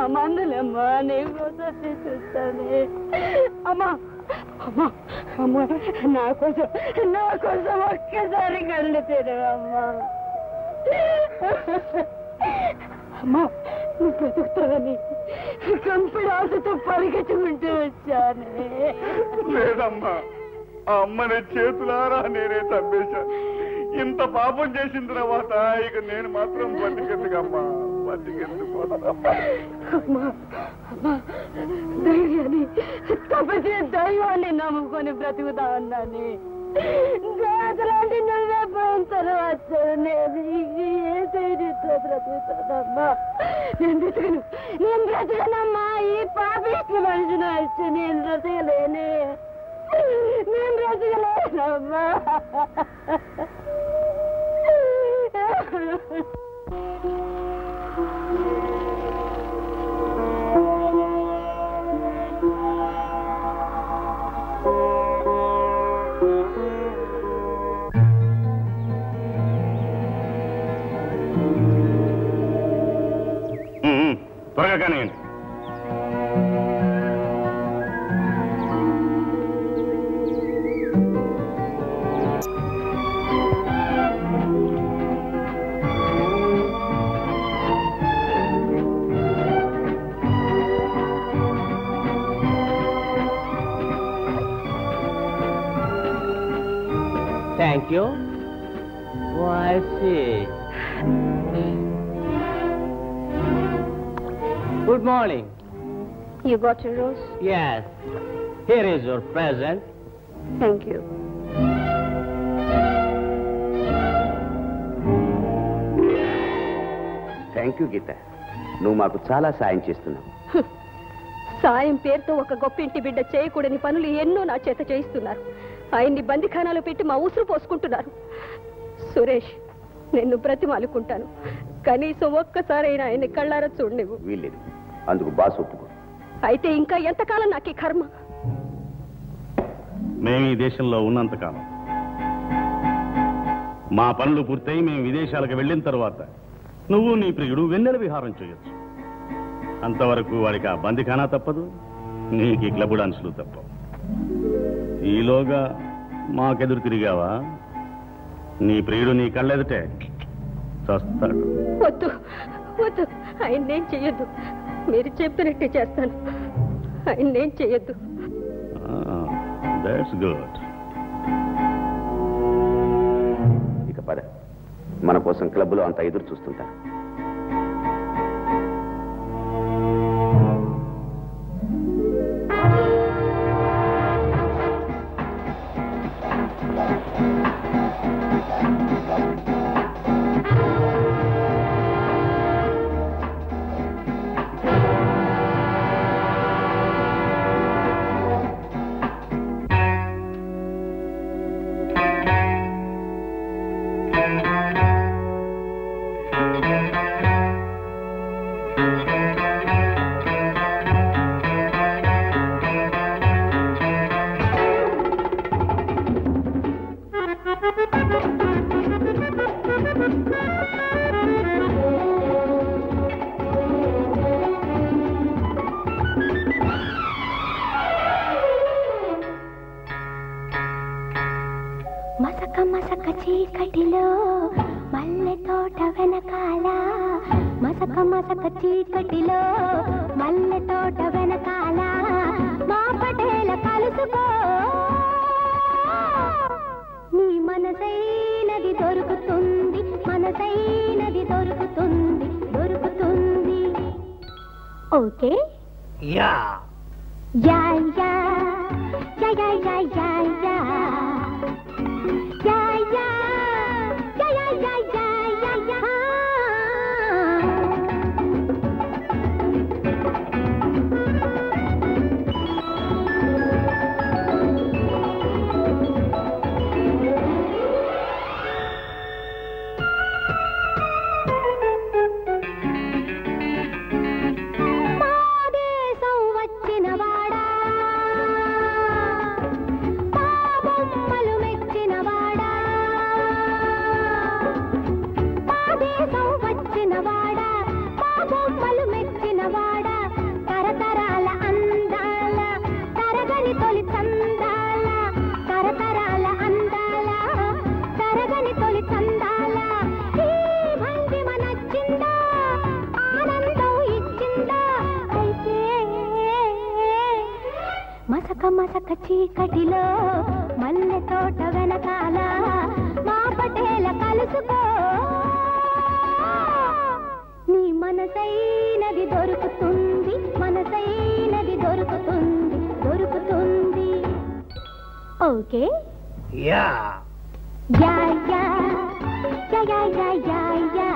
మందులమ్మా నీకోసం తెచ్చిస్తానే అమ్మా అమ్మా అమ్మా నా కోసం నా కోసం ఒక్కసారి కళ్ళు తెరవమ్మా అమ్మా నువ్వు బ్రతుకుతావని కంపెనీ ఆశతో పరిగెత్తుకుంటూ వచ్చానే లేదమ్మా ఆ అమ్మని చేతులారా నేనే చంపేశాను ఇంత పాపం చేసిన తర్వాత ఇక నేను మాత్రం బతికెందుకమ్మా బతికెందుకోదమ్మా అమ్మా అమ్మా దైవాన్ని తప్పతే దైవాన్ని నమ్ముకొని బ్రతుకుతా ఉన్నాను దేవతలాంటి నువ్వే పోయిన తర్వాత నేను ఇంక ఏ ధైర్యంతో బ్రతుకుతానమ్మా నేను బ్రతకను నేను బ్రతకనమ్మా ఈ పాపిష్టి మనిషిని వచ్చి నేను బ్రతకలేనే నేను బ్రతకలేనమ్మా ఉమ్, త్వరగా కానివ్వండి thank you I see. Good morning. You got your rose? Yes. Here is your present. Thank you. Thank you Geetha నువ్వు మాకు చాలా సాయం చేస్తున్నావు సాయం పేరుతో ఒక గొప్పింటి బిడ్డ చేయకూడని పనులు ఎన్నో నా చేత చేయిస్తున్నారు ఆయన్ని బందిఖానాలో పెట్టి మా ఉసురు పోసుకుంటున్నారు సురేష్ నిన్ను బ్రతిమాలుకుంటాను కనీసం ఒక్కసారైనా ఆయన్ని కళ్ళారా చూడనివ్వు వీల్లేదు అందుకు బాస్ ఒప్పుకో అయితే ఇంకా ఎంతకాలం నాకు ఈ కర్మ మేము ఈ దేశంలో ఉన్నంతకాలం మా పనులు పూర్తయి మేము విదేశాలకు వెళ్ళిన తర్వాత నువ్వు నీ ప్రియుడు వెన్నెల విహారం చేయొచ్చు అంతవరకు వాడికి ఆ బందిఖానా తప్పదు నీకు ఈ క్లబ్ డాన్సులు తప్పవు ఈలోగా మాకెదురు తిరిగావా నీ ప్రియుడు నీ కళ్ళెదుటే చస్తాడు వద్దు వద్దు ఆయన్నేం చెయ్యొద్దు మీరు చెప్పినట్టే చేస్తాను ఆయన్నేం చెయ్యొద్దు దట్స్ గుడ్ ఇక పద మన కోసం క్లబ్లో అంత ఎదురు చూస్తుంటారు మసక మసక చీకటిలో మల్లె తోట వెనకాల మసక మసక చీకటిలో మల్లె తోట వెనకాల మా పటేల కలుసుకో నీ మనసైనది దొరుకుతుంది మనసైనది దొరుకుతుంది దొరుకుతుంది ఓకే యా యా యా యా యా యా యా యా యా యా యా యా యా యా యా మా దేశం వచ్చిన వాడా మా మసక మసక చీకటిలో మల్లె తోట వెనకాల మా పటేల కలుసుకో నీ మనసైనది దొరుకుతుంది మనసైనది దొరుకుతుంది దొరుకుతుంది ఓకే యా యా యా యా యా యా యా యా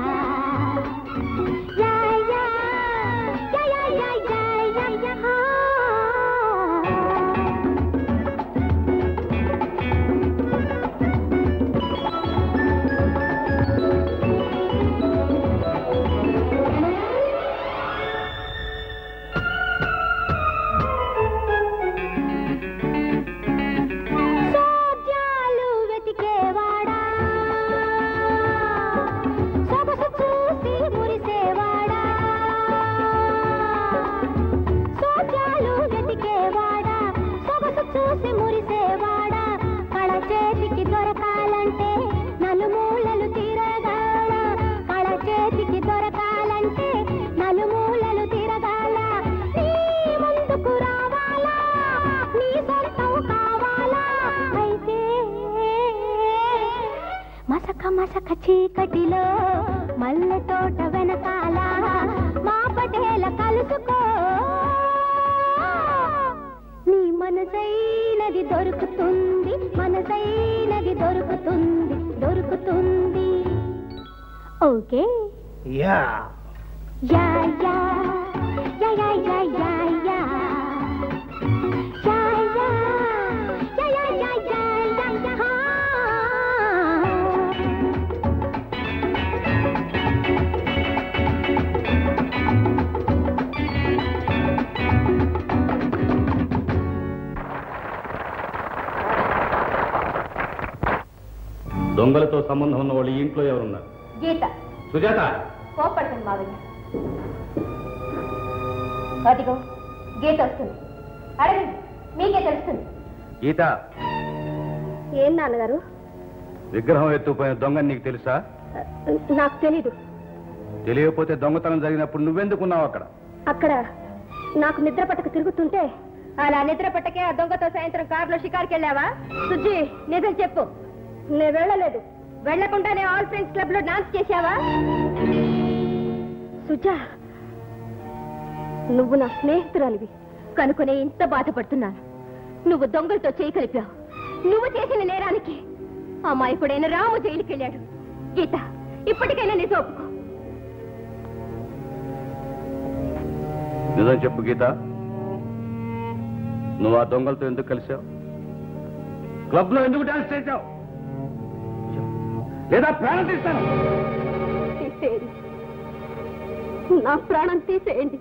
యా యా యా యా యా యా యా యా సోద్యాలు వెతికేవాడా సొగసు చూసి మురిసేవాడా సోద్యాలు వెతికేవాడా సొగసు చూసి మురిసేవాడా కళ చేతికి దొరకాలంటే నలుమూలలు తిరగాల కళ చేతికి దొరకాలంటే నలుమూలలు తిరగాల నీ ముందుకు రావాలా నీ సొంతం కావాలా అయితే మసక మసక చీకటిలో మల్లె తోట వెనకాల మా పటేల కలుసుకో నీ మనసైనది దొరుకుతుంది మనసైనది దొరుకుతుంది దొరుకుతుంది ఓకే యా యా యా యా యా యా యా యా యా యా యా యా యా యా యా యా దొంగలతో సంబంధం ఉన్న వాళ్ళు ఈ ఇంట్లో ఎవరున్నారు గీత సుజాత కోపడకండి మావయ్య అదిగో గీత వస్తుంది అడగండి మీకే తెలుస్తుంది గీత ఏం నాన్నగారు విగ్రహం ఎత్తుకుపోయిన దొంగ నీకు తెలుసా నాకు తెలీదు తెలియకపోతే దొంగతనం జరిగినప్పుడు నువ్వెందుకున్నావు అక్కడ అక్కడ నాకు నిద్ర పట్టక తిరుగుతుంటే అలా నిద్ర పట్టకే ఆ దొంగతో సాయంత్రం కారులో షికార్కి వెళ్ళావా సుజ్జి నిజం చెప్పు నేను వెళ్ళలేదు వెళ్లకుండానే ఆల్ ఫ్రెండ్స్ క్లబ్ లో డాన్స్ చేశావా సుజా నువ్వు నా స్నేహితురాలివి కనుకునే ఇంత బాధపడుతున్నాను నువ్వు దొంగలతో చేయి కలిపావు నువ్వు చేసిన నేరానికి అమాయకుడైన రాము జైలుకి వెళ్ళాడు గీత ఇప్పటికైనా నిజం ఒప్పుకో నిజం చెప్పు గీత నువ్వు ఆ దొంగలతో ఎందుకు కలిసావు క్లబ్ లో ఎందుకు డాన్స్ చేశావు లేదా ప్రాణం తీస్తాను తీసేయండి నా ప్రాణం తీసేయండి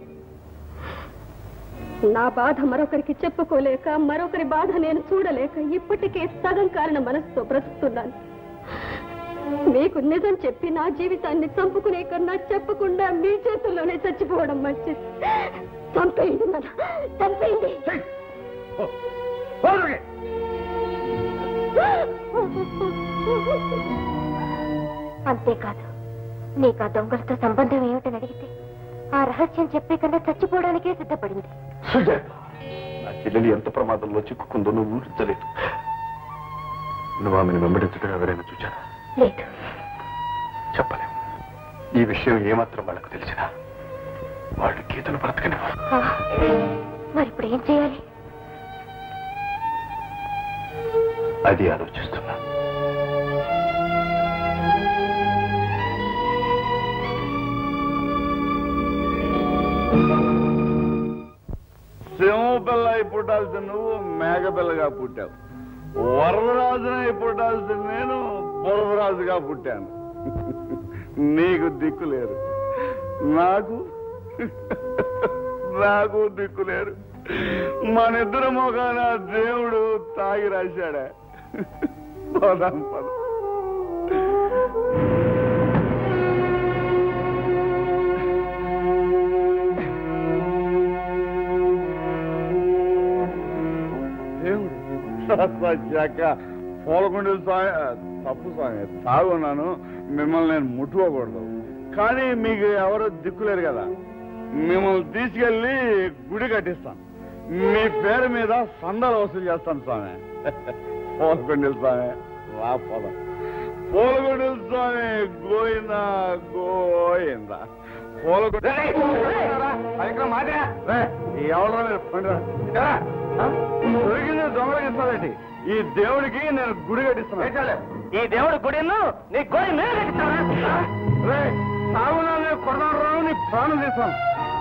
నా బాధ మరొకరికి చెప్పుకోలేక మరొకరి బాధ నేను చూడలేక ఇప్పటికే సగం కారణ మనసుతో బ్రతుకుతున్నాను మీకు నిజం చెప్పి నా జీవితాన్ని చంపుకునే కన్నా చెప్పకుండా మీ చేతుల్లోనే చచ్చిపోవడం మంచిది చంపేయండి నన్ను చంపేయండి అంతేకాదు నీకు ఆ దొంగలతో సంబంధం ఏమిటని అడిగితే ఆ రహస్యం చెప్పే కన్నా చచ్చిపోవడానికే సిద్ధపడింది సుజాత నా చెల్లెలు ఎంత ప్రమాదంలో చిక్కుకుందో నువ్వు ఊహించలేదు నువ్వు ఆమెను వెంబడించడం ఎవరైనా చూచారా లేదు చెప్పలేం ఈ విషయం ఏమాత్రం వాళ్ళకు తెలిసినా వాళ్ళు గీతను బ్రతకని ఆ, మరి ఇప్పుడు ఏం చేయాలి అది ఆలోచిస్తున్నా సింహపిల్ల పుట్టాల్సిన నువ్వు మేఘపిల్లగా పుట్టావు వరదరాజునై పుట్టాల్సిన నేను బురదరాజుగా పుట్టాను నీకు దిక్కు లేరు నాకు నాకు దిక్కు లేరు మన ఇద్దరు మొగాన దేవుడు తాగి రాశాడా పోదాం పద దేవుడు చక్క పోలకొండ స్వామి తప్పు స్వామి తాగున్నాను మిమ్మల్ని నేను ముట్టుకోకూడదు కానీ మీకు ఎవరు దిక్కులేరు కదా మిమ్మల్ని తీసుకెళ్ళి గుడి కట్టిస్తాను మీ పేరు మీద సందాలు వసూలు చేస్తాను స్వామి పోలకొండలు స్వామి వా పోదాం పోలకొండలు స్వామి గోయింద గోయింద పోలకొండ ఎవరో మీరు పండురా. ఇక్కడా? ఆ? దొరికింది దొంగలకి ఇస్తానండి ఈ దేవుడికి నేను గుడి కట్టిస్తాను ఈ దేవుడు గుడిను నీ గోరి మీద సాగునా కొడదారు నీ ప్రాణం తీస్తాను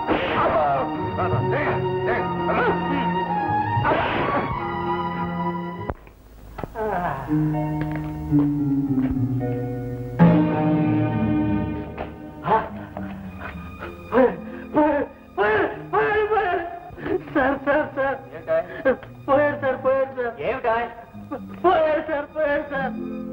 సార్ సార్ సార్ పోయాడు సార్ పోయాడు సార్ ఏమిటా పోయాడు సార్ పోయాడు సార్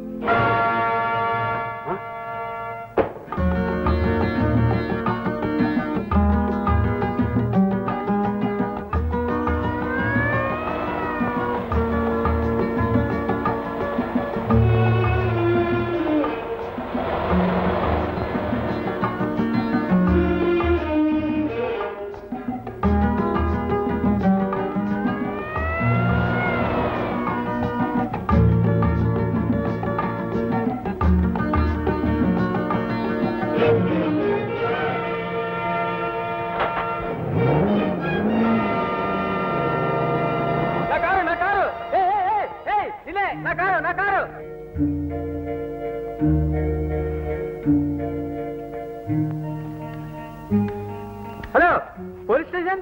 నా కారు నా కారు ఏయ్, ఏయ్, ఏయ్, ఏయ్, నిలే, నా కారు నా car hello police station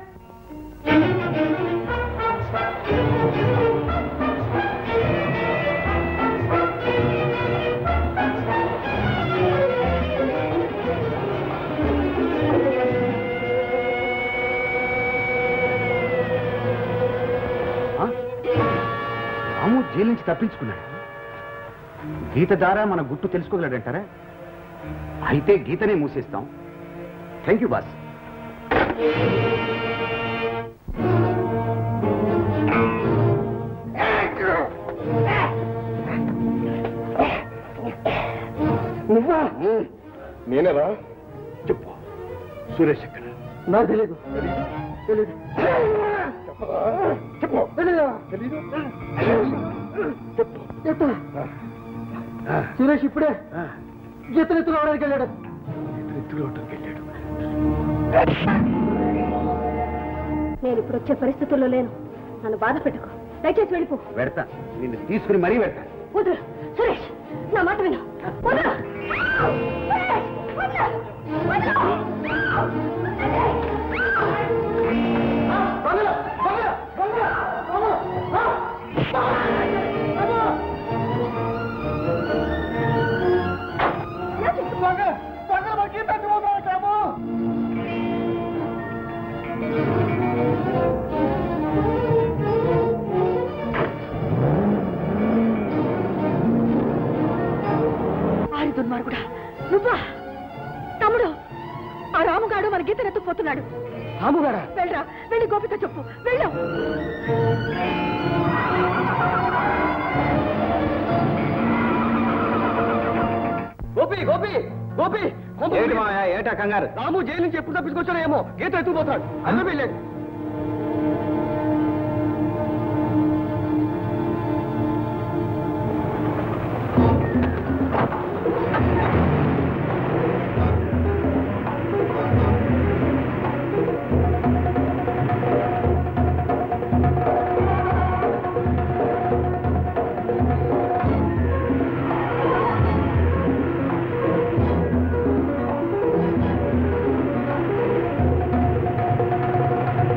Ramu jail నుంచి తప్పించుకున్నాడు గీత ద్వారా మన గుట్టు తెలుసుకోగలడంటారా అయితే గీతనే మూసేస్తాం థ్యాంక్ యూ బాస్ నువ్వా నేనేరా చెప్పు సురేష్ ఎక్కడ నాకు తెలియదు తెలీదు చెప్పు తెలీదా తెలీదు చెప్పు చెప్పు సురేష్ ఇప్పుడే గీతలు ఎత్తులు అవడానికి వెళ్ళాడు నేను ఇప్పుడు వచ్చే పరిస్థితుల్లో లేను నన్ను బాధ పెట్టుకో దయచేసి వెళ్ళిపో పెడతా నిన్ను తీసుకుని మరీ పెడతా వద్దు సురేష్ నా మాట విను వద్దు సురేష్, వద్దు. వద్దు. ఆడి దుర్మార్గుడా నువ్వా తమ్ముడు ఆ రాముగాడు మన గీతను ఎత్తుకుపోతున్నాడు రాముగారా వెళ్ళరా వెళ్ళి గోపిక చెప్పు వెళ్ళు గోపి గోపి గోపి కొంప ఏంటి మావయ్య ఏటా కంగారు రాము జైలు నుంచి ఎప్పుడు తప్పించుకొచ్చారో ఏమో గీత ఎత్తుకుపోతాడు అన్నీ వెళ్ళాడు ఆ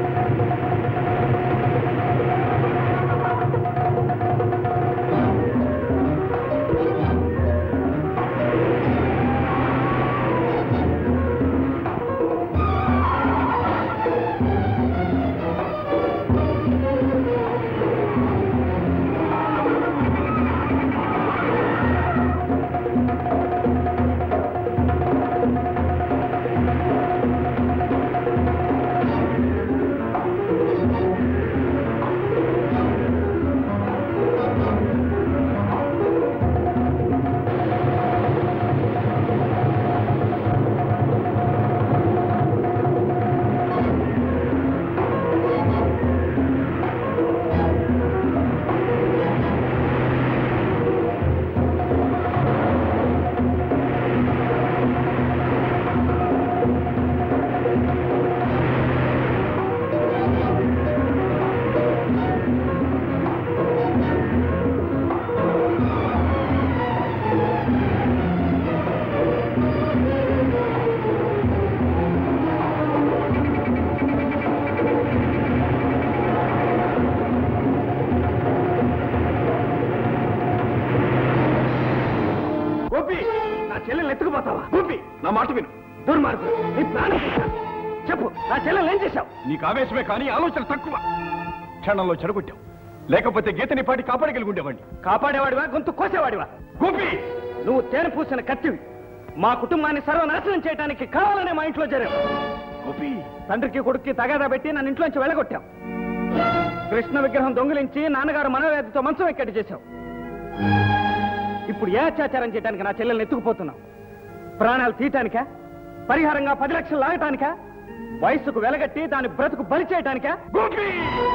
మాట విను దుర్మార్గుడు నీ ప్రాణం తీశాను. చెప్పు నా చెల్లెలు ఏం చేశావు నీకు ఆవేశమే కానీ ఆలోచన తక్కువ క్షణంలో చెడగొట్టావు లేకపోతే గీతని పాటి కాపాడగలిగి ఉండేవాడిని కాపాడేవాడివా గొంతు కోసేవాడివా గోపి నువ్వు తేనె పూసిన కత్తివి మా కుటుంబాన్ని సర్వనాశనం చేయడానికి కావాలనే మా ఇంట్లో చేరావు గోపి తండ్రికి కొడుక్కి తగాదా పెట్టి నన్ను ఇంట్లోంచి వెళ్ళగొట్టావు కృష్ణ విగ్రహం దొంగిలించి నాన్నగారు మనోవ్యాధితో మంచం ఎక్కడి చేశావు ఇప్పుడు ఏ అత్యాచారం చేయడానికి నా చెల్లెల్ని ఎత్తుకుపోతున్నావు ప్రాణాలు తీయటానికా పరిహారంగా పది లక్షలు లాగటానికా వయసుకు వెలగట్టి దాని బ్రతుకు బలి చేయటానికా గోపి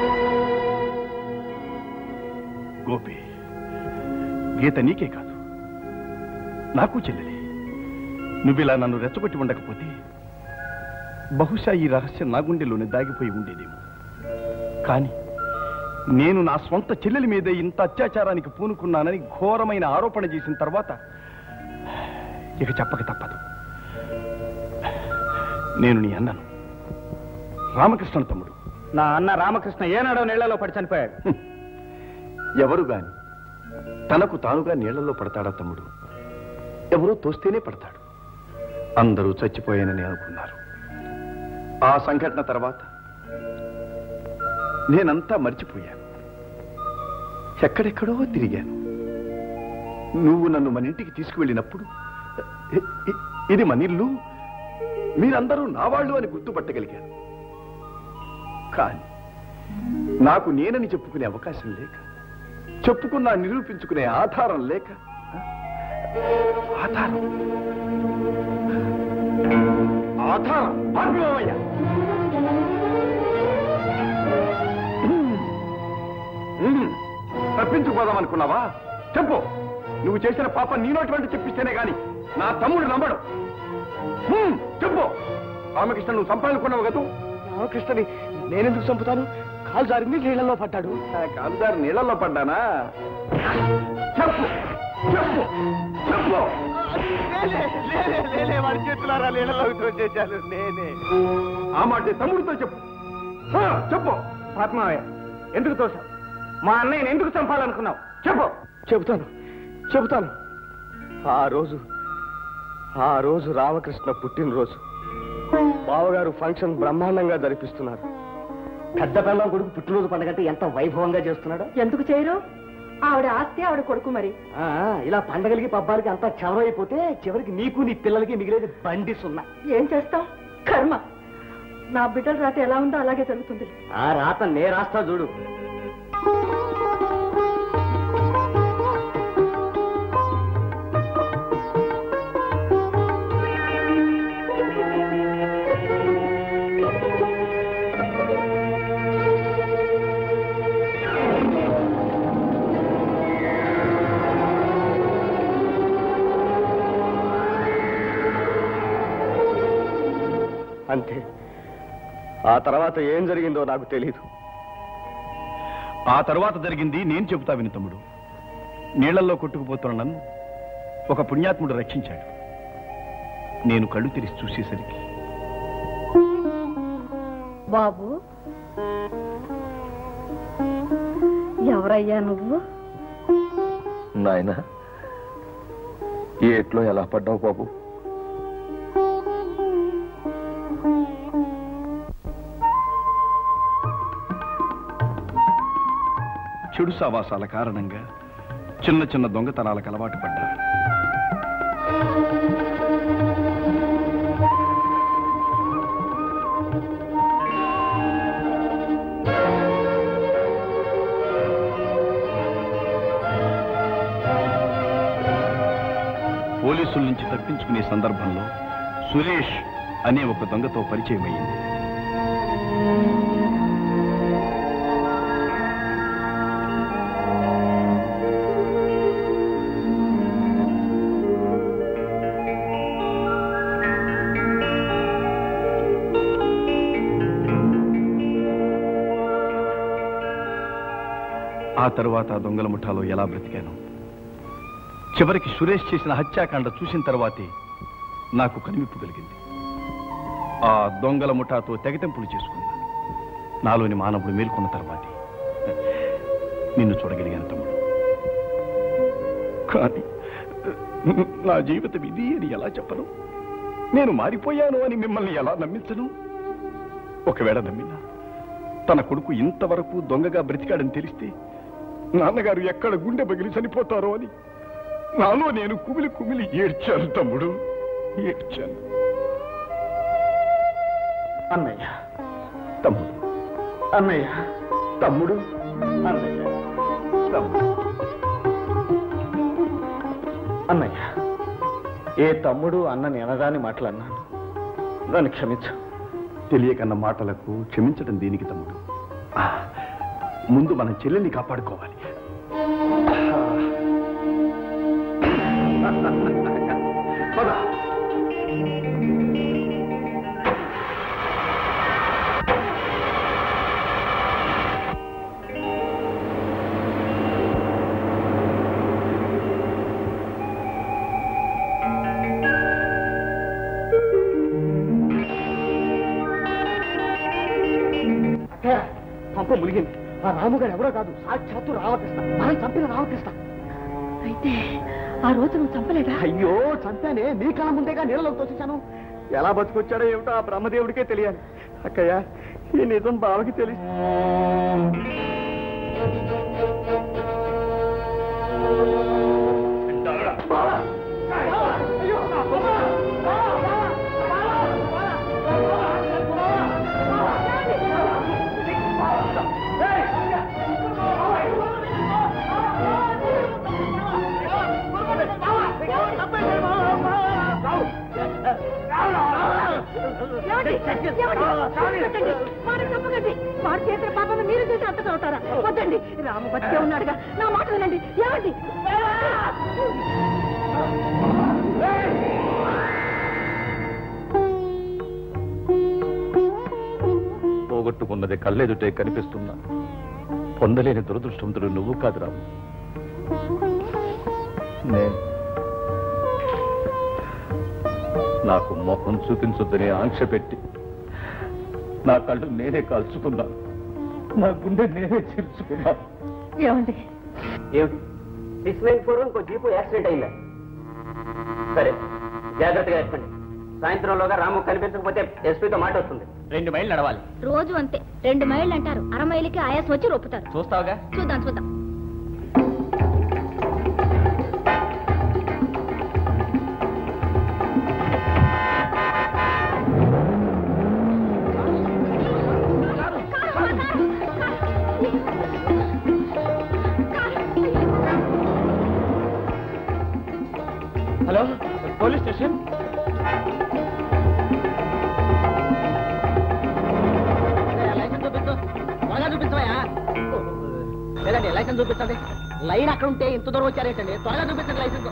గోపి గీత నీకే కాదు నాకు చెల్లెలే నువ్విలా నన్ను రెచ్చగొట్టి ఉండకపోతే బహుశా ఈ రహస్యం నా గుండెలోనే దాగిపోయి ఉండేదేమో కానీ నేను నా స్వంత చెల్లెలి మీదే ఇంత అత్యాచారానికి పూనుకున్నానని ఘోరమైన ఆరోపణ చేసిన తర్వాత ఇక చెప్పక తప్పదు నేను నీ అన్నను రామకృష్ణ తమ్ముడు నా అన్న రామకృష్ణ ఏనాడో నీళ్లలో పడి చనిపోయాడు ఎవరు గాని తనకు తానుగా నీళ్లలో పడతాడా తమ్ముడు ఎవరో తోస్తేనే పడతాడు అందరూ చచ్చిపోయానని అనుకున్నారు ఆ సంఘటన తర్వాత నేనంతా మర్చిపోయాను ఎక్కడెక్కడో తిరిగాను నువ్వు నన్ను మన ఇంటికి తీసుకువెళ్ళినప్పుడు ఇ- ఇ- ఇది మన ఇల్లు మీరందరూ నా వాళ్ళు అని గుర్తుపట్టగలిగాను కానీ నాకు నేనని చెప్పుకునే అవకాశం లేక చెప్పుకున్నా నిరూపించుకునే ఆధారం లేక ఆధారం ఆధారం భార్గవయ్య తప్పించుకోదాం అనుకున్నావా చెప్పు నువ్వు చేసిన పాప నీనోటువంటి చెప్పిస్తేనే గాని నా తమ్ముడు నమ్మడు హ్మ్, చెప్పు రామకృష్ణ నువ్వు సంపాదనుకున్నావు కదా రామకృష్ణని నేనెందుకు చంపుతాను కాలు జారింది నీళ్లలో పడ్డాడు కాలుదారు నీళ్ళల్లో పడ్డానా చెప్పు చెప్పు చెప్పు వాడి చేతులారా నీళ్ళలోకి తోచేశాను నేనే ఆ మాట తమ్ముడితో చెప్పు ఆ, చెప్పు ఆత్మావయ్య ఎందుకు తోసావు మా అన్నయ్యని ఎందుకు చంపాలనుకున్నావు చెప్పు చెబుతాను చెబుతాను ఆ రోజు ఆ రోజు రామకృష్ణ పుట్టినరోజు బావగారు ఫంక్షన్ బ్రహ్మాండంగా జరిపిస్తున్నారు పెద్ద పిల్లం కొడుకు పుట్టినరోజు పండగంటే ఎంత వైభవంగా చేస్తున్నాడు ఎందుకు చేయరు ఆవిడ ఆస్తి ఆవిడ కొడుకు మరి ఆ, ఇలా పండగలకి పబ్బాలకి అంతా చవరైపోతే చివరికి నీకు నీ పిల్లలకి మిగిలేది బండి సున్నా ఏం చేస్తాం కర్మ నా బిడ్డల రాత ఎలా ఉందో అలాగే జరుగుతుంది ఆ రాత నే రాస్తా చూడు అంతే ఆ తర్వాత ఏం జరిగిందో నాకు తెలియదు ఆ తర్వాత జరిగింది నేను చెబుతా విని తమ్ముడు నీళ్లలో కొట్టుకుపోతున్న నన్ను ఒక పుణ్యాత్ముడు రక్షించాడు నేను కళ్ళు తెరిచి చూసేసరికి బాబు ఎవరయ్యా నువ్వు నాయన ఈ ఎట్లో ఎలా పడ్డావు బాబు చెడు సావాసాల కారణంగా చిన్న చిన్న దొంగతనాలకు అలవాటు పడ్డా పోలీసుల నుంచి తప్పించుకునే సందర్భంలో సురేష్ అనే ఒక దొంగతో పరిచయం అయింది ఆ తరువాత ఆ దొంగల ముఠాలో ఎలా బ్రతికాను చివరికి సురేష్ చేసిన హత్యాకాండ చూసిన తర్వాతే నాకు కనివిప్పు కలిగింది ఆ దొంగల ముఠాతో తెగతెంపులు చేసుకున్నాను నాలోని మానవుడు మేల్కొన్న తర్వాతే నిన్ను చూడగలిగాను తమ్ముడు కానీ నా జీవితం ఇది అని ఎలా చెప్పను నేను మారిపోయాను అని మిమ్మల్ని ఎలా నమ్మించను ఒకవేళ నమ్మినా తన కొడుకు ఇంతవరకు దొంగగా బ్రతికాడని తెలిస్తే నాన్నగారు ఎక్కడ గుండె పగిలి చనిపోతారో అని నాలో నేను కుమిలి కుమిలి ఏడ్చాను తమ్ముడు ఏడ్చాను అన్నయ్య తమ్ముడు అన్నయ్య తమ్ముడు అన్నయ్య తమ్ముడు అన్నయ్య ఏ తమ్ముడు అన్నని ఎనరాని మాటలన్నాను నన్ను క్షమించు తెలియకన్న మాటలకు క్షమించడం దేనికి తమ్ముడు ఆ, ముందు మన చెల్లెల్ని కాపాడుకోవాలి పద. పంప ములిగింది ఆ రాముగారు ఎవరో కాదు సాక్షాత్తు రామకృష్ణ మనం చంపిన రామకృష్ణ అయితే ఆ రోజు నువ్వు చంపలేదా అయ్యో చంపానే మీ కళ ముందేగా నీళ్ళలో తోసేశాను ఎలా బతుకొచ్చాడో ఏమిటో ఆ బ్రహ్మదేవుడికే తెలియాలి అక్కయ్య ఈ నిజం బావకి తెలిసి వాడు చేసిన పాపను మీరు చేసి అంత చదువుతారా వద్దండి రాము బతికే ఉన్నాడుగా నా మాట వినండి ఏమండి పోగొట్టుకున్నది కళ్ళెదుటే కనిపిస్తున్నా పొందలేని దురదృష్టవంతుడు నువ్వు కాదు రాము నేను నాకు మొహం చూపించొద్దని ఆంక్ష పెట్టి నా కళ్ళు నేనే కాల్చుకున్నాను నా గుండె నేనే చీల్చుకున్నాను ఏమండి ఏమిటి సిక్స్ నైన్ ఫోర్ ఇంకో జీపు యాక్సిడెంట్ అయిందా సరే జాగ్రత్తగా చెప్పండి సాయంత్రంలోగా రాము కనిపించకపోతే ఎస్పీతో మాట వస్తుంది రెండు మైళ్ళు నడవాలి రోజు అంతే రెండు మైళ్ళు అంటారు అర మైలుకి ఆయాసం వచ్చి రొప్పుతారు చూస్తావుగా చూద్దాం చూద్దాం హలో పోలీస్ స్టేషన్ లైసెన్స్ చూపించు త్వరగా చూపించవయ్యా లేదండి లైసెన్స్ చూపించండి లైన్ అక్కడ ఉంటే ఇంత దూరం వచ్చారేంటండి త్వరగా చూపించండి లైసెన్స్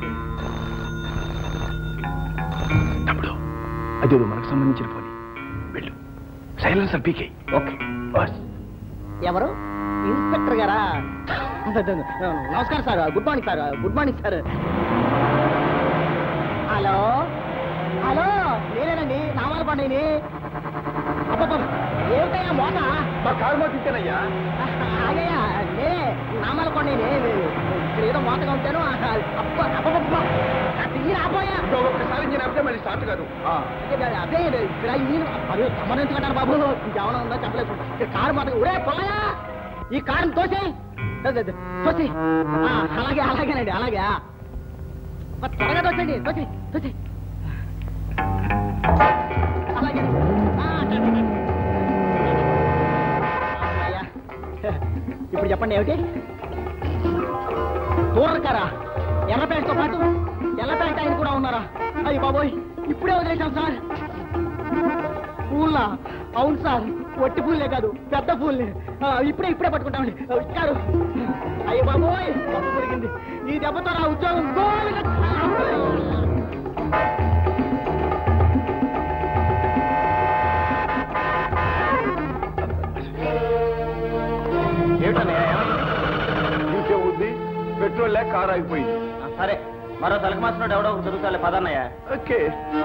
తమ్ముడు అది మనకు సంబంధించిన పోనీ వెళ్ళు సైలెన్సర్ పీకే ఓకే బస్ ఎవరు ఇన్స్పెక్టర్ గారా నమస్కారం sir good morning sir good morning sir hello hello నేనేనండి నామాల పండుగని ఏమిటయ్యా మోట మా కారు మోటించానయ్యా అయ్యా నేనే నామాల పండుగని ఇక్కడ ఏదో మోతగా ఉంటాను అబ్బ అబ్బబ్బబ్బ తీసి రాబోయా ఒక్కసారి నేను అర్థం మళ్ళీ స్టార్ట్ కాదు అదే ఇక్కడ ఈయన అదే తమరెందుకు అంటారు బాబు ఇంకేమైనా ఉందో చెప్పలేదు ఇక్కడ కారు మాట ఒరే పోయా ఈ కారుని తోసేయ్ అదే, అదే, తోసేయ్ ఆ, అలాగే అలాగేనండి అలాగే ఆ. మరి త్వరగా తోసండి తోసేయ్ తోసేయ్ అలాగే ఆ, అట్లా, అట్లా, అట్లా. అమ్మయ్యా. ఇప్పుడు చెప్పండి ఏమిటి దూరకారా ఎర్ర ప్యాంట్తో పాటు ఎల్ల ప్యాంట్ ఆయన కూడా ఉన్నారా అయ్యి బాబోయ్ ఇప్పుడే వదిలేశాం సార్ పూల్లా అవును సార్ ఒట్టి పూలే కాదు పెద్ద పూల్ని ఆ, ఇప్పుడే ఇప్పుడే పట్టుకుంటామండి ఇచ్చారు అయ్యి బాబోయ్ తప్పు పెరిగింది ఈ దెబ్బతో నా ఉద్యోగం గోలుగా ఇంకే ఉంది పెట్రోల్ లేక కారు ఆగిపోయింది సరే మరో తలకు మాసినోడు ఎవడో ఒకటి దొరుకుతాలే పదన్నయ్య ఓకే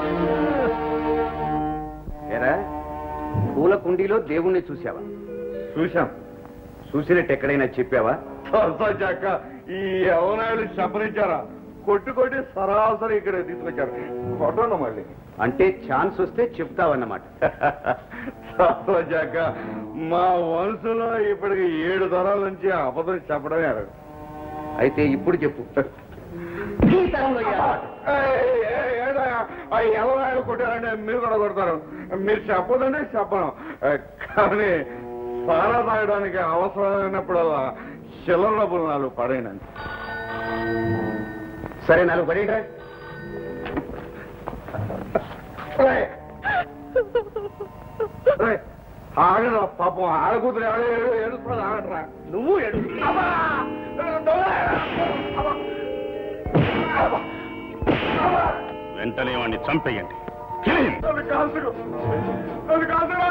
ఏరా పూల కుండీలో దేవుణ్ణి చూసావా చూశాం చూసినట్టు ఎక్కడైనా చెప్పావా చాక ఈ యవనాయులు శపరించారా కొట్టి కొట్టి సరాసరి ఇక్కడ తీసుకొచ్చారు కొట్టండి మళ్ళీ అంటే ఛాన్స్ వస్తే చెప్తావన్నమాట సరోజాక మా వంశంలో ఇప్పటికి ఏడు తరాల నుంచి అబద్ధం చెప్పడమే అరగదు. అయితే ఇప్పుడు చెప్పు ఈ తరంలో ఈ ఆట. ఏయ్, ఏయ్, ఏడయ్యా, ఆ ఎలవాయలు కొట్టారంటే మీరు కూడా కొడతారు మీరు చెప్పదంటే చెప్పను ఏ, కానీ సారా తాగడానికి అవసరమైనప్పుడల్లా చిల్లర డబ్బులు నాలుగు పడేనండి సరే నాలుగు పడేంట్రా ఆగరా పాపం ఆడకూతురు ఎవడో ఏడు ఏడుస్తుంది ఆగట్రా నువ్వు ఏడు అమ్మా! అమ్మా! వెంటనే వాడిని చంపేయండి నన్ను కాల్చుకో నన్ను కాల్చుకో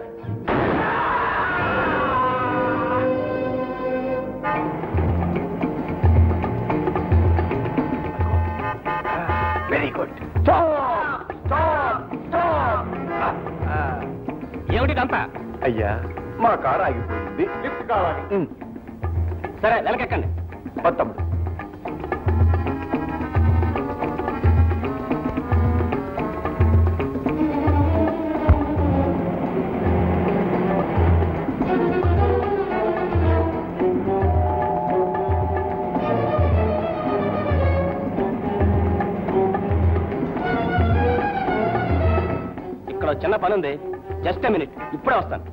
వెరీ గుడ్ ఏమిటి కంప అయ్యా మా కారు ఆగిపోయింది లిఫ్ట్ కావాలి ఉమ్, సరే వెనకెక్కండి వద్దు తమ్ముడు ఇక్కడ ఓ చిన్న పని ఉంది జస్ట్ మినిట్ ఇప్పుడే వస్తాను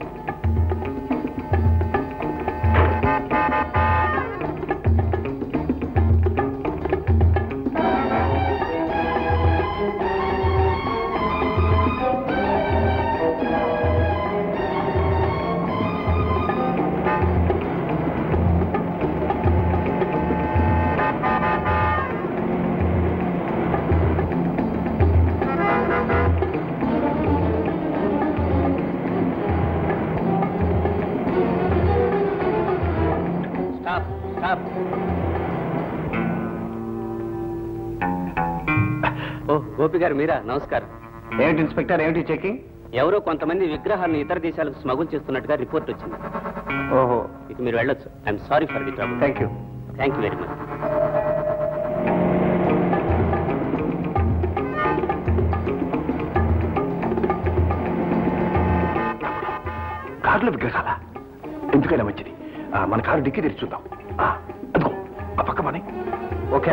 స్టాప్ స్టాప్ ఓ గోపి గారు మీరా నమస్కారం ఏమిటి ఇన్స్పెక్టర్ ఏమిటి చెకింగ్ ఎవరో కొంతమంది విగ్రహాన్ని ఇతర దేశాలకు స్మగుల్ చేస్తున్నట్టుగా రిపోర్ట్ వచ్చింది ఓహో ఇక మీరు వెళ్ళొచ్చు I'm sorry for the trouble thank you thank you very much కారులో విగ్రహాల ఎందుకైనా మంచిది ఆ, మన కారు డిక్కి తెరిచి చూద్దాం ఆ, అదిగో ఆ పక్క పని ఓకే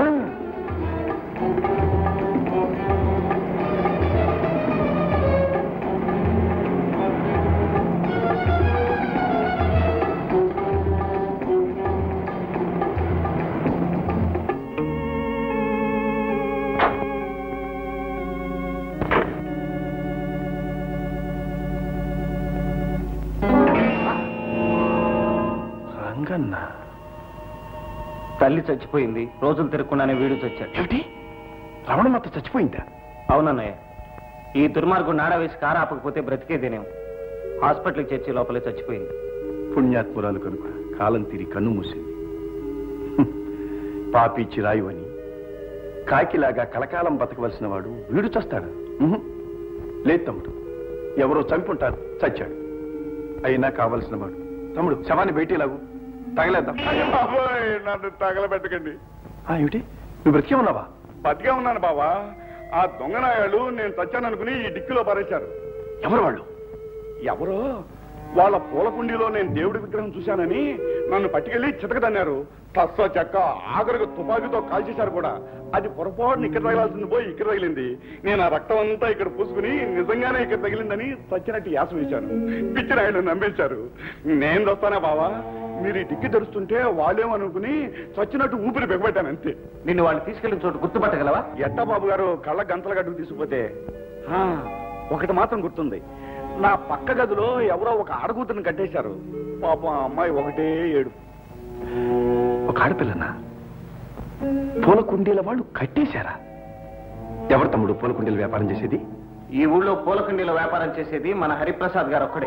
రంగన్న తల్లి చచ్చిపోయింది రోజులు తిరగకుండానే వీడు చచ్చాడు ఏమిటి రమణమాత చచ్చిపోయిందా అవునన్నయ్య ఈ దుర్మార్గుడు నాడ వేసి కారు ఆపకపోతే బ్రతికేదేనేం హాస్పిటల్కి చేర్చి లోపలే చచ్చిపోయింది పుణ్యాత్మురాలు కనుక కాలం తీరి కన్ను మూసింది హ్మ్. పాపి చిరాయు అని కాకిలాగా కలకాలం బతకవలసిన వాడు వీడు చస్తాడా ఉహు. లేదు తమ్ముడు ఎవరో చంపుంటారు చచ్చాడు అయినా కావలసిన వాడు తమ్ముడు శవాన్ని బయటిలాగు తగలేద్దాం అయ్య బాబోయ్ నన్ను తగలబెట్టకండి ఆ, ఏమిటి నువ్వు బ్రతికే ఉన్నావా బతికే ఉన్నాను బాబా ఆ దొంగనాయాలు నేను చచ్చాననుకుని ఈ డిక్కిలో పారేశారు ఎవరు వాళ్ళు ఎవరో వాళ్ళ పూల కుండీలో నేను దేవుడి విగ్రహం చూశానని నన్ను పట్టుకెళ్లి చితకదన్నారు తస్స చెక్క ఆఖరికి తుపాకీతో కాల్చేశారు కూడా అది పొరపాటున ఇక్కడ తగలాల్సింది పోయి ఇక్కడ తగిలింది నేను ఆ రక్తం అంతా ఇక్కడ పూసుకుని నిజంగానే ఇక్కడ తగిలిందని చచ్చినట్టు యాస వేశాను పిచ్చి ఆయన నమ్మేశారు నేను వస్తానా బావా మీరు ఈ డిక్కి తెరుస్తుంటే వాళ్ళేమనుకుని చచ్చినట్టు ఊపిరి బిగబెట్టాను అంతే నిన్ను వాళ్ళు తీసుకెళ్లిన చోటు గుర్తుపట్టగలవా ఎట్టా బాబు గారు కళ్ళ గంతల గడ్డకు తీసుకుపోతే ఆ, ఒకటి మాత్రం గుర్తుంది నా పక్క గదిలో ఎవరో ఒక ఆడకూతురిని కట్టేశారు పాపం ఆ అమ్మాయి ఒకటే ఏడు ఒక ఆడపిల్లనా పూల కుండీల వాళ్ళు కట్టేశారా ఎవరు తమ్ముడు పూల కుండీల వ్యాపారం చేసేది ఈ ఊళ్ళో పూలకుండీల వ్యాపారం చేసేది మన హరిప్రసాద్ గారు ఒక్కడే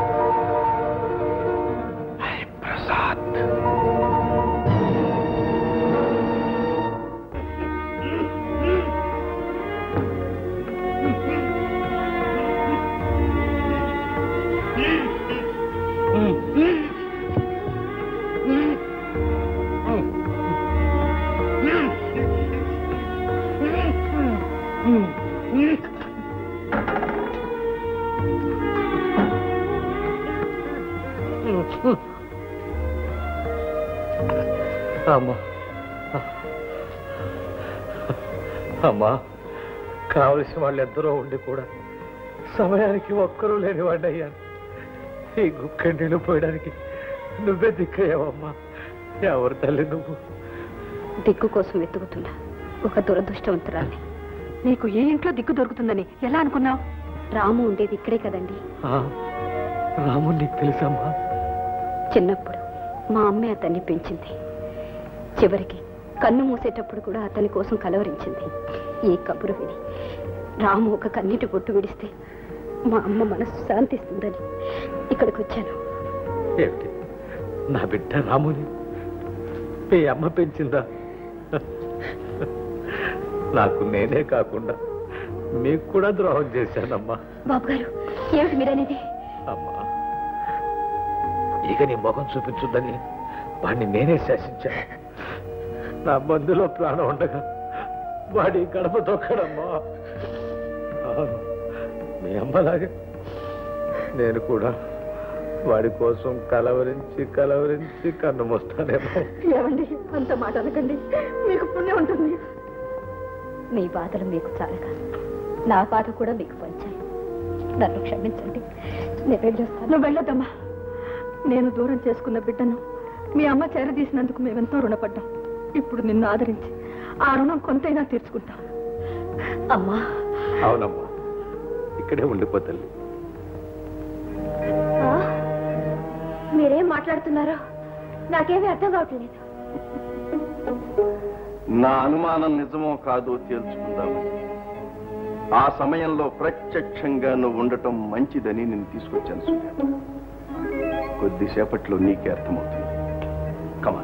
ప్రసాద్ అమ్మా అమ్మా కావలసిన వాళ్ళు ఎందరో ఉండి కూడా సమయానికి ఒక్కరూ లేని వాడయ్యాను ఈ గుక్క నీళ్ళు పోయడానికి నువ్వే దిక్కయ్యావమ్మా ఎవరు తల్లి నువ్వు దిక్కు కోసం వెతుకుతున్నా ఒక దురదృష్టవంతురాల్ని నీకు ఈ ఇంట్లో దిక్కు దొరుకుతుందని ఎలా అనుకున్నావు రాము ఉండేది ఇక్కడే కదండి ఆ, రాము నీకు తెలుసమ్మా చిన్నప్పుడు మా అమ్మే అతన్ని పెంచింది చివరికి కన్ను మూసేటప్పుడు కూడా అతని కోసం కలవరించింది ఈ కబురు విని రాము ఒక కన్నీటి బొట్టు విడిస్తే మా అమ్మ మనసు శాంతిస్తుందని ఇక్కడికి వచ్చాను ఏమిటి నా బిడ్డ రాముని మీ అమ్మ పెంచిందా నాకు నేనే కాకుండా మీకు కూడా ద్రోహం చేశానమ్మా బాబు గారు ఏమిటి మీరనేది అమ్మా ఇక నీ ముఖం చూపించుద్దని వాడిని నేనే శాసించాను నా మందులో ప్రాణం ఉండగా వాడి గడప తొక్కడమ్మా అవును, మీ అమ్మలాగే నేను కూడా వాడి కోసం కలవరించి కలవరించి కన్ను మోస్తానేమో ఏమండి అంత మాట అనకండి మీకు పుణ్యం ఉంటుంది మీ బాధలు మీకు చాలగా నా బాధ కూడా మీకు పంచాను నన్ను క్షమించండి నేను వెళ్ళొస్తాను నువ్వు వెళ్ళొద్దమ్మా నేను దూరం చేసుకున్న బిడ్డను మీ అమ్మ చేరదీసినందుకు మేమెంతో రుణపడ్డాం ఇప్పుడు నిన్ను ఆదరించి ఆ రుణం కొంతైనా తీర్చుకుంటాం అమ్మా అవునమ్మా ఇక్కడే ఉండిపోతల్లి ఆ? మీరేం మాట్లాడుతున్నారో నాకేమీ అర్థం కావట్లేదు నా అనుమానం నిజమో కాదో తేల్చుకుందామని ఆ సమయంలో ప్రత్యక్షంగా నువ్వు ఉండటం మంచిదని నేను తీసుకొచ్చాను సుజాత కొద్దిసేపట్లో నీకే అర్థమవుతుంది కమా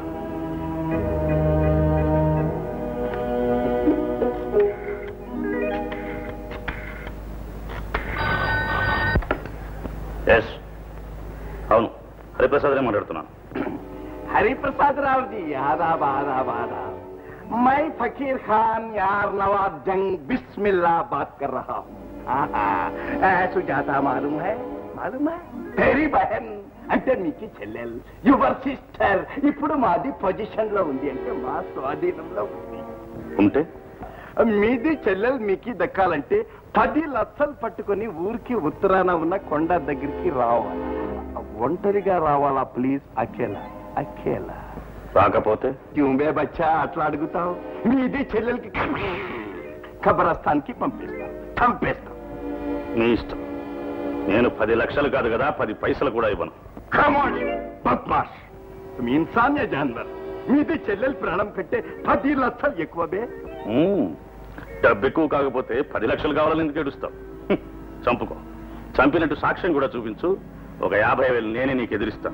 ఎస్ అవును హరిప్రసాద్ మాట్లాడుతున్నాను हरिप्रसाद राव जी आदाब आदाब आदाब मैं फकीर खान यार नवाब जंग बिस्मिल्ला बात कर रहा हूँ आहा, आ, सुजाता मालूम है मालूम है तेरी बहन అంటే మీకు చెల్లెల్ యువర్ సిస్టర్ ఇప్పుడు మాది పొజిషన్ లో ఉంది అంటే మా స్వాధీనంలో ఉంది ఉంటే మీది చెల్లెల్ మీకు దక్కాలంటే పది లక్షలు పట్టుకొని ఊరికి ఉత్తరాన ఉన్న కొండ దగ్గరికి రావాలి ఒంటరిగా రావాలా ప్లీజ్ అకేలా అకేలా రాకపోతే క్యూంబే బచ్చా అట్లా అడుగుతావు మీది చెల్లెలకి ఖబరస్థాన్కి పంపిస్తాం చంపేస్తాం నీ ఇష్టం నేను పది లక్షలు కాదు కదా పది పైసలు కూడా ఇవ్వను ఖమోష్ బద్మాష్ మీ ఇన్సాన్ జాన్వర్ మీది చెల్లెలు ప్రాణం కంటే పది లక్షలు ఎక్కువ బే మ్మ్. డబ్బు ఎక్కువ కాకపోతే పది లక్షలు కావాలని ఎందుకు ఏడుస్తావు హ్మ్. చంపుకో చంపినట్టు సాక్ష్యం కూడా చూపించు ఒక యాభై వేలు నేనే నీకు ఎదిరిస్తా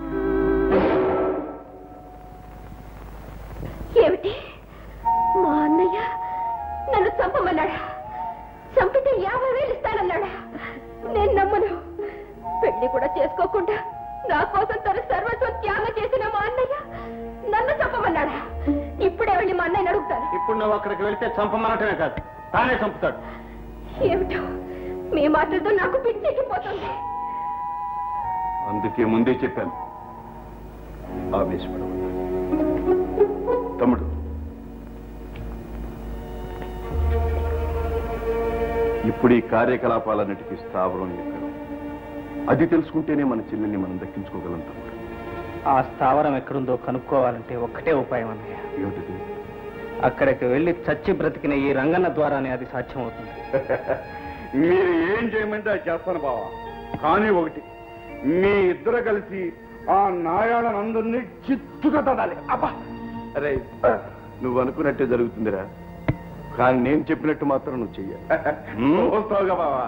ఏమిటి మా అన్నయ్య నన్ను చంపమన్నాడా చంపితే యాభై వేలు ఇస్తానన్నాడా నేను నమ్మను పెళ్లి కూడా చేసుకోకుండా నా కోసం తన సర్వస్వం త్యాగం చేసిన మా అన్నయ్య నన్ను చంపమన్నాడా ఇప్పుడే వెళ్ళి మా అన్నయ్యని అడుగుతాను ఇప్పుడు నువ్వు అక్కడికి వెళ్తే చంపమనటమే కాదు తానే చంపుతాడు ఏమిటో మీ మాటలతో నాకు పిచ్చెక్కిపోతుంది అందుకే ముందే చెప్పాను ఆవేశపడ తమ్ముడు ఇప్పుడు ఈ కార్యకలాపాలన్నిటికీ స్థావరం ఎక్కడ అది తెలుసుకుంటేనే మన చెల్లెల్ని మనం దక్కించుకోగలం తమ్ముడు ఆ స్థావరం ఎక్కడుందో కనుక్కోవాలంటే ఒక్కటే ఉపాయం అన్నయ్య ఏమిటిది అక్కడికి వెళ్ళి చచ్చి బ్రతికిన ఈ రంగన్న ద్వారానే అది సాధ్యమవుతుంది మీరు ఏం చేయమంటే అది చేస్తాను బావా కానీ ఒకటి మీ ఇద్దరు కలిసి ఆ నాయాళ్ళనందరినీ చిత్తుగా తదాలి అబ్బా అరే నువ్వు అనుకున్నట్టే జరుగుతుందిరా కానీ నేను చెప్పినట్టు మాత్రం నువ్వు చెయ్యాలి వస్తావుగా బావా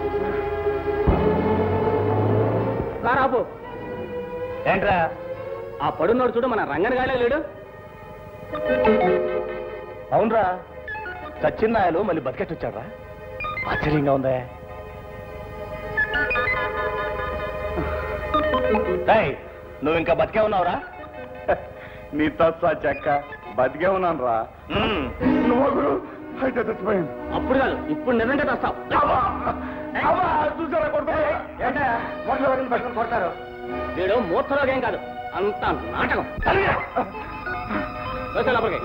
రాబు ఏంట్రా ఆ పడున్నోడు చూడు మన రంగనగాడే లేడు అవునరా సచ్చిన్నాయలు మళ్ళీ బతికెట్టొచ్చాడ్రా ఆశ్చర్యంగా ఉందే ఏయ్, నువ్వు ఇంకా బతికే ఉన్నావురా నీ తస్సా చెక్క బతికే ఉన్నాను రా నువ్వు గురు అయితే చచ్చిపోయాను అప్పుడు కాదు ఇప్పుడు నిజంగా తెస్తావు చూసారా కొడతారు వీడు మూర్ఖలోకేం కాదు అంత నాటకం వచ్చే లోపలికి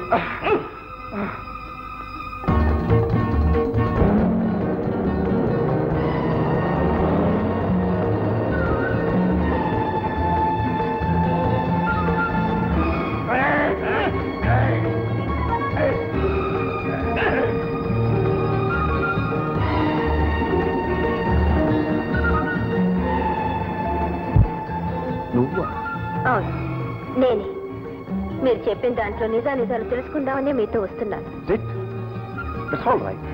నువ్వా అవును నేనే మీరు చెప్పిన దాంట్లో నిజా నిజాలు తెలుసుకుందామని మీతో వస్తున్నాను ఇట్ ఇట్స్ ఆల్ రైట్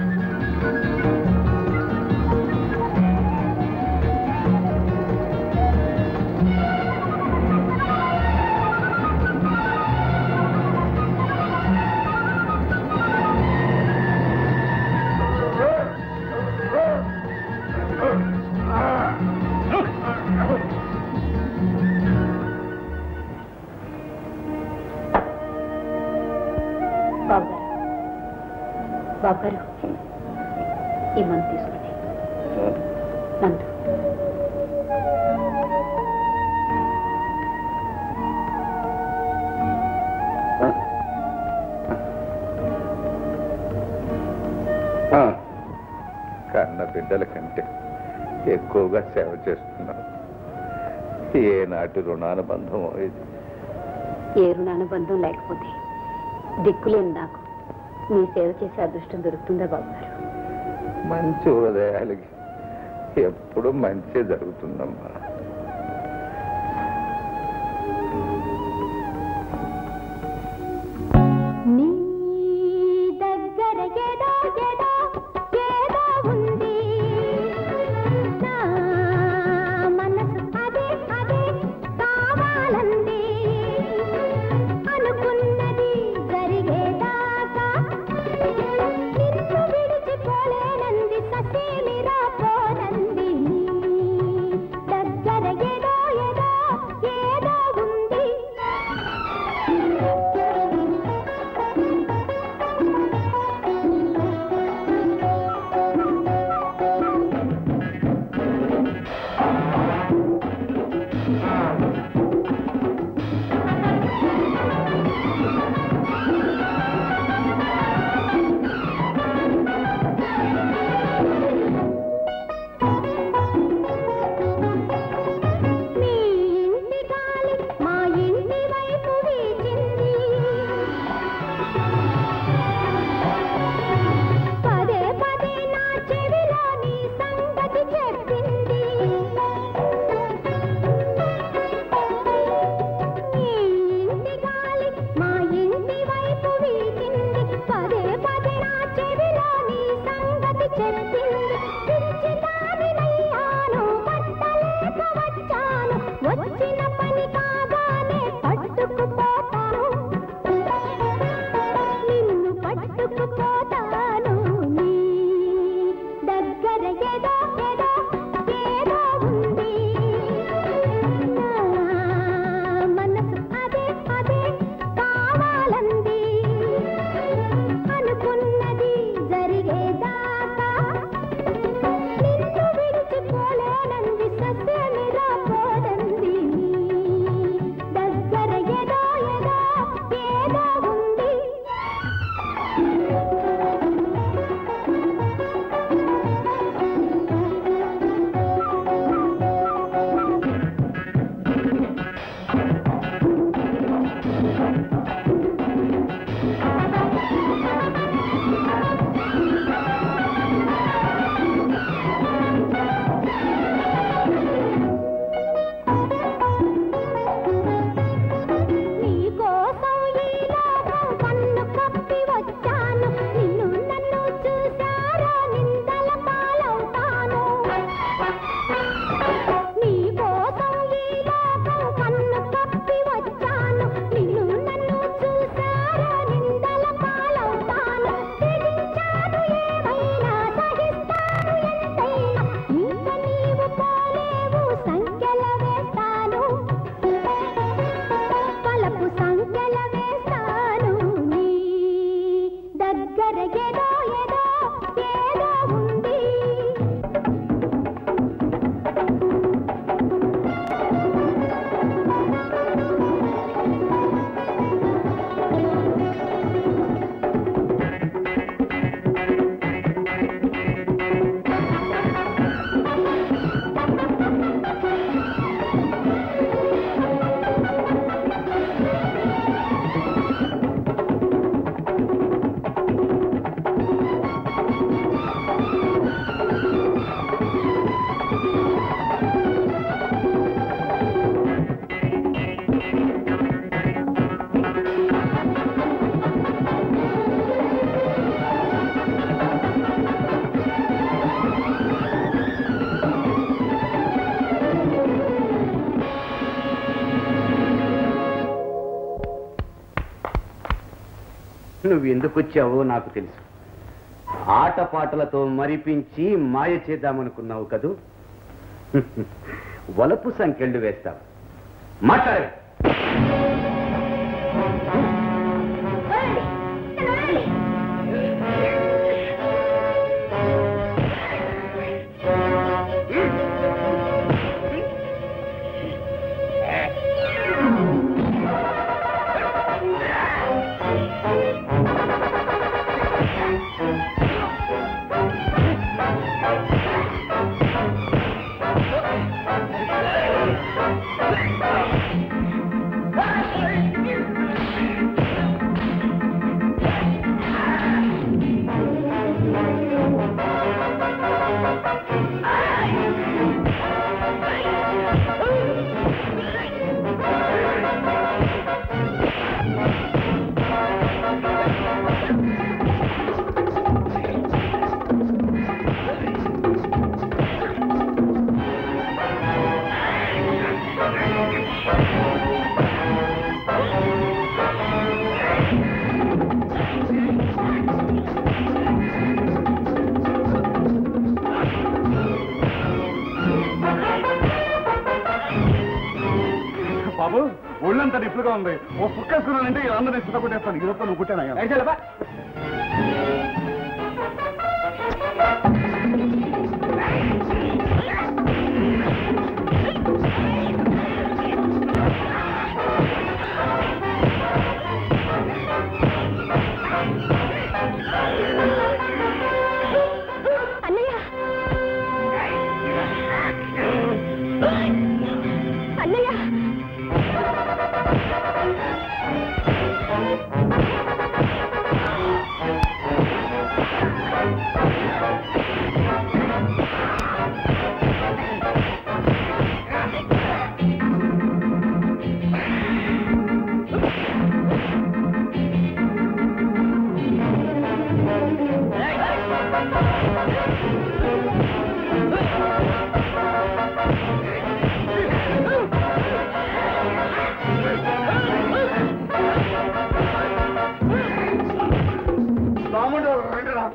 బాబు గారు బాబు గారు ఈ మందు తీసుకోండి మందు కన్న బిడ్డల కంటే ఎక్కువగా సేవ చేస్తున్నాం ఏనాటి రుణానుబంధమో ఇది ఏ రుణానుబంధం లేకపోతే దిక్కులేని నాకు మీ సేవ చేసే అదృష్టం దొరుకుతుందా బాబు గారు మంచి హృదయాలకి ఎప్పుడు మంచి జరుగుతుందమ్మా నీ దగ్గర ఏదో ఏదో ఏదో ఉంది నా మనసు అదే అదే కావాలంది అనుకున్నది జరిగేదాకా నిన్ను విడిచిపోలేనంది ససేమిరా పోనంది నీ దగ్గర ఏదో ఏదో ఏదో ఉంది మీ ఇంటి గాలి మా ఇంటి వైపు వీచింది పదే పదే నా చెవిలో నీ సంగతి చెప్పింది మీ ఇంటి గాలి మా ఇంటి వైపు వీచింది పదే పదే నా చెవిలో నీ సంగతి చెప్పింది పిచ్చి దానినయ్యాను పట్టలేక వచ్చాను వచ్చిన పని కాగానే పట్టుకుపోతాను నిన్ను పట్టుకుపోతాను నీ దగ్గర ఏదో ఏదో ఏదో ఉంది నా మనసు అదే అదే కావాలంది అనుకున్నది జరిగేదాకా నిన్ను విడిచిపోలేనంది సత్యమిరా పోదంది నువ్వు ఎందుకు వచ్చావో నాకు తెలుసు ఆటపాటలతో మరిపించి మాయ చేద్దామనుకున్నావు కదూ వలపు సంఖ్యలు వేస్తావు మాట్లాడే బాబు ఒళ్ళంతా నిప్పులుగా ఉంది ఓ సుక్కేసుకున్నానంటే అందరినీ సిద్ధ కొట్టేస్తాను ఇదంతా నువ్వు కుట్టానయ్యా అన్నయ్య అన్నయ్య రాముడు రండిరా.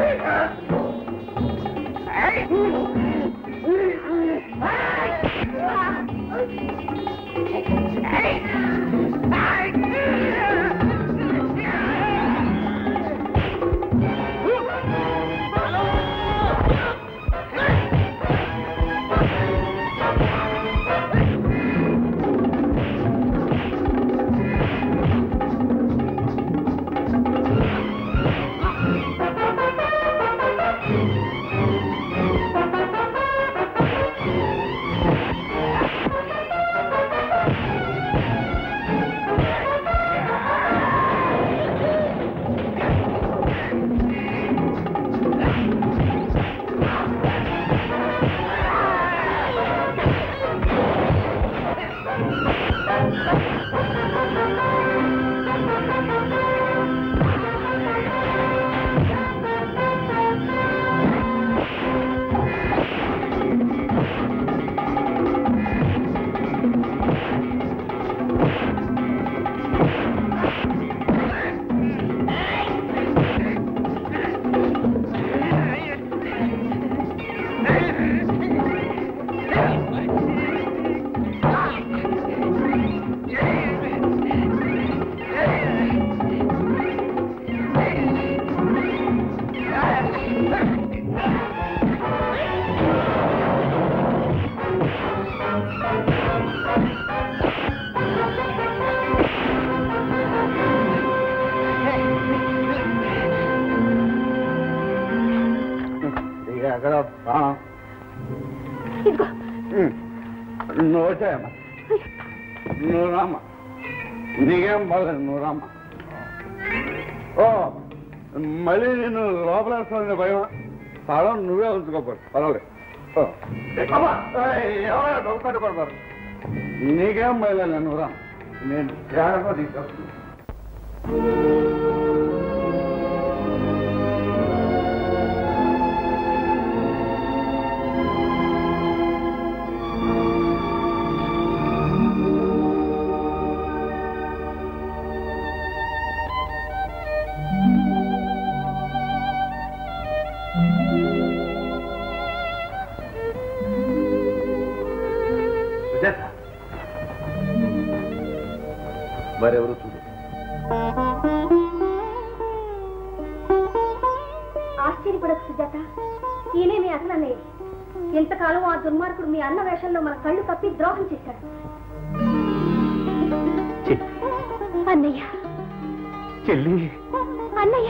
ఇక అక్కడ బాణం. ఇదిగో ఉమ్. నువ్వు వచ్చాయమ్మా నువ్వు రామ్మా నీకేం బాగలేదు నువ్వు రామ్మా ఓ మళ్ళీ నేను లోపల వేస్తానని భయం తాళం నువ్వే ఉంచుకోకూడదు పర్వాలేదు ఓ. అమ్మా, ఏయ్, ఎవరో దొంగతనం కొడతారు. నీకేం బయలుదేరలే నువ్వు రా నేను జాగ్రత్త తీసుకొస్తాను మరెవరు చూడు ఆశ్చర్యపడకు సుజాత ఈయనే మీ అసలు అన్నయ్య ఇంతకాలం ఆ దుర్మార్గుడు మీ అన్న వేషంలో మన కళ్ళు కప్పి ద్రోహం చేశాడు అన్నయ్య చెల్లి అన్నయ్య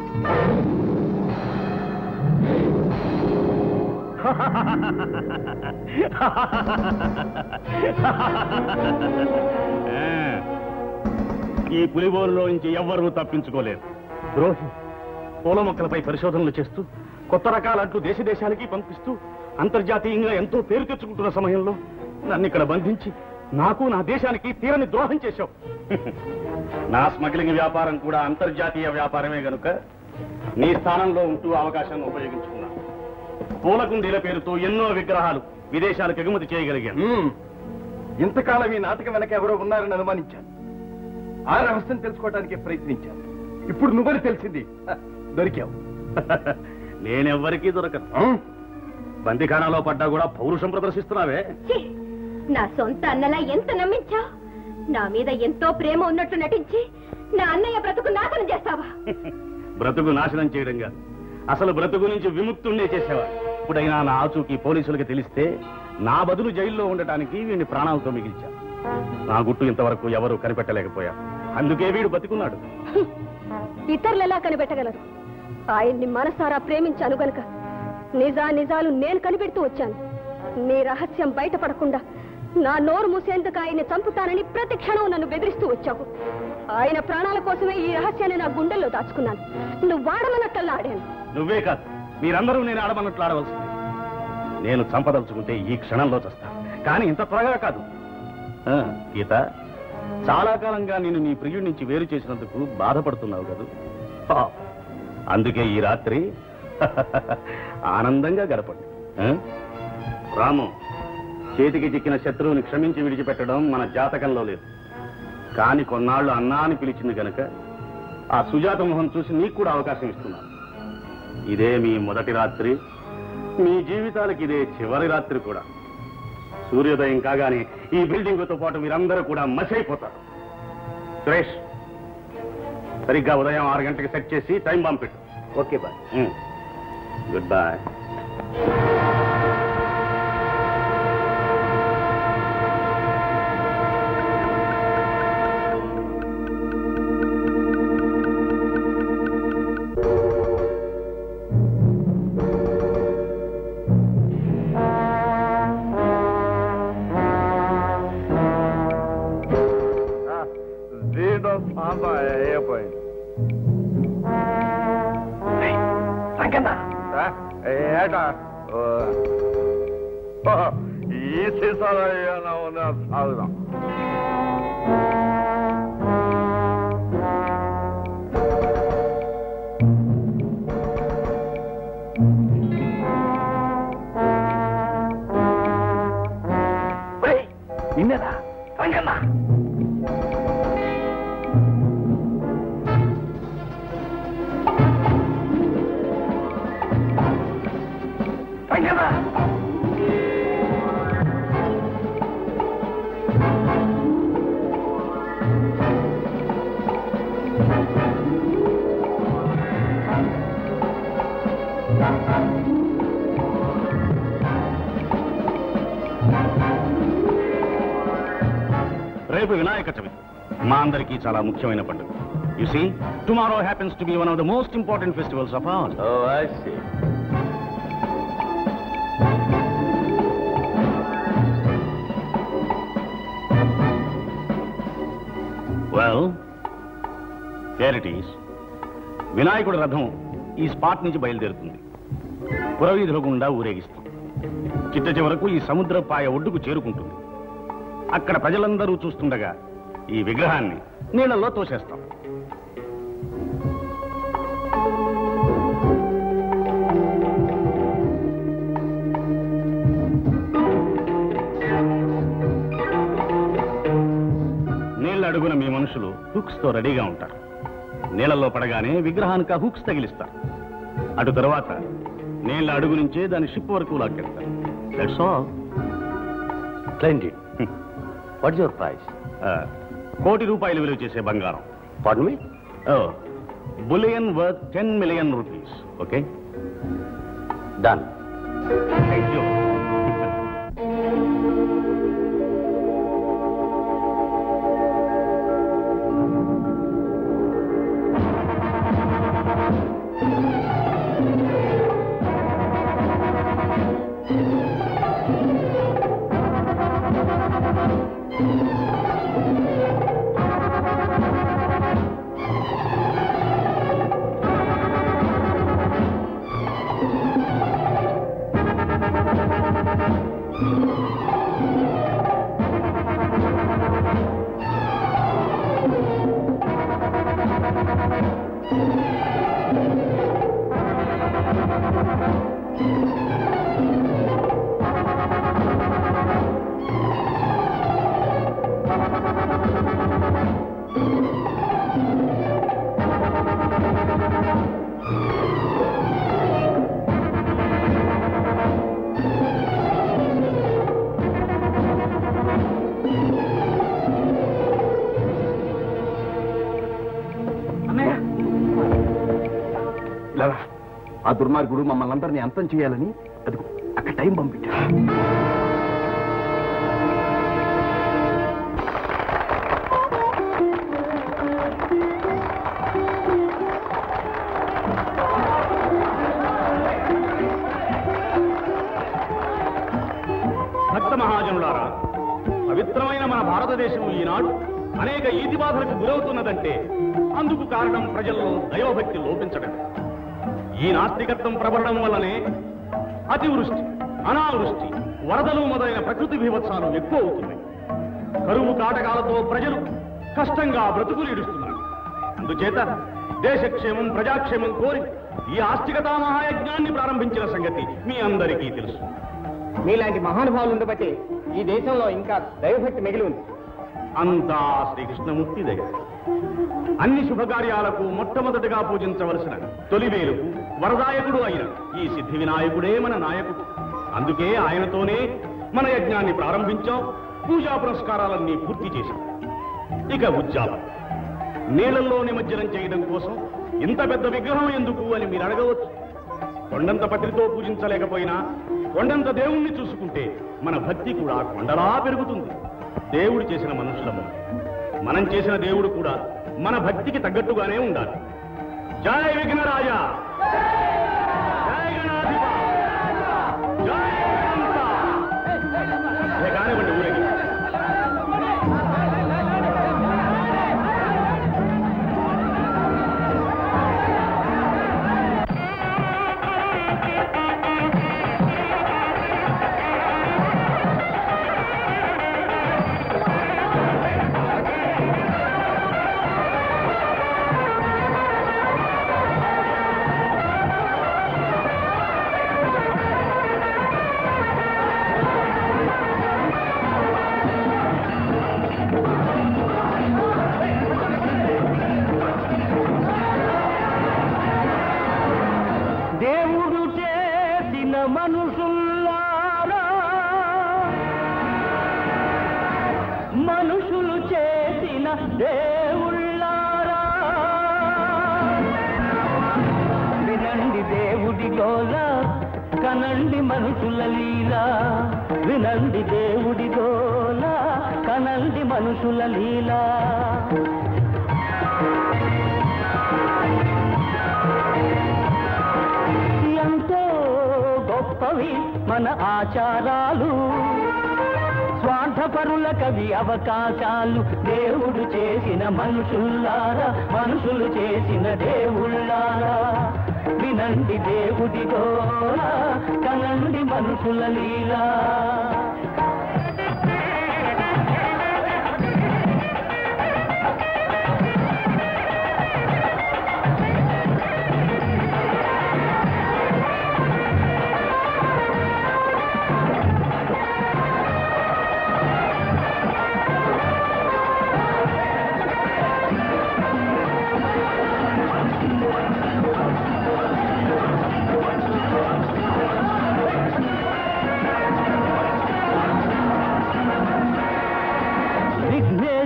ఈ పులిబోరులో నుంచి ఎవ్వరూ తప్పించుకోలేరు ద్రోహి పూల మొక్కలపై పరిశోధనలు చేస్తూ కొత్త రకాలంటూ దేశ దేశాలకి పంపిస్తూ అంతర్జాతీయంగా ఎంతో పేరు తెచ్చుకుంటున్న సమయంలో నన్ను ఇక్కడ బంధించి నాకు నా దేశానికి తీరని ద్రోహం చేశావు నా స్మగ్లింగ్ వ్యాపారం కూడా అంతర్జాతీయ వ్యాపారమే గనుక నీ స్థానంలో ఉంటూ అవకాశాన్ని ఉపయోగించుకున్నాను పూల కుండీల పేరుతో ఎన్నో విగ్రహాలు విదేశాలకు ఎగుమతి చేయగలిగాను మ్మ్. ఇంతకాలం ఈ నాటకం వెనక ఎవరో ఉన్నారని అనుమానించాను ఆ రహస్యం తెలుసుకోవడానికి ప్రయత్నించాను ఇప్పుడు నువ్వని తెలిసింది హ, దొరికావు నేనెవ్వరికీ దొరకను బందిఖానాలో పడ్డా కూడా పౌరుషం ప్రదర్శిస్తున్నావే ఛీ! నా సొంత అన్నలా ఎంత నమ్మించావు నా మీద ఎంతో ప్రేమ ఉన్నట్టు నటించి నా అన్నయ్య బ్రతుకు నాశనం చేస్తావా బ్రతుకు నాశనం చేయడం కాదు అసలు బ్రతుకు నుంచి విముక్తుండే చేసేవా ఇప్పుడైనా నా ఆచూకీ పోలీసులకు తెలిస్తే నా బదులు జైల్లో ఉండటానికి వీడిని ప్రాణాలతో మిగిల్చా నా గుట్టు ఇంతవరకు ఎవరూ కనిపెట్టలేకపోయా అందుకే వీడు బతికున్నాడు ఇతరులు ఎలా కనిపెట్టగలరు ఆయన్ని మనసారా ప్రేమించాను గనుక నిజా నిజాలు నేను కనిపెడుతూ వచ్చాను నీ రహస్యం బయటపడకుండా నా నోరు మూసేందుకు ఆయన్ని చంపుతానని ప్రతి క్షణం నన్ను బెదిరిస్తూ వచ్చావు ఆయన ప్రాణాల కోసమే ఈ రహస్యాన్ని నా గుండెల్లో దాచుకున్నాను నువ్వు వాడమన్నట్టల్లా ఆడాను నువ్వే కాదు మీరందరూ నేను ఆడమన్నట్లు ఆడవలసింది నేను చంపదలుచుకుంటే ఈ క్షణంలో చస్తాను కానీ ఇంత త్వరగా కాదు ఆ, గీత చాలా కాలంగా నేను నీ ప్రియుడి నుంచి వేరు చేసినందుకు బాధపడుతున్నావు కదూ పాపం. అందుకే ఈ రాత్రి ఆనందంగా గడపండి ఆ? రాము చేతికి చిక్కిన శత్రువుని క్షమించి విడిచిపెట్టడం మన జాతకంలో లేదు కాని కొన్నాళ్ళు అన్నా అని పిలిచింది గనక ఆ సుజాత మొహం చూసి నీకు కూడా అవకాశం ఇస్తున్నాను ఇదే మీ మొదటి రాత్రి మీ జీవితాలకి ఇదే చివరి రాత్రి కూడా సూర్యోదయం కాగానే ఈ బిల్డింగ్తో పాటు మీరందరూ కూడా మసైపోతారు సురేష్ సరిగ్గా ఉదయం ఆరు గంటలకు సెట్ చేసి టైం బాంబ్ పెట్టు ఓకే బాయ్ గుడ్ బాయ్ దీంట్లో సాంతా అయిపోయింది ఏటా ఓ, ఓ, ఈ సీసాలు ఏమైనా ఉన్నా సాగుదాం నిన్నదా రంగన్న రంగన్న రేపు వినాయక చవితి మా అందరికీ చాలా ముఖ్యమైన పండుగ you see tomorrow happens to be one of the most important festivals of all oh I see well there it is వినాయకుడి రథం ఈ స్పాట్ నుంచి బయలుదేరుతుంది పురవీధుల గుండా ఊరేగిస్తాం చిట్ట చివరకు ఈ సముద్ర పాయ ఒడ్డుకు చేరుకుంటుంది అక్కడ ప్రజలందరూ చూస్తుండగా ఈ విగ్రహాన్ని నీళ్ళల్లో తోసేస్తాం నీళ్ళ అడుగున మీ మనుషులు హుక్స్ తో రెడీగా ఉంటారు నీళ్ళల్లో పడగానే విగ్రహానికి ఆ హుక్స్ తగిలిస్తారు అటు తర్వాత నీళ్ళ అడుగు నుంచే దాని షిప్ వరకు లాక్కెళ్తారు that's all splendid what your price కోటి రూపాయలు విలువ చేసే బంగారం pardon me bullion worth ten million rupees okay done thank you లేరా ఆ దుర్మార్గుడు మమ్మల్ని అందరినీ అంతం చేయాలని అది అక్కడ టైం పంపించా భక్త మహాజనులారా పవిత్రమైన మన భారతదేశం ఈనాడు అనేక ఈతి బాధలకు గురవుతున్నదంటే అందుకు కారణం ప్రజల్లో దైవభక్తి లోపించడం ఈ నాస్తికత్వం ప్రబలడం వల్లనే అతివృష్టి అనావృష్టి వరదలు మొదలైన ప్రకృతి బీభత్సాలు ఎక్కువ అవుతున్నాయి కరువు కాటకాలతో ప్రజలు కష్టంగా బ్రతుకులు ఇడుస్తున్నారు అందుచేత దేశక్షేమం ప్రజాక్షేమం కోరి ఈ ఆస్తికతా మహాయజ్ఞాన్ని ప్రారంభించిన సంగతి మీ అందరికీ తెలుసు మీలాంటి మహానుభావులు ఉండబట్టి ఈ దేశంలో ఇంకా దైవభక్తి మిగిలి ఉంది అంతా శ్రీకృష్ణమూర్తి దగ్గర అన్ని శుభకార్యాలకు మొట్టమొదటిగా పూజించవలసిన తొలివేలుకు వరదాయకుడు అయిన ఈ సిద్ధి వినాయకుడే మన నాయకుడు అందుకే ఆయనతోనే మన యజ్ఞాన్ని ప్రారంభించాం పూజా పురస్కారాలన్నీ పూర్తి చేశాం ఇక ఉజ్జాలం నీళ్లలో నిమజ్జనం చేయడం కోసం ఇంత పెద్ద విగ్రహం ఎందుకు అని మీరు అడగవచ్చు కొండంత పత్రితో పూజించలేకపోయినా కొండంత దేవుణ్ణి చూసుకుంటే మన భక్తి కూడా కొండలా పెరుగుతుంది దేవుడు చేసిన మనుషులము మనం చేసిన దేవుడు కూడా మన భక్తికి తగ్గట్టుగానే ఉండాలి జయ విఘ్నరాజా జయ గణాధిప జయ గణాంత. ఇక కానివ్వండి ఊరేగి దేవుడు చేసిన మనుషుల్లారా మనుషులు చేసిన దేవుళ్ళారా వినండి దేవుడి గోల కనండి మనుషుల లీల వినండి దేవుడి గోల కనండి మనుషుల లీలా ఎంతో గొప్పవి మన ఆచారాలు స్వార్థపరుల కవి అవకాశాలు దేవుడు చేసిన మనుషుల్లారా మనుషులు చేసిన దేవుళ్ళారా వినండి దేవుడి గోరా కనండి మనుషుల లీలా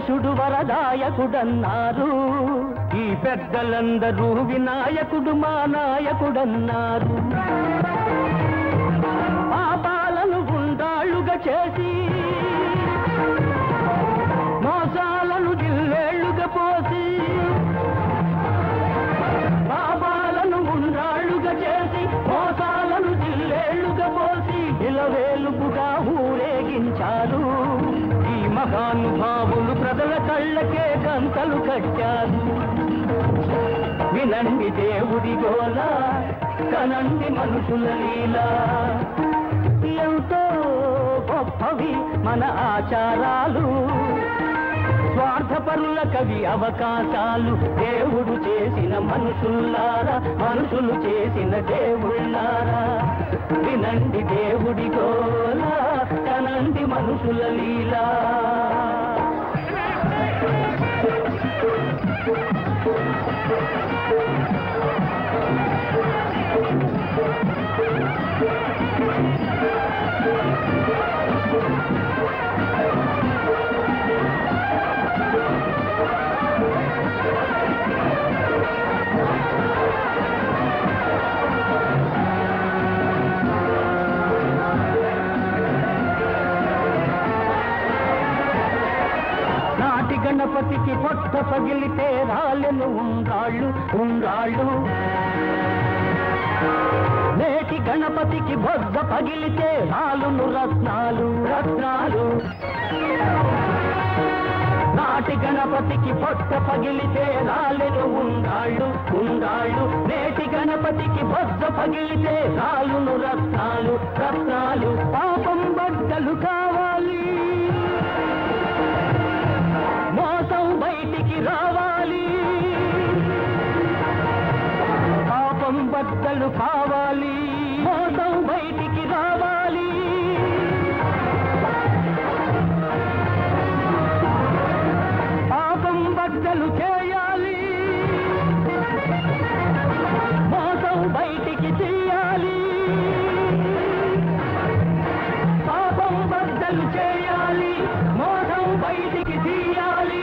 గణేశుడు వరదాయకుడన్నారు ఈ పెద్దలందరూ వినాయకుడు మా నాయకుడన్నారు పాపాలను గుండాళ్ళుగా చేసి మోసాలను జిల్లేళ్లుగా పోసి పాపాలను గుండాళ్ళుగా చేసి మోసాలను జిల్లేళ్లుగా పోసి ఇలవేలుపుగా ఊరేగించారు ఈ మహానుభావులు ప్రజల కళ్ళకే గంతలు కట్టారు వినండి దేవుడి గోల కనండి మనుషుల లీలా ఎంతో గొప్పవి మన ఆచారాలు స్వార్థపరుల కవి అవకాశాలు దేవుడు చేసిన మనుషుల్లారా మనుషులు చేసిన దేవుళ్ళారా వినండి దేవుడి గోల కనండి మనుషుల లీలా నాటి గణపతికి పొట్ట పగిలితే రాళ్ళను ఉండాళ్ళు ఉండాళ్ళు నేటి గణపతికి బొద్ద పగిలితే రాలును రత్నాలు రత్నాలు నాటి గణపతికి పొట్ట పగిలితే రాలెను ఉండాళ్ళు ఉండాళ్ళు నేటి గణపతికి బొద్ద పగిలితే రాలును రత్నాలు రత్నాలు పాపం బట్టలు కావాలి మోసం బయటికి రావాలి పాపం బద్దలు కావాలి మోసం బయటికి రావాలి పాపం బద్దలు చేయాలి మోసం బయటికి తీయాలి పాపం బద్దలు చేయాలి మోసం బయటికి తీయాలి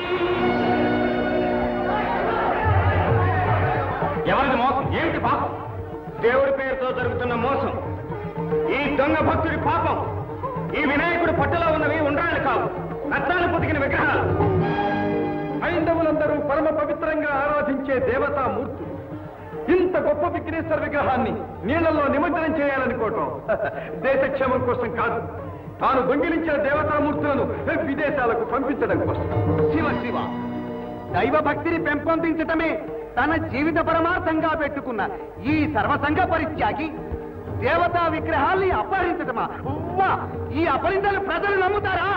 ఎవరిది మోసం ఏమిటి పాపం దేవుడి పేరుతో జరుగుతున్న మోసం ఈ దొంగ భక్తుడి పాపం ఈ వినాయకుడి పట్టులో ఉన్నవి ఉండ్రాళ్ళు కావు రత్నాలు పొదిగిన విగ్రహాలు హైందవులందరూ పరమ పవిత్రంగా ఆరాధించే దేవతామూర్తులు ఇంత గొప్ప విఘ్నేశ్వర విగ్రహాన్ని నీళ్లలో నిమజ్జనం చేయాలనుకోవటం దేశక్షేమం కోసం కాదు తాను దొంగిలించిన దేవతామూర్తులను విదేశాలకు పంపించడం కోసం శివ శివ దైవ భక్తిని పెంపొందించటమే తన జీవిత పరమార్థంగా పెట్టుకున్న ఈ సర్వసంగ పరిత్యాగి దేవతా విగ్రహాల్ని అపహరించటమా ఉవ్వా! ఈ అపహరించలు ప్రజలు నమ్ముతారా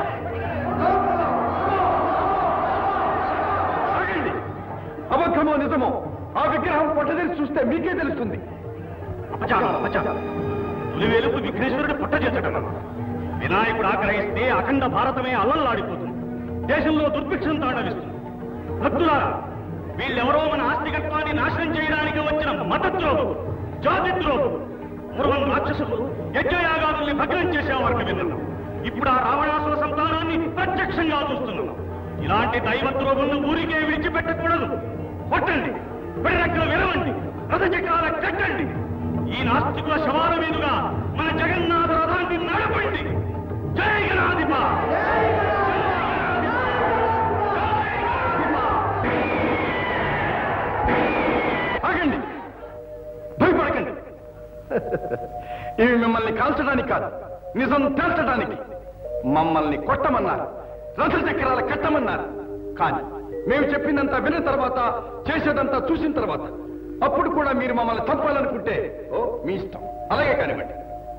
ఆగండి అబద్ధమో నిజమో ఆ విగ్రహం పొట్టదెలిసి చూస్తే మీకే తెలుస్తుంది అపచారం అపచారం పులివేలుపు విఘ్నేశ్వరుడు పుట్టజెత్తడం వినాయకుడు ఆగ్రహిస్తే అఖండ భారతమే అల్లల్లాడిపోతుంది దేశంలో దుర్భిక్షం తాండవిస్తుంది భక్తులారా వీళ్ళెవరో మన ఆస్తికత్వాన్ని నాశనం చేయడానికి వచ్చిన మతద్రోహులు జాతిద్రోహులు పూర్వం రాక్షసులు యజ్ఞయాగాదుల్ని భగ్నం చేసేవారికి విన్నాం ఇప్పుడు ఆ రావణాసుర సంతానాన్ని ప్రత్యక్షంగా చూస్తున్నాం ఇలాంటి దైవద్రోహులను ఊరికే విడిచిపెట్టకూడదు కొట్టండి పిడరెక్కలు విరవండి రథచక్రాల కట్టండి ఈ నాస్తికుల శవాల మీదుగా మన జగన్నాథ రథాన్ని నడపండి జై గణాధిప ఆగండి భయపడకండి ఇవి మిమ్మల్ని కాల్చడానికి కాదు నిజం తేల్చడానికి మమ్మల్ని కొట్టమన్నారు రథ చక్రాల కట్టమన్నారు కానీ మేము చెప్పిందంతా విన్న తర్వాత చేసేదంతా చూసిన తర్వాత అప్పుడు కూడా మీరు మమ్మల్ని తప్పాలనుకుంటే ఓ మీ ఇష్టం అలాగే కానివ్వండి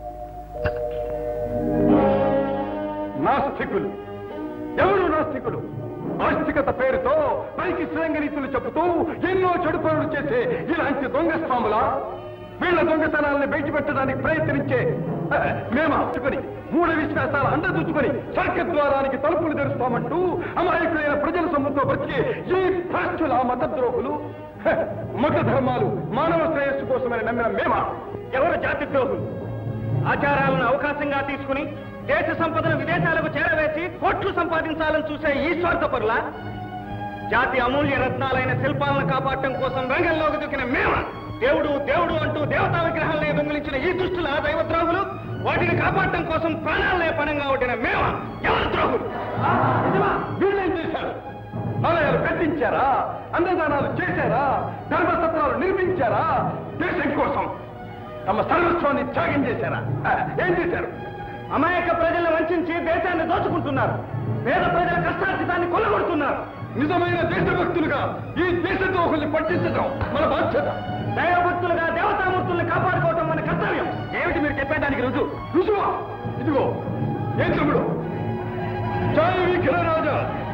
నాస్తికులు ఎవరు నాస్తికులు ఆస్తికత పేరుతో పైకి శ్రేంగనీతులు చెబుతూ ఎన్నో చెడు పనులు చేసే ఇలాంటి దొంగ స్వాములా వీళ్ళ దొంగతనాలను బయటపెట్టడానికి ప్రయత్నించే హ, మేము హత్తుకుని మూఢ విశ్వాసాలు అండదూచుకొని సర్కత్ ద్వారానికి తలుపులు తెరుస్తామంటూ అమాయకులైన ప్రజల సొమ్ముతో బ్రతికే ఈ భ్రష్టుల మతద్రోహులు హ, మత ధర్మాలు మానవ శ్రేయస్సు కోసమని నమ్మిన మేమా ఎవరు జాతి ద్రోహులు ఆచారాలను అవకాశంగా తీసుకుని దేశ సంపదను విదేశాలకు చేరవేసి కోట్లు సంపాదించాలని చూసే ఈ స్వార్థపరుల జాతి అమూల్య రత్నాలైన శిల్పాలను కాపాడటం కోసం రంగంలోకి దిగిన మేమ దేవుడు దేవుడు అంటూ దేవతా విగ్రహాలనే దొంగిలించిన ఈ దుష్టుల దైవద్రోహులు వాటిని కాపాడటం కోసం ప్రాణాలనే పణంగా ఒడ్డిన మేమ ఎవరు ద్రోహులు వీళ్ళేం చేశారు ఆలయాలు కట్టించారా అన్నదానాలు చేశారా ధర్మసత్రాలు నిర్మించారా దేశం కోసం తమ సర్వస్వాన్ని త్యాగం చేశారా ఆ, ఏం చేశారు అమాయక ప్రజలను వంచి దేశాన్ని దోచుకుంటున్నారు పేద ప్రజల కష్టార్జితాన్ని కొల్లగొడుతున్నారు నిజమైన దేశభక్తులుగా ఈ దేశ ద్రోహుల్ని పట్టించడం మన బాధ్యత దైవభక్తులుగా దేవతామూర్తుల్ని కాపాడుకోవటం మన కర్తవ్యం ఏమిటి మీరు చెప్పేదానికి రుజువు రుజువా ఇదిగో ఏం తమ్ముడు జై విఘ్నరాజా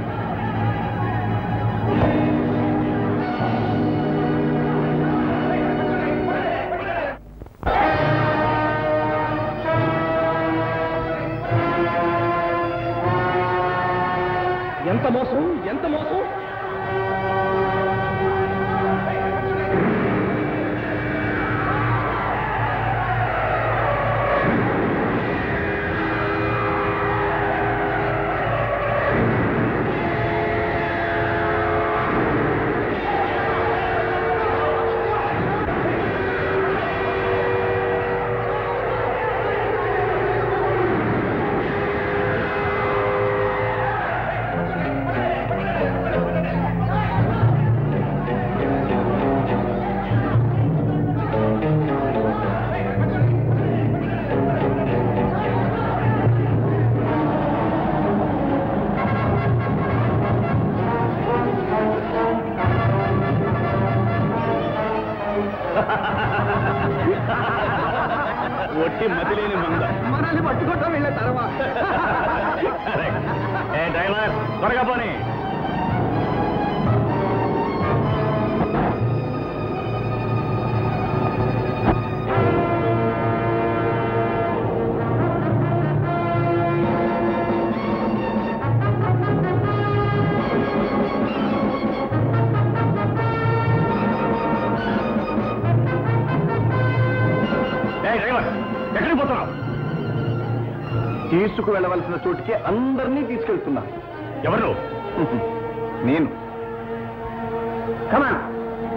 ఎంత మోసం ఎంత మోసం ఒట్టి మతిలేని మంద మనల్ని పట్టుకోవటం వెళ్ళే తర్వాత ఏ డ్రైవర్ త్వరగా పోనీ ఏ డ్రైవర్ ఎక్కడికి పోతున్నావు తీసుకు వెళ్ళవలసిన చోటికి అందరినీ తీసుకెళ్తున్నా ఎవరు నేను కమాన్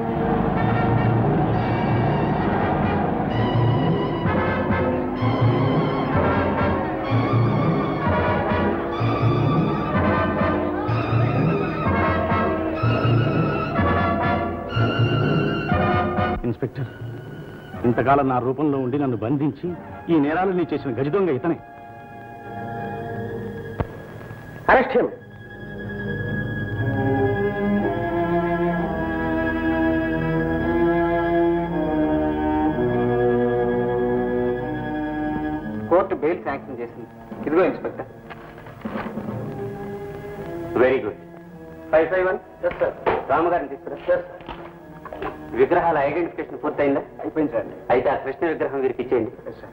ఇన్స్పెక్టర్ ఇంతకాలం నా రూపంలో ఉండి నన్ను బంధించి ఈ నేరాలని చేసిన గజ దొంగ ఇతనే arrest him court bail sanction చేసింది ఇదిగో inspector very good five five one sir రామగారిని తీసుకురా సార్ విగ్రహాల ఐడెంటిఫికేషన్ పూర్తయిందా అయిపోయింది సార్ అయితే ఆ కృష్ణ విగ్రహం వీరికి ఇచ్చేయండి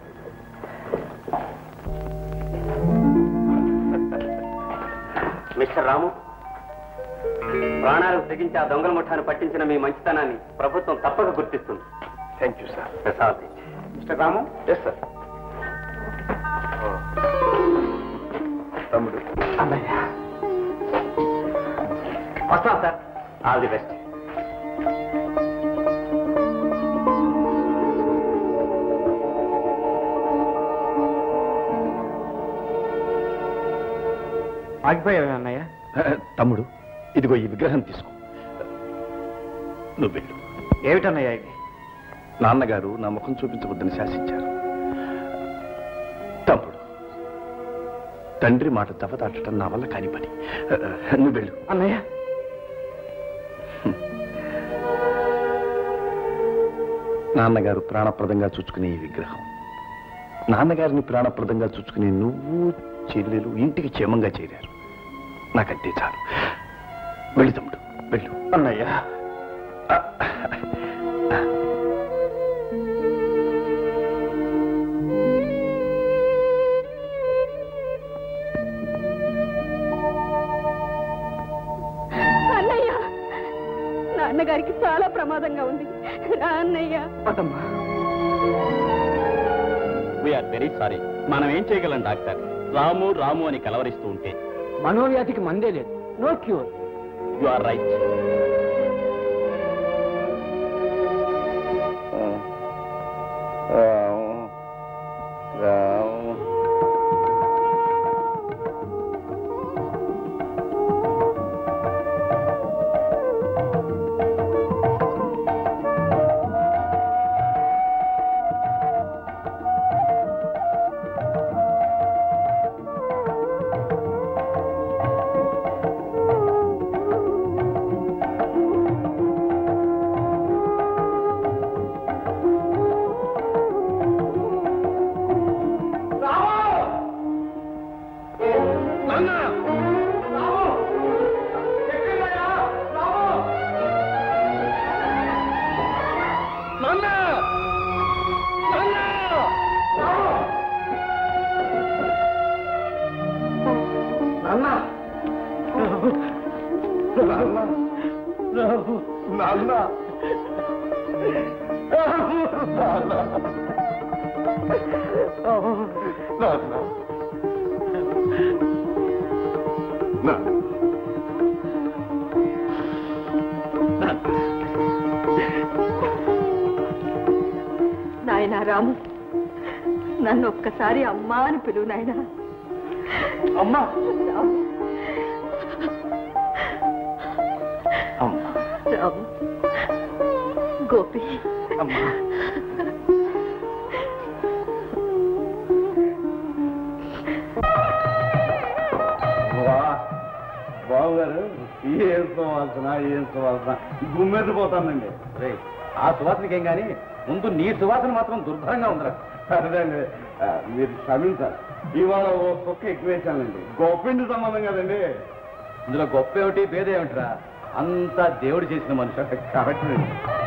మిస్టర్ రాము ప్రాణాలకు తెగించి ఆ దొంగల ముఠాను పట్టించిన మీ మంచితనాన్ని ప్రభుత్వం తప్పక గుర్తిస్తుంది thank you sir Prasad mister Ramu yes sir తమ్ముడు వస్తాం సార్ ఆల్ ది బెస్ట్ ఆగిపోయావే అన్నయ్య తమ్ముడు ఇదిగో ఈ విగ్రహం తీసుకో నువ్వు వెళ్ళు ఏమిటన్నయ్య ఇది నాన్నగారు నా ముఖం చూపించవద్దని శాసించారు తమ్ముడు తండ్రి మాట తవదాటడం నా వల్ల కాని పని నువ్వు వెళ్ళు అన్నయ్య నాన్నగారు ప్రాణప్రదంగా చూసుకునే ఈ విగ్రహం నాన్నగారిని ప్రాణప్రదంగా చూసుకునే నువ్వు చెల్లెలు ఇంటికి క్షేమంగా చేరారు నాకంతే చాలు వెళ్ళి తమ్ముడు వెళ్ళు అన్నయ్య అన్నయ్య నాన్నగారికి చాలా ప్రమాదంగా ఉంది రా అన్నయ్య పదమ్మా వీఆర్ వెరీ సారీ మనం ఏం చేయగలం డాక్టర్ రాము రాము అని కలవరిస్తూ ఉంటే మనోవ్యాధికి మందే లేదు no cure you are right Ramu Ramu నాయనా రాము నన్ను ఒక్కసారి అమ్మా అని పిలువు నాయనా అమ్మా రాము అమ్మా రాము గోపి అమ్మా వా బావగారు ఏం సువాసన ఏం సువాసన గుమ్మెది పోతానండి రే ఆ సువాసనకేం గాని ముందు నీ సువాసన మాత్రం దుర్భరంగా ఉందిరా అదేండి ఆ, మీరు క్షమించాలి ఇవాళ ఓ కుక్క ఎక్కువేశానండి గొప్పిండి సంబంధం కదండి ఇందులో గొప్ప ఏమిటి భేదం ఏమిటిరా అంతా దేవుడు చేసిన మనుషులు కరెక్ట్